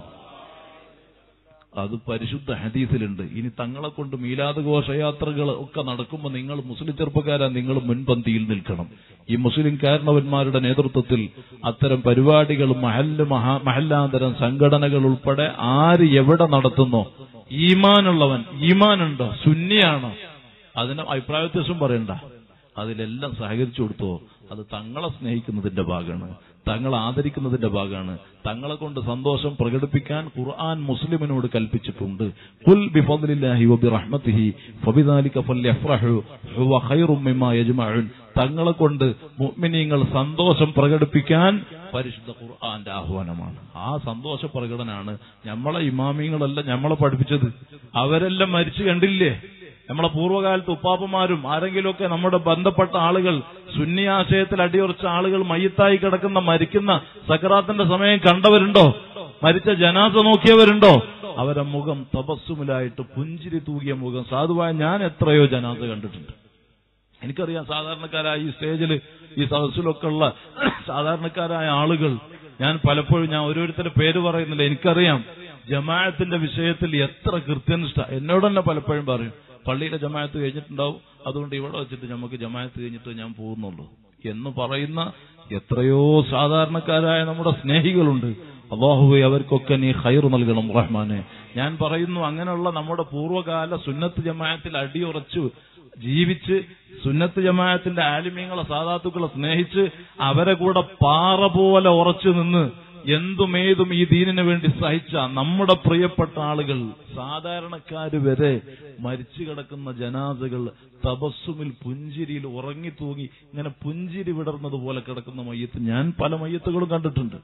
അത് പരിശുദ്ധ ഹദീസിലുണ്ട് ഇനി തങ്ങളെ കൊണ്ട് മീലാദ് ഘോഷയാത്രകൾ ഒക്കെ നടക്കുമ്പോൾ നിങ്ങൾ മുസ്ലിം ചെറുപ്പക്കാരാ നിങ്ങൾ മുൻപന്തിയിൽ നിൽക്കണം ഈ മുസ്ലിം കാരണവന്മാരുടെ നേതൃത്വത്തിൽ അത്തരം പരിപാടികൾ മഹല്ല് മഹാ മഹല്ലാന്തരം സംഘടനകൾ ഉൾപ്പെടെ ആര് എവിടെ നടത്തുന്നോ ഈമാനുള്ളവൻ ഈമാനുണ്ടോ സുന്നിയാണോ അതിന് അഭിപ്രായ വ്യത്യാസം പറയണ്ട അതിലെല്ലാം സഹകരിച്ചു കൊടുത്തോ അത് തങ്ങളെ സ്നേഹിക്കുന്നതിന്റെ ഭാഗമാണ് തങ്ങളെ ആദരിക്കുന്നതിന്റെ ഭാഗമാണ് തങ്ങളെ കൊണ്ട് സന്തോഷം പ്രകടിപ്പിക്കാൻ ഖുർആൻ മുസ്ലിമിനോട് കൽപ്പിച്ചിട്ടുണ്ട് ഖുൽ ബിഫദ്ലില്ലാഹി വബിറഹ്മതിഹി ഫബിദാലിക ഫല്യഫ്റഹു ഹുവ ഖൈറും മിമ്മാ യജ്മഉൻ തങ്ങളെ കൊണ്ട് മുഅ്മിനീങ്ങൾ സന്തോഷം പ്രകടിപ്പിക്കാൻ പരിശുദ്ധ ഖുർആന്റെ ആഹ്വാനമാണ് ആ സന്തോഷ പ്രകടനാണ് നമ്മളെ ഇമാമിങ്ങളെല്ലാം നമ്മളെ പഠിപ്പിച്ചത് അവരെല്ലാം മരിച്ചു കണ്ടില്ലേ നമ്മളെ പൂർവ്വകാലത്ത് ഉപ്പാപ്പമാരും ആരെങ്കിലുമൊക്കെ നമ്മുടെ ബന്ധപ്പെട്ട ആളുകൾ സുന്നി ആശയത്തിൽ അടിയുറച്ച ആളുകൾ മയ്യത്തായി കിടക്കുന്ന മരിക്കുന്ന സക്കറാത്തിന്റെ സമയം കണ്ടവരുണ്ടോ മരിച്ച ജനാസ നോക്കിയവരുണ്ടോ അവരെ മുഖം തപസ്സുമിലായിട്ട് പുഞ്ചിരി തൂകിയ മുഖം സാധുവായ ഞാൻ എത്രയോ ജനാസ കണ്ടിട്ടുണ്ട് എനിക്കറിയാം സാധാരണക്കാരായ ഈ സ്റ്റേജിൽ ഈ സദസ്സിലൊക്കെ ഉള്ള സാധാരണക്കാരായ ആളുകൾ ഞാൻ പലപ്പോഴും ഞാൻ ഓരോരുത്തരുടെ പേര് പറയുന്നില്ല എനിക്കറിയാം ജമാഅത്തിന്റെ വിഷയത്തിൽ എത്ര കൃത്യനിഷ്ഠ എന്നോട് തന്നെ പലപ്പോഴും പറയും പള്ളിയിലെ ജമാഅത്ത് കഴിഞ്ഞിട്ടുണ്ടാവും അതുകൊണ്ട് ഇവിടെ വെച്ചിട്ട് നമുക്ക് ജമാഅത്ത് കഴിഞ്ഞിട്ട് ഞാൻ പോകുന്നുള്ളൂ എന്ന് പറയുന്ന എത്രയോ സാധാരണക്കാരായ നമ്മുടെ സ്നേഹികളുണ്ട് അള്ളാഹുവെ അവർക്കൊക്കെ നീ ഹൈർ നൽകണം റഹ്മാനെ ഞാൻ പറയുന്നു അങ്ങനെയുള്ള നമ്മുടെ പൂർവ്വകാല സുന്നത്ത് ജമാഅത്തിൽ അടിയുറച്ചു ജീവിച്ച് സുന്നത്ത് ജമാഅത്തിന്റെ ആലിമ്യങ്ങളെ സാധാത്തുക്കളെ സ്നേഹിച്ച് അവരെ കൂടെ പാറ പോലെ ഉറച്ചു നിന്ന് എന്തുമേതും ഈ ദീനിന് വേണ്ടി സഹിച്ച നമ്മുടെ പ്രിയപ്പെട്ട ആളുകൾ സാധാരണക്കാര് വരെ മരിച്ചു കിടക്കുന്ന ജനാസകൾ തപസ്സുമിൽ പുഞ്ചിരിയിൽ ഉറങ്ങിത്തൂങ്ങി ഇങ്ങനെ പുഞ്ചിരി വിടർന്നത് പോലെ കിടക്കുന്ന മയ്യത്ത് ഞാൻ പല മയ്യത്തുകളും കണ്ടിട്ടുണ്ട്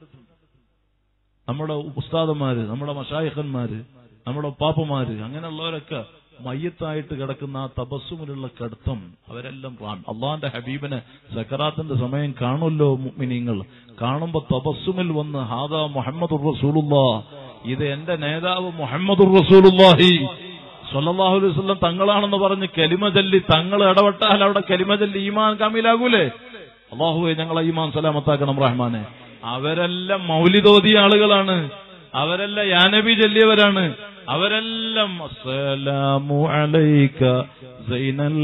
നമ്മുടെ ഉസ്താദന്മാര് നമ്മുടെ മഷായഖന്മാര് നമ്മുടെ പാപ്പമാര് അങ്ങനെയുള്ളവരൊക്കെ മയ്യത്തായിട്ട് കിടക്കുന്ന ആ തപസ്സുമിലുള്ള കടുത്തം അവരെല്ലാം റാം അള്ളാന്റെ ഹബീബിനെ സക്കറാത്തിന്റെ സമയം കാണുമല്ലോ മുഅ്മിനീങ്ങൾ കാണുമ്പോ തപസ്സുമിൽ വന്ന് ഹാദാ മുഹമ്മദ് റസൂലുള്ളാ ഇത് എന്റെ നേതാവ് മുഹമ്മദ് റസൂലുള്ളാഹി സല്ലല്ലാഹു അലൈഹി വസല്ലം തങ്ങളാണെന്ന് പറഞ്ഞ് കലിമ ചൊല്ലി തങ്ങൾ ഇടപെട്ടാൽ അവിടെ കലിമ ചൊല്ലി ഈമാൻ കാമിലാകൂലേ അള്ളാഹുവെ ഞങ്ങളെ ഈമാൻ സലാമത്താക്കണം റഹ്മാനെ അവരെല്ലാം മൗലിതോതിയ ആളുകളാണ് അവരെല്ലാം യാനബി ചൊല്ലിയവരാണ് അവരെല്ലാം അസ്സലാമു അലൈക സൈനൽ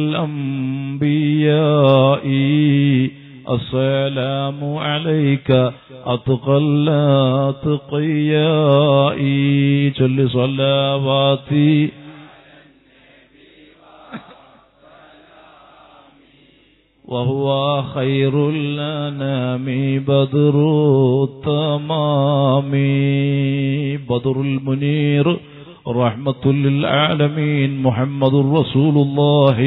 അംബിയായി അസ്സലാമു അലൈക അത്ഖല്ല അത്ഖിയായി ചൊല്ലി സ്വലാവാത്തി وهو خير الأنام بدر التمام بدر المنير رحمة للعالمين محمد رسول الله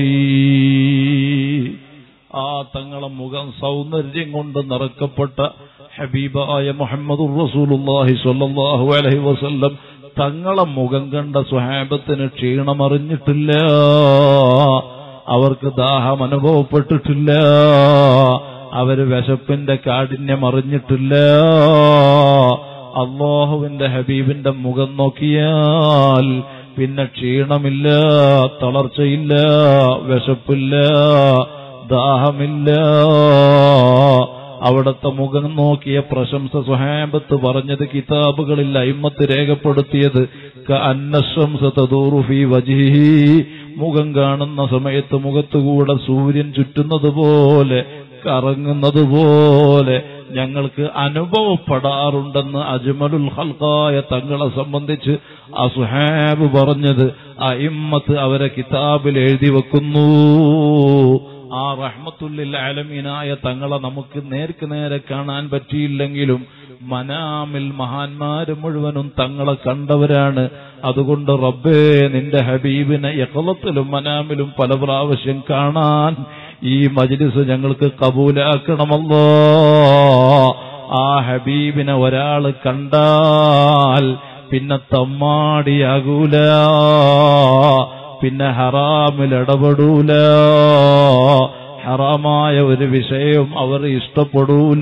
ആ തങ്ങളെ മുഖം സൗന്ദര്യം കൊണ്ട് നിറക്കപ്പെട്ട ഹബീബായ മുഹമ്മദ് റസൂലുല്ലാഹി സ്വല്ലല്ലാഹു അലൈഹി വസല്ലം തങ്ങളെ മുഖം കണ്ട സ്വഹാബത്തിന് ക്ഷീണമറിഞ്ഞിട്ടില്ല അവർക്ക് ദാഹം അനുഭവപ്പെട്ടിട്ടില്ല അവര് വിശപ്പിന്റെ കാഠിന്യം അറിഞ്ഞിട്ടില്ല അള്ളാഹുവിന്റെ ഹബീബിന്റെ മുഖം നോക്കിയാൽ പിന്നെ ക്ഷീണമില്ല തളർച്ചയില്ല വിശപ്പില്ല ദാഹമില്ല അവിടത്തെ മുഖം നോക്കിയ പ്രശംസ സുഹാബത്ത് പറഞ്ഞത് കിതാബുകളിൽ അയിമത്ത് രേഖപ്പെടുത്തിയത് كأن الشمس تدور في وجهه മുഖം കാണുന്ന സമയത്ത് മുഖത്തുകൂടെ സൂര്യൻ ചുറ്റുന്നത് പോലെ കറങ്ങുന്നത് പോലെ ഞങ്ങൾക്ക് അനുഭവപ്പെടാറുണ്ടെന്ന് അജ്മലുൽ ഹൽക്കായ തങ്ങളെ സംബന്ധിച്ച് അസുഹാബ് പറഞ്ഞത് അയിമ്മത്ത് അവരെ കിതാബിൽ എഴുതി വെക്കുന്നു ആ റഹ്മത്തുല്ലിൽ ആലമീനായ തങ്ങളെ നമുക്ക് നേർക്ക് നേരെ കാണാൻ പറ്റിയില്ലെങ്കിലും മനാമിൽ മഹാന്മാര് മുഴുവനും തങ്ങളെ കണ്ടവരാണ് അതുകൊണ്ട് റബ്ബേ നിന്റെ ഹബീബിനെ യക്കളത്തിലും മനാമിലും പല പ്രാവശ്യം കാണാൻ ഈ മജ്ലിസ് ഞങ്ങൾക്ക് കബൂലാക്കണമല്ലോ ആ ഹബീബിനെ ഒരാള് കണ്ടാൽ പിന്നെ തമ്മാടിയാകൂല പിന്നെ ഹറാമിൽ ഇടപെടൂല ഹറാമായ ഒരു വിഷയം അവർ ഇഷ്ടപ്പെടൂല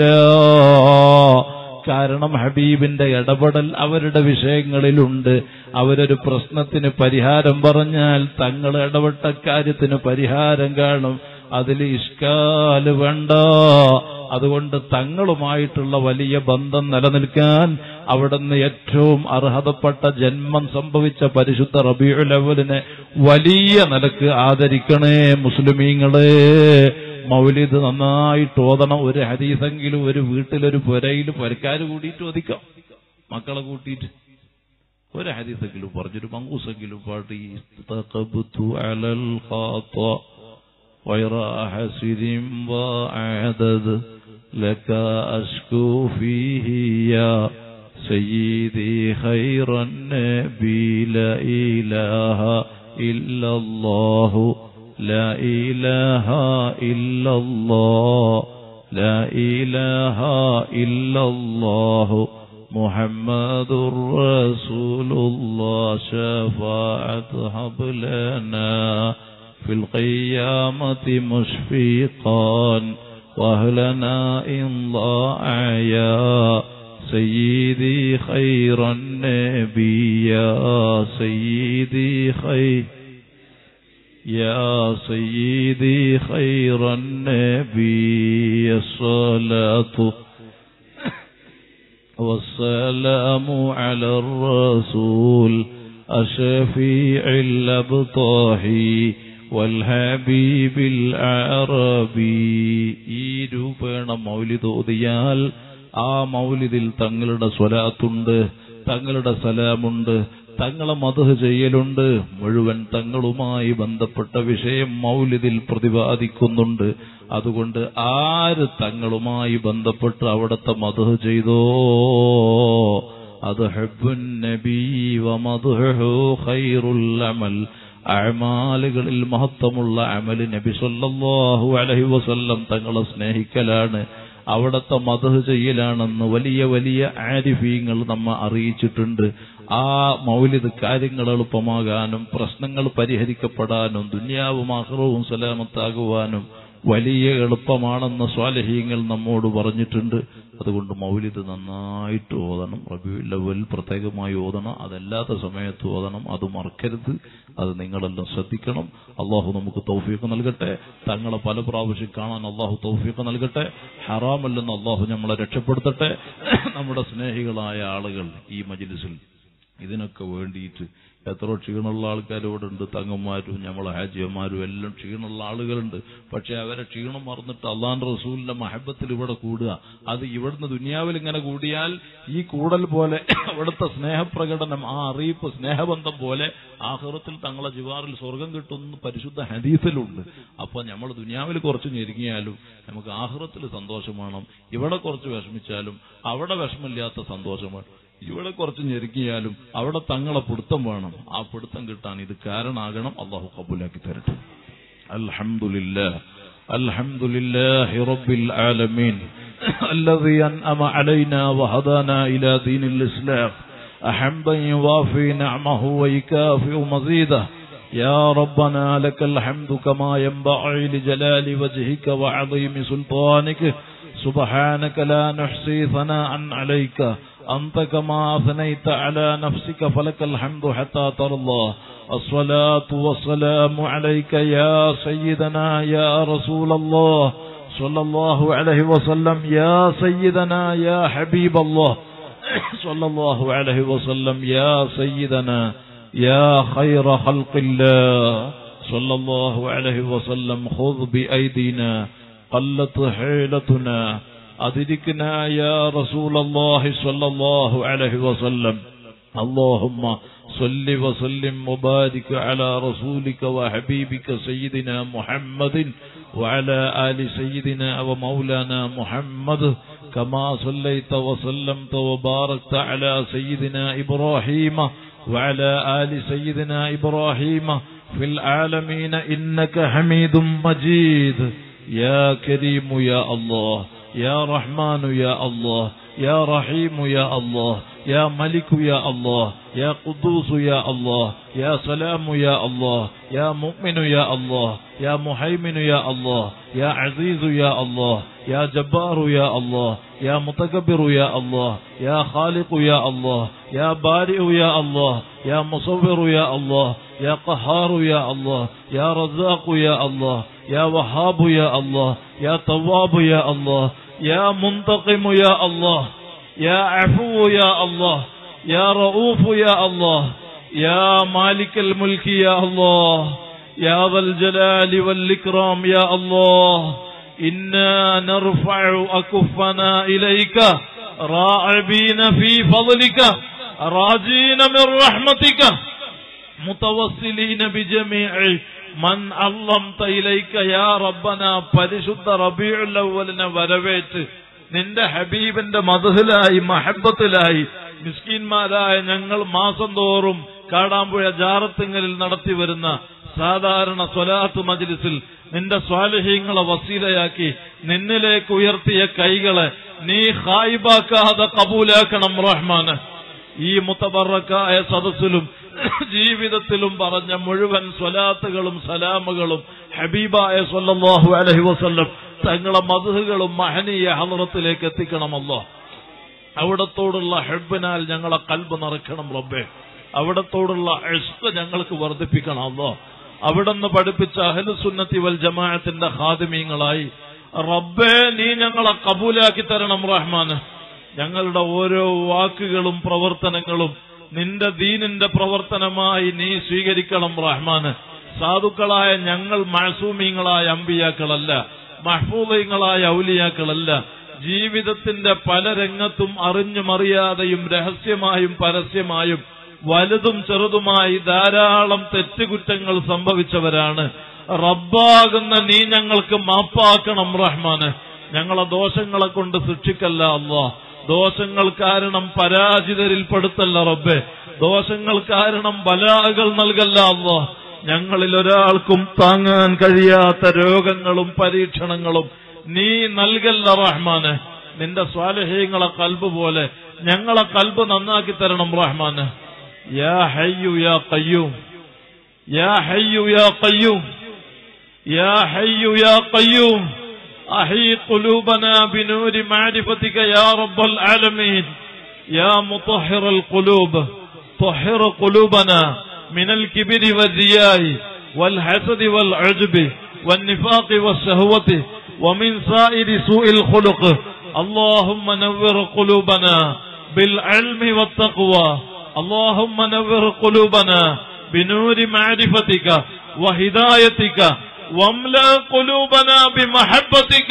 കാരണം ഹബീബിന്റെ ഇടപെടൽ അവരുടെ വിഷയങ്ങളിലുണ്ട് അവരൊരു പ്രശ്നത്തിന് പരിഹാരം പറഞ്ഞാൽ തങ്ങൾ ഇടപെട്ട കാര്യത്തിന് പരിഹാരം കാണും അതിൽ ഇഷ്കാല് വേണ്ട അതുകൊണ്ട് തങ്ങളുമായിട്ടുള്ള വലിയ ബന്ധം നിലനിൽക്കാൻ അവിടുന്ന് ഏറ്റവും അർഹതപ്പെട്ട ജന്മം സംഭവിച്ച പരിശുദ്ധ റബിയുലവലിനെ വലിയ നിലക്ക് ആദരിക്കണേ മുസ്ലിമീങ്ങളെ മൗലിദ് നന്നായിട്ട് ഓതണം ഒരു ഹദീസെങ്കിലും ഒരു വീട്ടിലൊരു പുരയിൽ പുരക്കാര് കൂടിയിട്ട് ഒതിക്കാം മക്കളെ കൂട്ടിയിട്ട് ഒരു ഹദീസെങ്കിലും പറഞ്ഞൊരു മങ്കൂസെങ്കിലും പാട്ട് ഇസ്തഖബ്തു അലൽ ഖാത്ത غير حسد وعدد لك أشكو فيه يا سيدي خير النبي لا إله إلا الله لا إله إلا الله لا إله إلا الله محمد رسول الله شفاعة هب لنا في القيامة مشفقا وأهلنا إن ضاع يا سيدي خير النبي يا سيدي خير يا سيدي خير النبي الصلاة والسلام على الرسول الشفيع الأبطاحي والحبيب العربي ഈ രൂപേണ മൗലിദ് ഓതിയാൽ ആ മൗലിദിൽ തങ്ങളുടെ സ്വലാത്തുണ്ട് തങ്ങളുടെ സലാമുണ്ട് തങ്ങളെ മധു ചെയ്യലുണ്ട് മുഴുവൻ തങ്ങളുമായി ബന്ധപ്പെട്ട വിഷയം മൗലിദിൽ പ്രതിപാദിക്കുന്നുണ്ട് അതുകൊണ്ട് ആര് തങ്ങളുമായി ബന്ധപ്പെട്ട് അവിടുത്തെ മധു ചെയ്തോ അത് ഹബ്ബുൻ നബി വമദ്ഹു ഖൈറുൽ അമൽ അമാലുകളിൽ മഹത്വമുള്ള അമല് നബി സല്ലല്ലാഹു അലൈഹി വസല്ലം തങ്ങളെ സ്നേഹിക്കലാണ് അവിടത്തെ മതഹ് ചെയ്യലാണെന്ന് വലിയ വലിയ ആരിഫീങ്ങൾ നമ്മ അറിയിച്ചിട്ടുണ്ട് ആ മൗലിദ് കാര്യങ്ങൾ എളുപ്പമാകാനും പ്രശ്നങ്ങൾ പരിഹരിക്കപ്പെടാനും ദുന്യാവും ആഹ്റവും സലാമത്താകുവാനും വലിയ എളുപ്പമാണെന്ന് സ്വാലഹീങ്ങൾ നമ്മോട് പറഞ്ഞിട്ടുണ്ട് അതുകൊണ്ട് മൗലിദ് നന്നായിട്ട് ഓതണം റബിയുല്ലവൽ പ്രത്യേകമായി ഓതണം അതല്ലാത്ത സമയത്ത് ഓതണം അത് മറക്കരുത് അത് നിങ്ങളെല്ലാം ശ്രദ്ധിക്കണം അള്ളാഹു നമുക്ക് തൗഫീഖ് നൽകട്ടെ തങ്ങളെ പല പ്രാവശ്യം കാണാൻ അള്ളാഹു തൗഫീഖ് നൽകട്ടെ ഹറാമല്ലെന്ന് അള്ളാഹു നമ്മളെ രക്ഷപ്പെടുത്തട്ടെ നമ്മുടെ സ്നേഹികളായ ആളുകൾ ഈ മജിലിസിൽ ഇതിനൊക്കെ വേണ്ടിയിട്ട് എത്ര ക്ഷീണമുള്ള ആൾക്കാർ ഇവിടെ ഉണ്ട് തങ്ങന്മാരും നമ്മളെ ഹാജിയന്മാരും എല്ലാം ക്ഷീണമുള്ള ആളുകളുണ്ട് പക്ഷെ അവരെ ക്ഷീണം മറന്നിട്ട് അള്ളാൻ റസൂലിന്റെ മഹബത്തിൽ ഇവിടെ കൂടുക അത് ഇവിടുന്ന് ദുനിയാവിൽ ഇങ്ങനെ കൂടിയാൽ ഈ കൂടൽ പോലെ അവിടുത്തെ സ്നേഹപ്രകടനം ആ അറിയിപ്പ് സ്നേഹബന്ധം പോലെ ആഹ്റത്തിൽ തങ്ങളെ ജിവാറിൽ സ്വർഗം കിട്ടുന്ന പരിശുദ്ധ ഹദീസിലുണ്ട് അപ്പൊ നമ്മൾ ദുനിയാവിൽ കുറച്ച് ഞെരുങ്ങിയാലും നമുക്ക് ആഹ്റത്തിൽ സന്തോഷം വേണം ഇവിടെ കുറച്ച് വിഷമിച്ചാലും അവിടെ വിഷമില്ലാത്ത സന്തോഷമാണ് ഇവിടെ കുറച്ച് ഞെരുക്കിയാലും അവിടെ തങ്ങളെ പിടുത്തം വേണം ആ പിടുത്തം കിട്ടാൻ ഇത് കാരണമാകണം അള്ളാഹു കബൂലാക്കി തരട്ടെ അൽഹംദുലില്ലാ അൽഹംദുലില്ലാഹി റബ്ബിൽ ആലമീൻ الذي أنعم علينا وهدانا إلى دين الإسلام أحمدا يوافي نعمه ويكافئ مزيده يا ربنا لك الحمد كما ينبغي لجلال وجهك وعظيم سلطانك سبحانك لا نحصي ثناء عليك أنت كما أثنيت على نفسك فلك الحمد حتى ترضى الصلاة والسلام عليك يا سيدنا يا رسول الله صلى الله عليه وسلم يا سيدنا يا حبيب الله صلى الله عليه وسلم يا سيدنا يا خير خلق الله صلى الله عليه وسلم خذ بأيدينا قلت حيلتنا أدركنا يا رسول الله صلى الله عليه وسلم اللهم صل وسلم وبارك على رسولك وحبيبك سيدنا محمد وعلى آل سيدنا ومولانا محمد كما صليت وسلمت وباركت على سيدنا إبراهيم وعلى آل سيدنا إبراهيم في العالمين إنك حميد مجيد يا كريم يا الله يا رحمن يا الله يا رحيم يا الله يا ملك يا الله يا قدوس يا الله يا سلام يا الله يا مؤمن يا الله يا محيمن يا الله يا عزيز يا الله يا جبار يا الله يا متكبر يا الله يا خالق يا الله يا بارئ يا الله يا مصور يا الله يا قهار يا الله يا رزاق يا الله يا وهاب يا الله يا تواب يا الله يا منتقم يا الله يا عفو يا الله يا رؤوف يا الله يا مالك الملك يا الله يا ذا الجلال والإكرام يا الله إنا نرفع أكفنا إليك راعبين في فضلك راجين من رحمتك متوسلين بجميع മൻ അള്ളംത ഇലൈക യാ റബ്ബന പരിശുദ്ധ റബീഉൽ അവ്വലിനെ വരവേറ്റ് നിന്റെ ഹബീബിന്റെ മധുഹിലായി മഹബത്തിലായി മിസ്കിന്മാരായ ഞങ്ങൾ മാസം തോറും കാടാമ്പുഴ ജാറത്തിങ്ങലിൽ നടത്തി വരുന്ന സാധാരണ സ്വലാത്ത് മജ്ലിസിൽ നിന്റെ സ്വാലഹീങ്ങളെ വസീലയാക്കി നിന്നിലേക്ക് ഉയർത്തിയ കൈകളെ നീ ഹായിബാക്കാതെ കബൂലാക്കണം റഹ്മാന് ഈ മുത്തബറക്കായ സദസ്സിലും ജീവിതത്തിലും പറഞ്ഞ മുഴുവൻ സ്വലാത്തുകളും സലാമുകളും ഹബീബായ സല്ലല്ലാഹു അലൈഹി വസല്ലം തങ്ങളെ മധുഹുകളും മഹനീയ ഹലറത്തിലേക്ക് എത്തിക്കണമല്ലോ അവിടത്തോടുള്ള ഹെബിനാൽ ഞങ്ങളെ കൽബ് നിറയ്ക്കണം റബ്ബേ അവിടത്തോടുള്ള ഇഷ്ക ഞങ്ങൾക്ക് വർദ്ധിപ്പിക്കണമല്ലോ അവിടുന്ന് പഠിപ്പിച്ച അഹലുസുന്നത്തി വൽ ജമാഅത്തിന്റെ ഹാദിമീങ്ങളായി റബ്ബേ നീ ഞങ്ങളെ കബൂലാക്കി തരണം റഹ്മാന് ഞങ്ങളുടെ ഓരോ വാക്കുകളും പ്രവർത്തനങ്ങളും നിന്റെ ദീനിന്റെ പ്രവർത്തനമായി നീ സ്വീകരിക്കണം റഹ്മാന് സാധുക്കളായ ഞങ്ങൾ മഴസൂമീങ്ങളായ അമ്പിയാക്കളല്ല മഹ്ഫൂദയങ്ങളായ ഔലിയാക്കളല്ല ജീവിതത്തിന്റെ പല രംഗത്തും അറിഞ്ഞും അറിയാതെയും രഹസ്യമായും പരസ്യമായും വലുതും ചെറുതുമായി ധാരാളം തെറ്റുകുറ്റങ്ങൾ സംഭവിച്ചവരാണ് റബ്ബാകുന്ന നീ ഞങ്ങൾക്ക് മാപ്പാക്കണം റഹ്മാന് ഞങ്ങളെ ദോഷങ്ങളെ കൊണ്ട് ശിക്ഷിക്കല്ല അള്ളാ ദോഷങ്ങൾ കാരണം പരാജിതരിൽ പെടുത്തല്ല റബ്ബെ ദോഷങ്ങൾ കാരണം ബലാകൾ നൽകല്ല അള്ളാ ഞങ്ങളിൽ ഒരാൾക്കും താങ്ങാൻ കഴിയാത്ത രോഗങ്ങളും പരീക്ഷണങ്ങളും നീ നൽകല്ല റഹ്മാന് നിന്റെ സ്വാലഹ്യങ്ങളെ കൽബ് പോലെ ഞങ്ങളെ കൽബ് നന്നാക്കി തരണം റഹ്മാന് യാ ഹയ്യു യാ കയ്യൂം യാ ഹയ്യു യാ കയ്യൂം യാ ഹയ്യു യാ കയ്യൂം أحيي قلوبنا بنور معرفتك يا رب العالمين يا مطهر القلوب طهر قلوبنا من الكبر والرياء والحسد والعجب والنفاق والشهوة ومن سائر سوء الخلق اللهم نور قلوبنا بالعلم والتقوى اللهم نور قلوبنا بنور معرفتك وهدايتك واملأ قلوبنا بمحبتك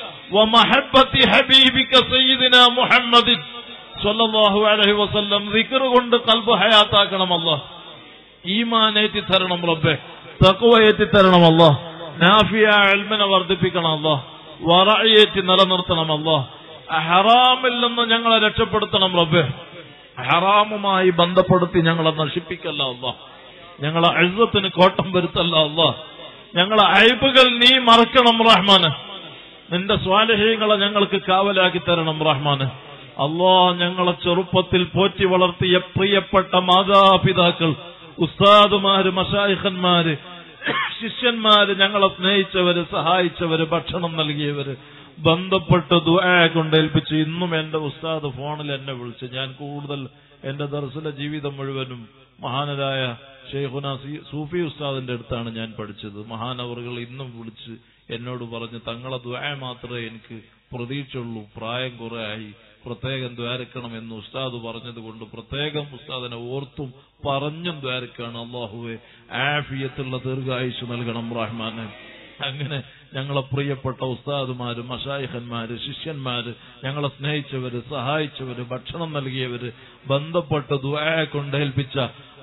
ومحبة حبيبك سيدنا محمد صلى الله عليه وسلم ذكر കൊണ്ട് കൽബ് ഹയാത്താക്കണം അല്ലാഹ് ഈമാനേറ്റി തരണം റബ്ബെ തഖ്വയേറ്റി തരണം അല്ലാഹ് നാഫിയ ഇൽമിനെ വർദ്ധിപ്പിക്കണം അല്ലാഹ് വറഅയേറ്റി നിലനിർത്തണം അല്ലാഹ് ഹറാമിൽ നിന്ന് ഞങ്ങളെ രക്ഷപ്പെടുത്തണം റബ്ബെ ഹറാമുമായി ബന്ധപ്പെടുത്തി ഞങ്ങളെ നശിപ്പിക്കല്ല അല്ലാഹ് ഞങ്ങളെ അഴുതത്തിന് കോട്ടം വരുത്തല്ല അല്ലാഹ് ഞങ്ങളെ അയബുകൾ നീ മറക്കണം റഹ്മാന് നിന്റെ സ്വാലഹ്യങ്ങളെ ഞങ്ങൾക്ക് കാവലാക്കി തരണം റഹ്മാന് അള്ളാ ഞങ്ങളെ ചെറുപ്പത്തിൽ പോറ്റി വളർത്തിയ പ്രിയപ്പെട്ട മാതാപിതാക്കൾ ഉസ്താദുമാര് മഷായിഖന്മാര് ശിഷ്യന്മാര് ഞങ്ങളെ സ്നേഹിച്ചവര് സഹായിച്ചവര് ഭക്ഷണം നൽകിയവര് ബന്ധപ്പെട്ട് ദുആ കൊണ്ടേൽപ്പിച്ച് ഇന്നും എന്റെ ഉസ്താദ് ഫോണിൽ എന്നെ വിളിച്ച് ഞാൻ കൂടുതൽ എന്റെ ദർശന ജീവിതം മുഴുവനും മഹാനരായ ഷെയ്ഖുന സി- സൂഫി ഉസ്താദിന്റെ അടുത്താണ് ഞാൻ പഠിച്ചത് മഹാനവറുകൾ ഇന്നും വിളിച്ച് എന്നോട് പറഞ്ഞ് തങ്ങളെ ദ്വായ മാത്രമേ എനിക്ക് പ്രതീക്ഷയുള്ളൂ പ്രായം കുറെ ആയി പ്രത്യേകം ദ്വാരക്കണം എന്ന് ഉസ്താദ് പറഞ്ഞത് കൊണ്ട് പ്രത്യേകം ഉസ്താദിനെ ഓർത്തും പറഞ്ഞും ദ്വാരക്കാണ് അള്ളാഹുവെ ആഫിയത്തുള്ള ദീർഘായുസ് നൽകണം റഹ്മാന് അങ്ങനെ ഞങ്ങളെ പ്രിയപ്പെട്ട ഉസ്താദുമാര് മഷായിഖന്മാര് ശിഷ്യന്മാര് ഞങ്ങളെ സ്നേഹിച്ചവര് സഹായിച്ചവര് ഭക്ഷണം നൽകിയവര് ബന്ധപ്പെട്ട് ദുആ കൊണ്ടേൽപ്പിച്ച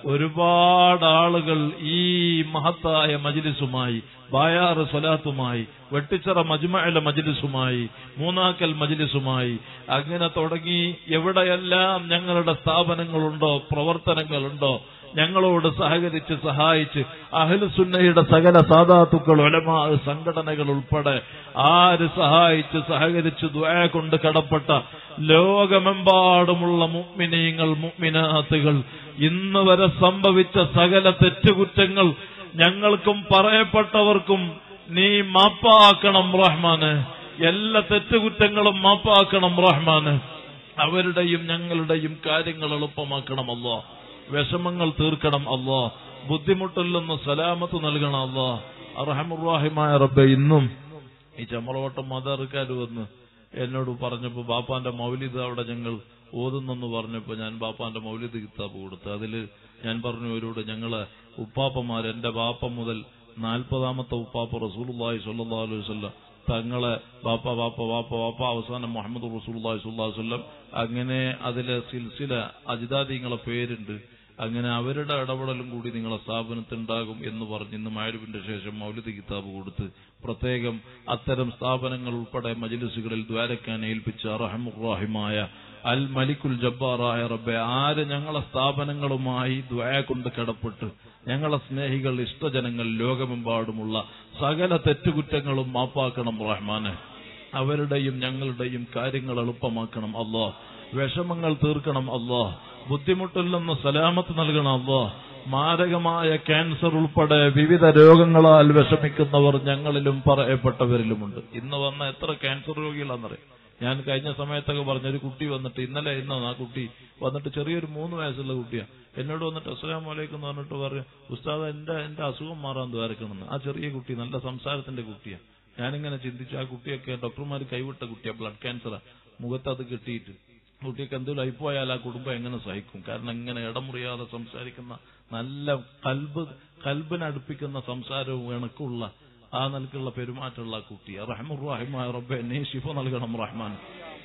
ഒരുപാട് ആളുകൾ ഈ മഹത്തായ മജിലിസുമായി ബായാറ് സ്വലാത്തുമായി വെട്ടിച്ചിറ മജ്മഅല മജിലിസുമായി മൂന്നാക്കൽ മജിലിസുമായി അങ്ങനെ തുടങ്ങി എവിടെയെല്ലാം ഞങ്ങളുടെ സ്ഥാപനങ്ങളുണ്ടോ പ്രവർത്തനങ്ങളുണ്ടോ ഞങ്ങളോട് സഹകരിച്ച് സഹായിച്ച് അഹ്ലുസുന്നയുടെ സകല സാധാത്തുക്കൾ ഒലമാ സംഘടനകൾ ഉൾപ്പെടെ ആര് സഹായിച്ച് സഹകരിച്ച് ദ്വയ കൊണ്ട് കടപ്പെട്ട ലോകമെമ്പാടുമുള്ള മുഗ്മിനീങ്ങൾ മുഗ്മിനാത്തുകൾ ഇന്ന് വരെ സംഭവിച്ച സകല തെറ്റുകുറ്റങ്ങൾ ഞങ്ങൾക്കും പറയപ്പെട്ടവർക്കും നീ മാപ്പാക്കണം റഹ്മാന് എല്ലാ തെറ്റുകുറ്റങ്ങളും മാപ്പാക്കണം റഹ്മാന് അവരുടെയും ഞങ്ങളുടെയും കാര്യങ്ങൾ എളുപ്പമാക്കണം അല്ലോ വിഷമങ്ങൾ തീർക്കണം അല്ലോ ബുദ്ധിമുട്ടിൽ നിന്ന് സലാമത്ത് നൽകണം അല്ലോ അറഹമുറാഹിമായ റബ്ബെ ഇന്നും ഈ ചമറവട്ടം മദർക്കാർ വന്ന് എന്നോട് പറഞ്ഞപ്പോ ബാപ്പാന്റെ മൗലിദ് അവിടെ ഞങ്ങൾ ഓതുന്നെന്ന് പറഞ്ഞപ്പോ ഞാൻ ബാപ്പാന്റെ മൗലിദ് കിതാബ് കൊടുത്തു അതില് ഞാൻ പറഞ്ഞു അവരോട് ഞങ്ങളെ ഉപ്പാപ്പമാർ എന്റെ ബാപ്പ മുതൽ നാൽപ്പതാമത്തെ ഉപ്പാപ്പ റസൂലുള്ളാഹി സ്വല്ലല്ലാഹു അലൈഹി വസല്ലം തങ്ങളെ ബാപ്പ ബാപ്പ ബാപ്പ ബാപ്പ അവസാനം മുഹമ്മദ് റസൂലുള്ളാഹി സ്വല്ലല്ലാഹു അലൈഹി വസല്ലം അങ്ങനെ അതിലെ സിൽസില അജിതാദിങ്ങളെ പേരുണ്ട് അങ്ങനെ അവരുടെ ഇടപെടലും കൂടി നിങ്ങളെ സ്ഥാപനത്തിനുണ്ടാകും എന്ന് പറഞ്ഞ് ഇന്ന് മാരുവിന്റെ ശേഷം മൗലിദ് കിതാബ് കൊടുത്ത് പ്രത്യേകം അത്തരം സ്ഥാപനങ്ങൾ ഉൾപ്പെടെ മജിലിസുകളിൽ ദ്വാരക്കാൻ ഏൽപ്പിച്ച റഹമുറാഹിമായ അൽ മലിക്കുൽ ജബ്ബാറായ റബ്ബെ ആര് ഞങ്ങളെ സ്ഥാപനങ്ങളുമായി ദ്വയ കൊണ്ട് കടപ്പെട്ട് ഞങ്ങളെ സ്നേഹികൾ ഇഷ്ടജനങ്ങൾ ലോകമെമ്പാടുമുള്ള സകല തെറ്റുകുറ്റങ്ങളും മാപ്പാക്കണം റഹ്മാന് അവരുടെയും ഞങ്ങളുടെയും കാര്യങ്ങൾ എളുപ്പമാക്കണം അല്ലോ വിഷമങ്ങൾ തീർക്കണം അല്ലോ ബുദ്ധിമുട്ടിൽ നിന്ന് സലാമത്ത് നൽകണം അല്ലോ മാരകമായ ക്യാൻസർ ഉൾപ്പെടെ വിവിധ രോഗങ്ങളാൽ വിഷമിക്കുന്നവർ ഞങ്ങളിലും പറയപ്പെട്ടവരിലുമുണ്ട് ഇന്ന് വന്ന എത്ര ക്യാൻസർ രോഗികളാണെന്നറിയാം ഞാൻ കഴിഞ്ഞ സമയത്തൊക്കെ പറഞ്ഞ ഒരു കുട്ടി വന്നിട്ട് ഇന്നലെ ഇന്നോ ആ കുട്ടി വന്നിട്ട് ചെറിയൊരു മൂന്ന് വയസ്സുള്ള കുട്ടിയാ എന്നോട് വന്നിട്ട് അസ്സലാം വലൈക്കും എന്ന് പറഞ്ഞിട്ട് പറഞ്ഞു ഉസ്താദ് എന്റെ എന്റെ അസുഖം മാറാൻ ദ്വാരക്കണമെന്ന് ആ ചെറിയ കുട്ടി നല്ല സംസാരത്തിന്റെ കുട്ടിയാ ഞാനിങ്ങനെ ചിന്തിച്ചു ആ കുട്ടിയൊക്കെ ഡോക്ടർമാർ കൈവിട്ട കുട്ടിയാ ബ്ലഡ് ക്യാൻസറാ മുഖത്ത് അത് കിട്ടിയിട്ട് കുട്ടിക്ക് എന്തെങ്കിലും അയിപ്പോയാൽ ആ കുടുംബം എങ്ങനെ സഹിക്കും കാരണം ഇങ്ങനെ ഇടമുറിയാതെ സംസാരിക്കുന്ന നല്ല കൽബ് കൽബിനടുപ്പിക്കുന്ന സംസാരവും ഇണക്കുള്ള ആ നിലക്കുള്ള പെരുമാറ്റമുള്ള ആ കുട്ടി റഹമുറാഹിമായ റബ്ബെ നീ ശിഫ നൽകണം റഹ്മാൻ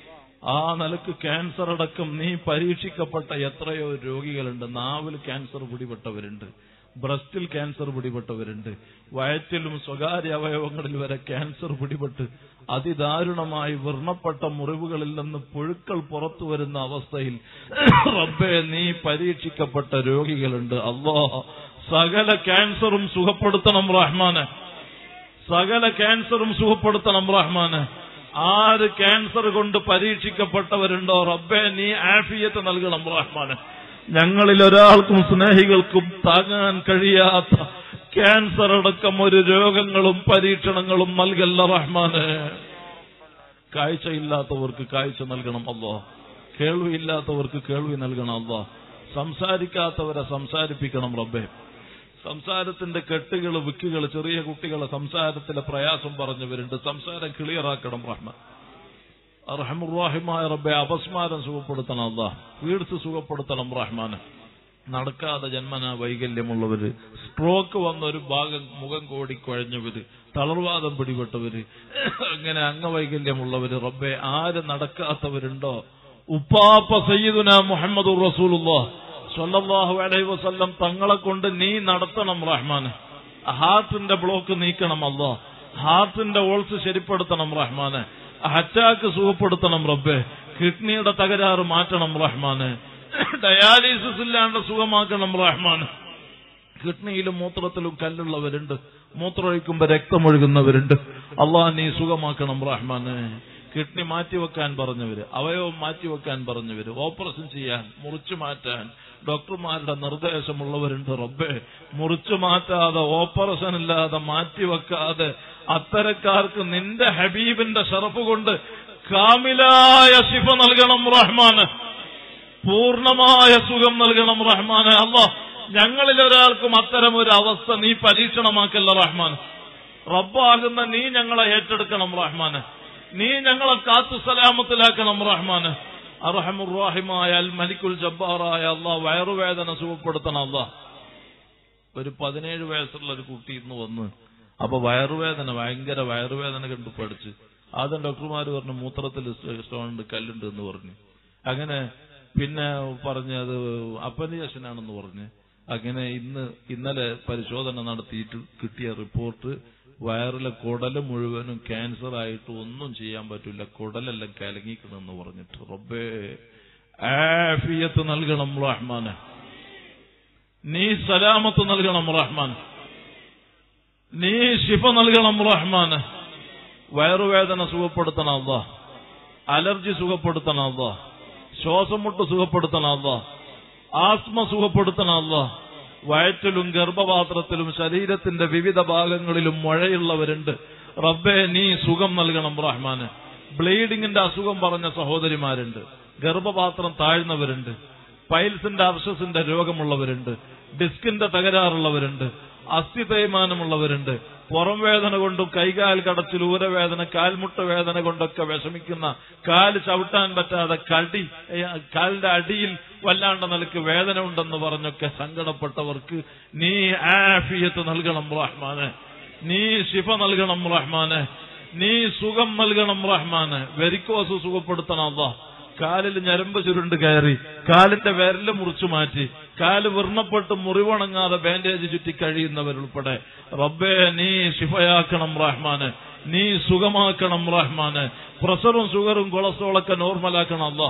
ആ നിലക്ക് ക്യാൻസർ അടക്കം നീ പരീക്ഷിക്കപ്പെട്ട എത്രയോ രോഗികളുണ്ട് നാവിൽ ക്യാൻസർ പിടിപെട്ടവരുണ്ട് ബ്രസ്റ്റിൽ ക്യാൻസർ പിടിപെട്ടവരുണ്ട് വയറ്റിലും സ്വകാര്യ അവയവങ്ങളിൽ വരെ ക്യാൻസർ പിടിപെട്ട് അതിദാരുണമായി വർണ്ണപ്പെട്ട മുറിവുകളിൽ നിന്ന് പുഴുക്കൾ പുറത്തു വരുന്ന അവസ്ഥയിൽ റബ്ബെ നീ പരീക്ഷിക്കപ്പെട്ട രോഗികളുണ്ട് അല്ലോ സകല ക്യാൻസറും സുഖപ്പെടുത്തണം റഹ്മാന് സകല ക്യാൻസറും സുഖപ്പെടുത്തണം റഹ്മാന് ആര് ക്യാൻസർ കൊണ്ട് പരീക്ഷിക്കപ്പെട്ടവരുണ്ടോ റബ്ബെ നീ ആഫിയത്ത് നൽകണം റഹ്മാന് ഞങ്ങളിൽ ഒരാൾക്കും സ്നേഹികൾക്കും താങ്ങാൻ കഴിയാത്ത ക്യാൻസർ അടക്കം ഒരു രോഗങ്ങളും പരീക്ഷണങ്ങളും നൽകല്ല റഹ്മാന് കാഴ്ചയില്ലാത്തവർക്ക് കാഴ്ച നൽകണം അല്ലോ കേൾവിയില്ലാത്തവർക്ക് കേൾവി നൽകണം അല്ലോ സംസാരിക്കാത്തവരെ സംസാരിപ്പിക്കണം റബ്ബെ സംസാരത്തിന്റെ കെട്ടുകൾ വിക്കുകൾ ചെറിയ കുട്ടികളെ സംസാരത്തിലെ പ്രയാസം പറഞ്ഞവരുണ്ട് സംസാരം ക്ലിയറാക്കണം റഹ്മാൻ റഹമുറാഹിമായ റബ്ബെ അപസ്മാരം സുഖപ്പെടുത്തണം അല്ല വീഴ്ച സുഖപ്പെടുത്തണം റഹ്മാന് നടക്കാതെ ജന്മന വൈകല്യമുള്ളവര് സ്ട്രോക്ക് വന്ന ഒരു ഭാഗം മുഖം കോടി കുഴഞ്ഞവര് തളർവാദം പിടിപെട്ടവര് അങ്ങനെ അംഗവൈകല്യമുള്ളവര് റബ്ബെ ആര് നടക്കാത്തവരുണ്ടോ ഉപ്പാപ്പ സയ്യിദുന മുഹമ്മദ് റസൂലുള്ളാ സ്വല്ലല്ലാഹു അലൈഹി വസല്ലം തങ്ങളെ കൊണ്ട് നീ നടത്തണം റഹ്മാന് ഹാർട്ടിന്റെ ബ്ലോക്ക് നീക്കണം അല്ലോ ഹാർട്ടിന്റെ ഓൾസ് ശരിപ്പെടുത്തണം റഹ്മാന് അറ്റാക്ക് സുഖപ്പെടുത്തണം റബ്ബെ കിഡ്നിയുടെ തകരാറ് മാറ്റണം റഹ്മാന് ഡയാലിസിസ് ഇല്ലാണ്ട് സുഖമാക്കണം റഹ്മാന് കിഡ്നിയിലും മൂത്രത്തിലും കല്ലുള്ളവരുണ്ട് മൂത്രമൊഴിക്കുമ്പോ രക്തമൊഴുകുന്നവരുണ്ട് അള്ളാഹ് നീ സുഖമാക്കണം റഹ്മാന് കിഡ്നി മാറ്റിവെക്കാൻ പറഞ്ഞവര് അവയവം മാറ്റിവെക്കാൻ പറഞ്ഞവര് ഓപ്പറേഷൻ ചെയ്യാൻ മുറിച്ചു മാറ്റാൻ ഡോക്ടർമാരുടെ നിർദ്ദേശമുള്ളവരുണ്ട് റബ്ബെ മുറിച്ചു മാറ്റാതെ ഓപ്പറേഷൻ ഇല്ലാതെ മാറ്റിവെക്കാതെ അത്തരക്കാർക്ക് നിന്റെ ഹബീബിന്റെ ഷറഫ് കൊണ്ട് കാമിലായ ശിഫ നൽകണം റഹ്മാന് പൂർണമായ സുഖം നൽകണം റഹ്മാന് അല്ല ഞങ്ങളിൽ ഒരാൾക്കും അത്തരം ഒരു അവസ്ഥ നീ പരീക്ഷണമാക്കല്ല റഹ്മാൻ റബ്ബാകുന്ന നീ ഞങ്ങളെ ഏറ്റെടുക്കണം റഹ്മാന് നീ ഞങ്ങളെ കാത്തു സലാമത്തിലാക്കണം റഹ്മാന് അർഹമുറാഹിമായ അൽ മലിക്കുൽ ജബ്ബാറായ അള്ളാഹ് വയറുവേദന സുഖപ്പെടുത്തണം അള്ളാഹ് ഒരു പതിനേഴ് വയസ്സുള്ള ഒരു കുട്ടി ഇന്ന് വന്ന് അപ്പൊ വയറുവേദന ഭയങ്കര വയറുവേദന കണ്ട് പഠിച്ച് ആദ്യം ഡോക്ടർമാർ പറഞ്ഞു മൂത്രത്തിൽ സ്റ്റോൺ ഉണ്ട് കല്ലുണ്ട് എന്ന് പറഞ്ഞു അങ്ങനെ പിന്നെ പറഞ്ഞ് അത് അപ്പൻഡിയേഷനാണെന്ന് പറഞ്ഞ് അങ്ങനെ ഇന്ന് ഇന്നലെ പരിശോധന നടത്തിയിട്ട് കിട്ടിയ റിപ്പോർട്ട് വയറിലെ കുടല് മുഴുവനും ക്യാൻസർ ആയിട്ട് ഒന്നും ചെയ്യാൻ പറ്റില്ല കുടലെല്ലാം കലങ്ങിക്കണമെന്ന് പറഞ്ഞിട്ട് റബ്ബേ ആഫിയത്ത് നൽകണം റഹ്മാനെ നീ സലാമത്ത് നൽകണം റഹ്മാൻ നീ ശിഫ നൽകണം റഹ്മാന് വയറുവേദന സുഖപ്പെടുത്തണം അല്ലാ അലർജി സുഖപ്പെടുത്തണം അല്ലാ ശ്വാസം മുട്ട് സുഖപ്പെടുത്തണം അല്ലാ ആസ്മ സുഖപ്പെടുത്തണം അല്ലാ വയറ്റിലും ഗർഭപാത്രത്തിലും ശരീരത്തിന്റെ വിവിധ ഭാഗങ്ങളിലും മുഴയുള്ളവരുണ്ട് റബ്ബെ നീ സുഖം നൽകണം റഹ്മാന് ബ്ലീഡിങ്ങിന്റെ അസുഖം പറഞ്ഞ സഹോദരിമാരുണ്ട് ഗർഭപാത്രം താഴ്ന്നവരുണ്ട് പൈൽസിന്റെ അർഷസിന്റെ രോഗമുള്ളവരുണ്ട് ഡിസ്കിന്റെ തകരാറുള്ളവരുണ്ട് അസ്ഥി തേയ്മാനമുള്ളവരുണ്ട് പുറം വേദന കൊണ്ടും കൈകാൽ കടച്ചിൽ ഊരവേദന കാൽമുട്ട വേദന കൊണ്ടൊക്കെ വിഷമിക്കുന്ന കാല് ചവിട്ടാൻ പറ്റാതെ കടി ഏ, കാലിന്റെ അടിയിൽ വല്ലാണ്ട നിലക്ക് വേദന ഉണ്ടെന്ന് പറഞ്ഞൊക്കെ സങ്കടപ്പെട്ടവർക്ക് നീ ആഫിയത്ത് നൽകണം റഹ്മാന് നീ ശിഫ നൽകണം റഹ്മാന് നീ സുഖം നൽകണം റഹ്മാന് വെരിക്കോസ് സുഖപ്പെടുത്തണം അല്ലാ കാലിൽ ഞരമ്പ് ചുരുണ്ട് കയറി കാലിന്റെ വിരല് മുറിച്ചു മാറ്റി കാല് വിർണപ്പെട്ട് മുറിവണങ്ങാതെ ബാൻഡേജ് ചുറ്റി കഴിയുന്നവരുൾപ്പെടെ റബ്ബേ നീ ശിഫയാക്കണം റഹ്മാന് നീ സുഖമാക്കണം റഹ്മാന് പ്രഷറും ഷുഗറും കൊളസ്ട്രോളൊക്കെ നോർമലാക്കണം അല്ലാ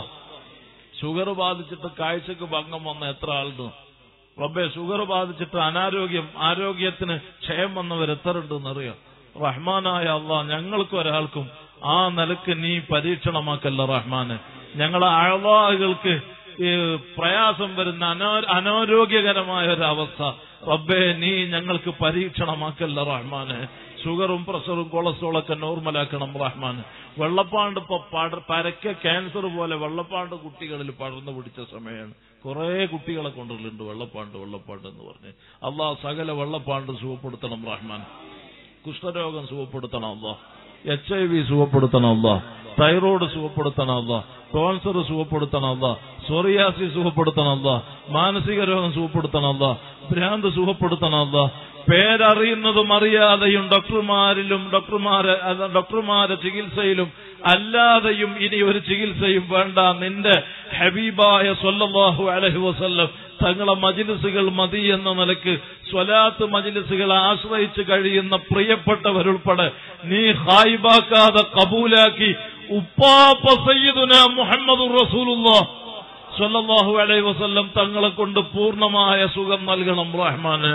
ഷുഗർ ബാധിച്ചിട്ട് കാഴ്ചക്ക് ഭംഗം വന്ന എത്ര ആളുണ്ട് റബ്ബെ ഷുഗർ ബാധിച്ചിട്ട് അനാരോഗ്യം ആരോഗ്യത്തിന് ക്ഷയം വന്നവർ എത്ര ഉണ്ടെന്നറിയാം റഹ്മാനായ അള്ളാഹ് ഞങ്ങൾക്ക് ഒരാൾക്കും ആ നിലക്ക് നീ പരീക്ഷണമാക്കല്ല റഹ്മാന് ഞങ്ങളെ അഴവാഹുകൾക്ക് ഈ പ്രയാസം വരുന്ന അനാ അനാരോഗ്യകരമായ ഒരവസ്ഥ റബ്ബെ നീ ഞങ്ങൾക്ക് പരീക്ഷണമാക്കല്ല റഹ്മാന് ഷുഗറും പ്രഷറും കൊളസ്ട്രോളൊക്കെ നോർമലാക്കണം റഹ്മാൻ വെള്ളപ്പാണ്ട് ഇപ്പൊ പട- പരക്കെ ക്യാൻസർ പോലെ വെള്ളപ്പാണ്ട് കുട്ടികളിൽ പടർന്നു പിടിച്ച സമയമാണ് കുറെ കുട്ടികളെ കൊണ്ടുള്ളുണ്ട് വെള്ളപ്പാണ്ട് വെള്ളപ്പാണ്ട് എന്ന് പറഞ്ഞ് അള്ളാഹ് സകല വെള്ളപ്പാണ്ട് സുഖപ്പെടുത്തണം റഹ്മാൻ കുഷ്ഠരോഗം സുഖപ്പെടുത്തണം അല്ല എച്ച് ഐ വി സുഖപ്പെടുത്തണം അല്ല തൈറോയ്ഡ് സുഖപ്പെടുത്തണം അല്ല ടോൺസർ സുഖപ്പെടുത്തണം അല്ല സോറിയാസി സുഖപ്പെടുത്തണം അല്ല മാനസിക രോഗം സുഖപ്പെടുത്തണം അല്ല ഭ്രാന്ത് സുഖപ്പെടുത്തണം അല്ല പേരറിയുന്നതും അറിയാതെയും ഡോക്ടർമാരിലും ഡോക്ടർമാരെ അത് ഡോക്ടർമാരെ ചികിത്സയിലും അല്ലാതെയും ഇനി ഒരു ചികിത്സയും വേണ്ട നിന്റെ ഹബീബായ സല്ലല്ലാഹു അലൈഹി വസല്ലം തങ്ങളെ മജിലിസുകൾ മതി എന്ന നിലക്ക് സ്വലാത്ത് മജിലിസുകൾ ആശ്രയിച്ച് കഴിയുന്ന പ്രിയപ്പെട്ടവരുൾപ്പെടെ നീ ഹായിബാക്കാതെ കബൂലാക്കി ഉപ്പാപ്പ സയ്യിദുന മുഹമ്മദ് റസൂലുള്ളാഹ് സല്ലല്ലാഹു അലൈഹി വസല്ലം തങ്ങളെ കൊണ്ട് പൂർണ്ണമായ സുഖം നൽകണം റഹ്മാന്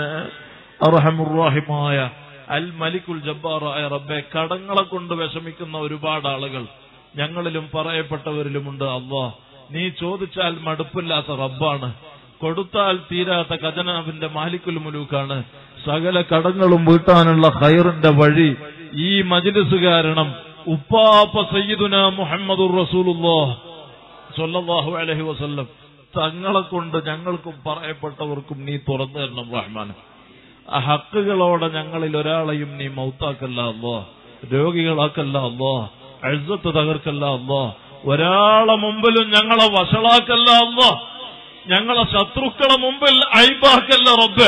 അർഹമുറാഹിമായ അൽ മലിക്കുൽ ജബ്ബാറായ റബ്ബെ കടങ്ങളെ കൊണ്ട് വിഷമിക്കുന്ന ഒരുപാട് ആളുകൾ ഞങ്ങളിലും പറയപ്പെട്ടവരിലുമുണ്ട് അള്ളാഹ് നീ ചോദിച്ചാൽ മടുപ്പില്ലാത്ത റബ്ബാണ് കൊടുത്താൽ തീരാത്ത ഖജനാവിന്റെ മാലിക്കുൽ മുലൂക്കാണ് സകല കടങ്ങളും വീട്ടാനുള്ള ഖൈറിന്റെ വഴി ഈ മജിലിസ് കാരണം ഉപ്പാപ്പ സയ്യിദുന മുഹമ്മദുർ റസൂലുള്ളാഹ് സല്ലല്ലാഹു അലൈഹി വസല്ലം തങ്ങളെ കൊണ്ട് ഞങ്ങൾക്കും പറയപ്പെട്ടവർക്കും നീ തുറന്നു തരണം റഹ്മാൻ ആ ഹക്കുകളോടെ ഞങ്ങളിൽ ഒരാളെയും നീ മൗത്താക്കല്ല അല്ലോ രോഗികളാക്കല്ല അല്ലോ അഴുസത്ത് തകർക്കല്ല അല്ലോ ഒരാളെ മുമ്പിലും ഞങ്ങളെ വഷളാക്കല്ല അല്ലോ ഞങ്ങളെ ശത്രുക്കളെ മുമ്പിൽ അയിബാക്കല്ല റബ്ബ്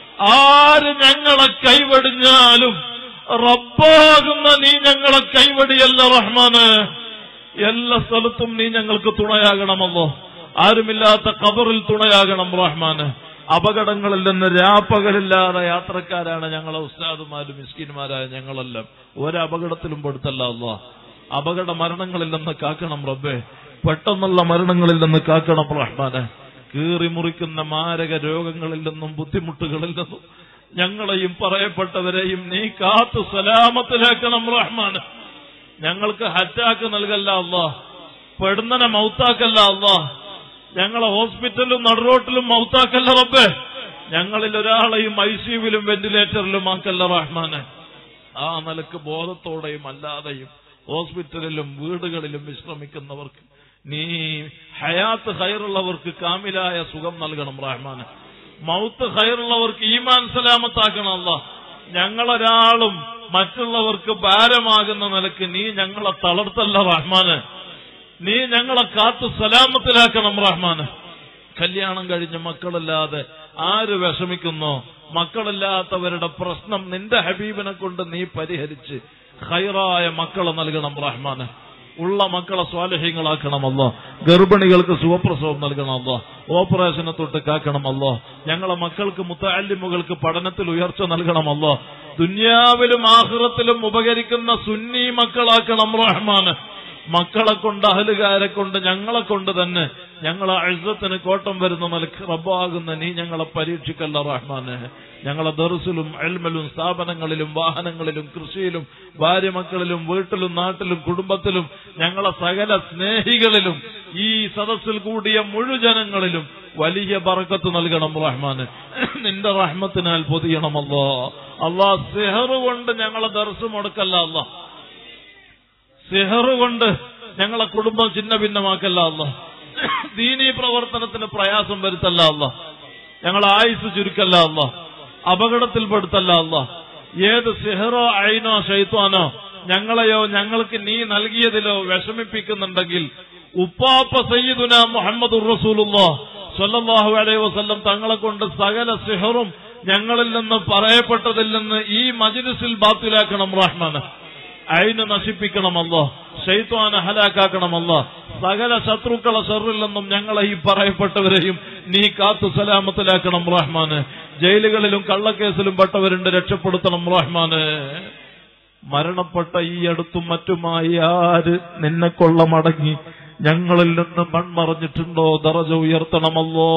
ആര് ഞങ്ങളെ കൈവടിഞ്ഞാലും റബ്ബാകുന്ന നീ ഞങ്ങളെ കൈവടിയല്ല റഹ്മാന് എല്ലാ സ്ഥലത്തും നീ ഞങ്ങൾക്ക് തുണയാകണമല്ലോ ആരുമില്ലാത്ത ഖബറിൽ തുണയാകണം റഹ്മാന് അപകടങ്ങളിൽ നിന്ന് രാപ്പകലില്ലാതെ യാത്രക്കാരാണ് ഞങ്ങളെ ഉസ്താദുമാരും മിസ്കിന്മാരായ ഞങ്ങളെല്ലാം ഒരപകടത്തിലും പെടുത്തല്ല അല്ലോ അപകട മരണങ്ങളിൽ നിന്ന് കാക്കണം റബ്ബേ പെട്ടെന്നുള്ള മരണങ്ങളിൽ നിന്ന് കാക്കണം റഹ്മാനെ കീറി മുറിക്കുന്ന മാരക രോഗങ്ങളിൽ നിന്നും ബുദ്ധിമുട്ടുകളിൽ നിന്നും ഞങ്ങളെയും പറയപ്പെട്ടവരെയും നീ കാത്തു സലാമത്തിലാക്കണം റഹ്മാന് ഞങ്ങൾക്ക് ഹറ്റാക്ക് നൽകല്ല അല്ലാ പെടുന്നനെ മൗത്താക്കല്ല അല്ലാ ഞങ്ങളെ ഹോസ്പിറ്റലിലും നടുറോട്ടിലും മൗത്താക്കല്ല റബ്ബേ ഞങ്ങളിൽ ഒരാളെയും ഐ സിയുവിലും വെന്റിലേറ്ററിലും ആക്കല്ല റഹ്മാനെ ആ നിലക്ക് ബോധത്തോടെയും അല്ലാതെയും ഹോസ്പിറ്റലിലും വീടുകളിലും വിശ്രമിക്കുന്നവർക്ക് നീ ഹയാത്ത് ഹൈറുള്ളവർക്ക് കാമിലായ സുഖം നൽകണം റഹ്മാന് മൗത്ത് ഹൈറുള്ളവർക്ക് ഈമാൻ സലാമത്താക്കണം അല്ല ഞങ്ങളൊരാളും മറ്റുള്ളവർക്ക് ഭാരമാകുന്ന നിലക്ക് നീ ഞങ്ങളെ തളർത്തല്ല റഹ്മാന് നീ ഞങ്ങളെ കാത്തു സലാമത്തിലാക്കണം റഹ്മാന് കല്യാണം കഴിഞ്ഞ് മക്കളില്ലാതെ ആര് വിഷമിക്കുന്നോ മക്കളില്ലാത്തവരുടെ പ്രശ്നം നിന്റെ ഹബീബിനെ കൊണ്ട് നീ പരിഹരിച്ച് ഹൈറായ മക്കളെ നൽകണം റഹ്മാന് ഉള്ള മക്കളെ സ്വാലഹ്യങ്ങളാക്കണമല്ലോ ഗർഭിണികൾക്ക് സുഖപ്രസവം നൽകണമല്ലോ ഓപ്പറേഷനെ തൊട്ട് കാക്കണമല്ലോ ഞങ്ങളെ മക്കൾക്ക് മുത്തല്ലിമുകൾക്ക് പഠനത്തിൽ ഉയർച്ച നൽകണമല്ലോ ദുന്യാവിലും ആഹ്റത്തിലും ഉപകരിക്കുന്ന സുന്നി മക്കളാക്കണം റഹ്മാന് മക്കളെ കൊണ്ട് അഹലുകാരെ കൊണ്ട് ഞങ്ങളെ കൊണ്ട് തന്നെ ഞങ്ങളെ അഴുസത്തിന് കോട്ടം വരുന്ന നിലക്ക് റബ്ബാകുന്ന നീ ഞങ്ങളെ പരീക്ഷിക്കല്ല റഹ്മാനെ ഞങ്ങളെ ദർസിലും എൽമലും സ്ഥാപനങ്ങളിലും വാഹനങ്ങളിലും കൃഷിയിലും ഭാര്യ മക്കളിലും വീട്ടിലും നാട്ടിലും കുടുംബത്തിലും ഞങ്ങളെ സകല സ്നേഹികളിലും ഈ സദസ്സിൽ കൂടിയ മുഴുജനങ്ങളിലും വലിയ ബറക്കത്ത് നൽകണം റഹ്മാന് നിന്റെ റഹ്മത്തിനാൽ പൊതിയണമല്ലോ അള്ളാ സെഹറ് കൊണ്ട് ഞങ്ങളെ ദർസ് മുടക്കല്ല അല്ലാ സിഹറ് കൊണ്ട് ഞങ്ങളെ കുടുംബം ചിന്ന ഭിന്നമാക്കല്ല അല്ല ദീനീ പ്രവർത്തനത്തിന് പ്രയാസം വരുത്തല്ല അല്ല ഞങ്ങളെ ആയുസ് ചുരുക്കല്ല അല്ല അപകടത്തിൽപ്പെടുത്തല്ല അല്ല ഏത് സിഹറോ അയിനോ ഷെയ്ത്താനോ ഞങ്ങളെയോ ഞങ്ങൾക്ക് നീ നൽകിയതിലോ വിഷമിപ്പിക്കുന്നുണ്ടെങ്കിൽ ഉപ്പാപ്പ സയ്യിദുന മുഹമ്മദ് റസൂലുള്ള സ്വല്ലല്ലാഹു അലൈഹി വസല്ലം തങ്ങളെ കൊണ്ട് സകല സിഹറും ഞങ്ങളിൽ നിന്ന് പറയപ്പെട്ടതിൽ നിന്ന് ഈ മജ്ലിസിൽ ബാത്തിലാക്കണം റഹ്മാന് അയിന് നശിപ്പിക്കണമല്ലോ ഷെയ്ത്വാനെ ഹലാക്കാക്കണമല്ലോ സകല ശത്രുക്കളെ ഷെറിൽ നിന്നും ഞങ്ങളെ ഈ പറയപ്പെട്ടവരെയും നീ കാത്തു സലാമത്തിലാക്കണം റഹ്മാന് ജയിലുകളിലും കള്ളക്കേസിലും പെട്ടവരുണ്ട് രക്ഷപ്പെടുത്തണം റഹ്മാന് മരണപ്പെട്ട ഈ അടുത്തും മറ്റുമായി ആര് നിന്നെ കൊള്ള മടങ്ങി ഞങ്ങളിൽ നിന്ന് മൺമറഞ്ഞിട്ടുണ്ടോ ദറജ ഉയർത്തണമല്ലോ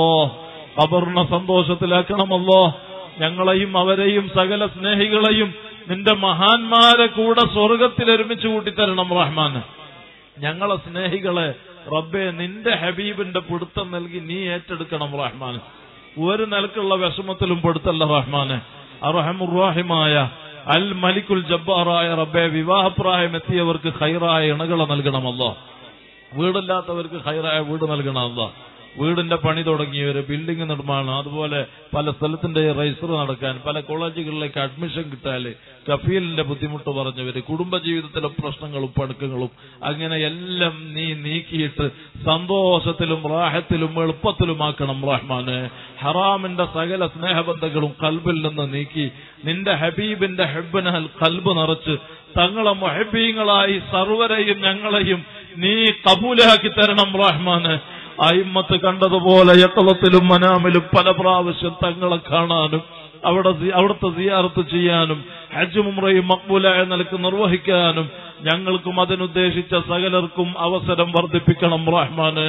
അപർണ സന്തോഷത്തിലാക്കണമല്ലോ ഞങ്ങളെയും അവരെയും സകല സ്നേഹികളെയും നിന്റെ മഹാന്മാരെ കൂടെ സ്വർഗത്തിൽ ഒരുമിച്ച് കൂട്ടിത്തരണം റഹ്മാൻ ഞങ്ങളെ സ്നേഹികളെ റബ്ബെ നിന്റെ ഹബീബിന്റെ പിടുത്തം നൽകി നീ ഏറ്റെടുക്കണം റഹ്മാൻ ഒരു നിലക്കുള്ള വിഷമത്തിലും പെടുത്തല്ല റഹ്മാന് അറഹമുറാഹിമായ അൽ മലിക്കുൽ ജബ്ബാറായ റബ്ബെ വിവാഹപ്രായം എത്തിയവർക്ക് ഹൈറായ ഇണകളെ നൽകണമല്ലോ വീടില്ലാത്തവർക്ക് ഹൈറായ വീട് നൽകണമല്ലോ വീടിന്റെ പണി തുടങ്ങിയവര് ബിൽഡിംഗ് നിർമ്മാണം അതുപോലെ പല സ്ഥലത്തിന്റെ രജിസ്റ്റർ നടക്കാൻ പല കോളേജുകളിലേക്ക് അഡ്മിഷൻ കിട്ടാല് കഫീലിന്റെ ബുദ്ധിമുട്ട് പറഞ്ഞവര് കുടുംബജീവിതത്തിലെ പ്രശ്നങ്ങളും പണുക്കങ്ങളും അങ്ങനെ എല്ലാം നീ നീക്കിയിട്ട് സന്തോഷത്തിലും റാഹത്തിലും എളുപ്പത്തിലുമാക്കണം റഹ്മാന് ഹറാമിന്റെ സകല സ്നേഹബന്ധങ്ങളും കൽബിൽ നിന്ന് നീക്കി നിന്റെ ഹബീബിന്റെ ഹെബിനാൽ കൽബ് നിറച്ച് തങ്ങളെ മൊഹബീങ്ങളായി സർവരെയും ഞങ്ങളെയും നീ കബൂലാക്കി തരണം റഹ്മാന് അയിമ്മത്ത് കണ്ടതുപോലെ യക്കളത്തിലും മനാമിലും പല പ്രാവശ്യം തങ്ങളെ കാണാനും അവിടെ സി- അവിടുത്തെ സിയാറത്ത് ചെയ്യാനും ഹജ്ജ് മുമ്രയും മക്ബൂലായ നിലക്ക് നിർവഹിക്കാനും ഞങ്ങൾക്കും അതിനുദ്ദേശിച്ച സകലർക്കും അവസരം വർദ്ധിപ്പിക്കണം റഹ്മാന്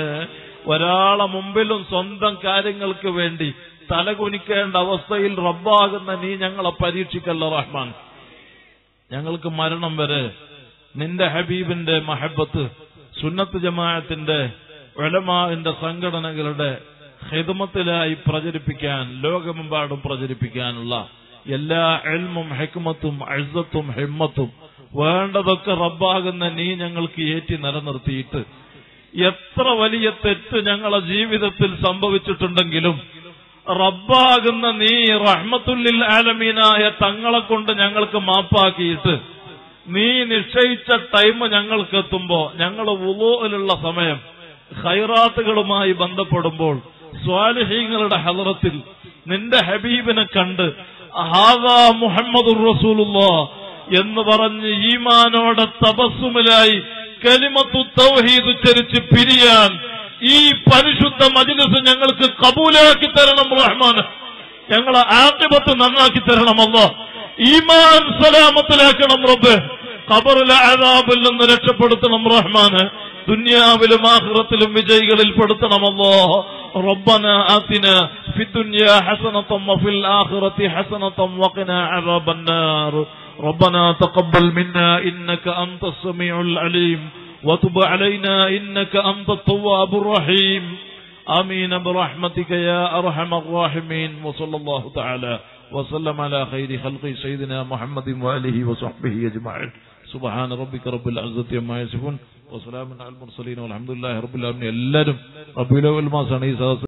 ഒരാളെ മുമ്പിലും സ്വന്തം കാര്യങ്ങൾക്ക് വേണ്ടി തലകുനിക്കേണ്ട അവസ്ഥയിൽ റബ്ബാകുന്ന നീ ഞങ്ങളെ പരീക്ഷിക്കല്ല റഹ്മാൻ ഞങ്ങൾക്ക് മരണം വരെ നിന്റെ ഹബീബിന്റെ മഹബത്ത് സുന്നത്ത് ജമാഅത്തിന്റെ ഉലമാവിന്റെ സംഘടനകളുടെ ഹിദമത്തിലായി പ്രചരിപ്പിക്കാൻ ലോകമെമ്പാടും പ്രചരിപ്പിക്കാനുള്ള എല്ലാ എൽമും ഹെക്മത്തും അഴുത്തും ഹിമ്മത്തും വേണ്ടതൊക്കെ റബ്ബാകുന്ന നീ ഞങ്ങൾക്ക് ഏറ്റി നിലനിർത്തിയിട്ട് എത്ര വലിയ തെറ്റ് ഞങ്ങളെ ജീവിതത്തിൽ സംഭവിച്ചിട്ടുണ്ടെങ്കിലും റബ്ബാകുന്ന നീ റഹ്മത്തുല്ലിൽ ആലമീനായ തങ്ങളെ കൊണ്ട് ഞങ്ങൾക്ക് മാപ്പാക്കിയിട്ട് നീ നിശ്ചയിച്ച ടൈം ഞങ്ങൾക്ക് എത്തുമ്പോ ഞങ്ങൾ വുളൂലുള്ള സമയം ഖൈറാത്തുകളുമായി ബന്ധപ്പെടുമ്പോൾ സ്വാലിഹീങ്ങളുടെ ഹലറത്തിൽ നിന്റെ ഹബീബിനെ കണ്ട് ഹാദാ മുഹമ്മദുർ റസൂലുള്ളാ എന്ന് പറഞ്ഞ് ഈമാനോടെ തപസ്സുമിലായി കലിമത്തു തൗഹീദ് ഉച്ചരിച്ച് പിരിയാൻ ഈ പരിശുദ്ധ മജ്ലിസ് ഞങ്ങൾക്ക് കബൂലാക്കി തരണം റഹ്മാൻ ഞങ്ങളെ ആദ്യപത്ത് നന്നാക്കി തരണം അല്ലോ ഈമാൻ സലാമത്തിലാക്കണം റബ്ബ് ഖബറിലെ അതാബിൽ നിന്ന് രക്ഷപ്പെടുത്തണം റഹ്മാന് ദുനിയാവിലും ആഖിറത്തിലും വിജയികളിൽ പെടുത്തണമല്ലോ ربنا آتنا في الدنيا حسنة وفي الآخرة حسنة وقنا عذاب النار ربنا تقبل منا إنك أنت السميع العليم وتب علينا إنك أنت التواب الرحيم آمين برحمتك يا أرحم الراحمين وصلى الله تعالى وسلم على خير خلق سيدنا محمد وآله وصحبه أجمعين سبحان ربك رب العزة عما يصفون وسلام على المرسلين والحمد لله رب العالمين എല്ലാവരും റബീലവൽ മാസാണ് ഈ സദസ്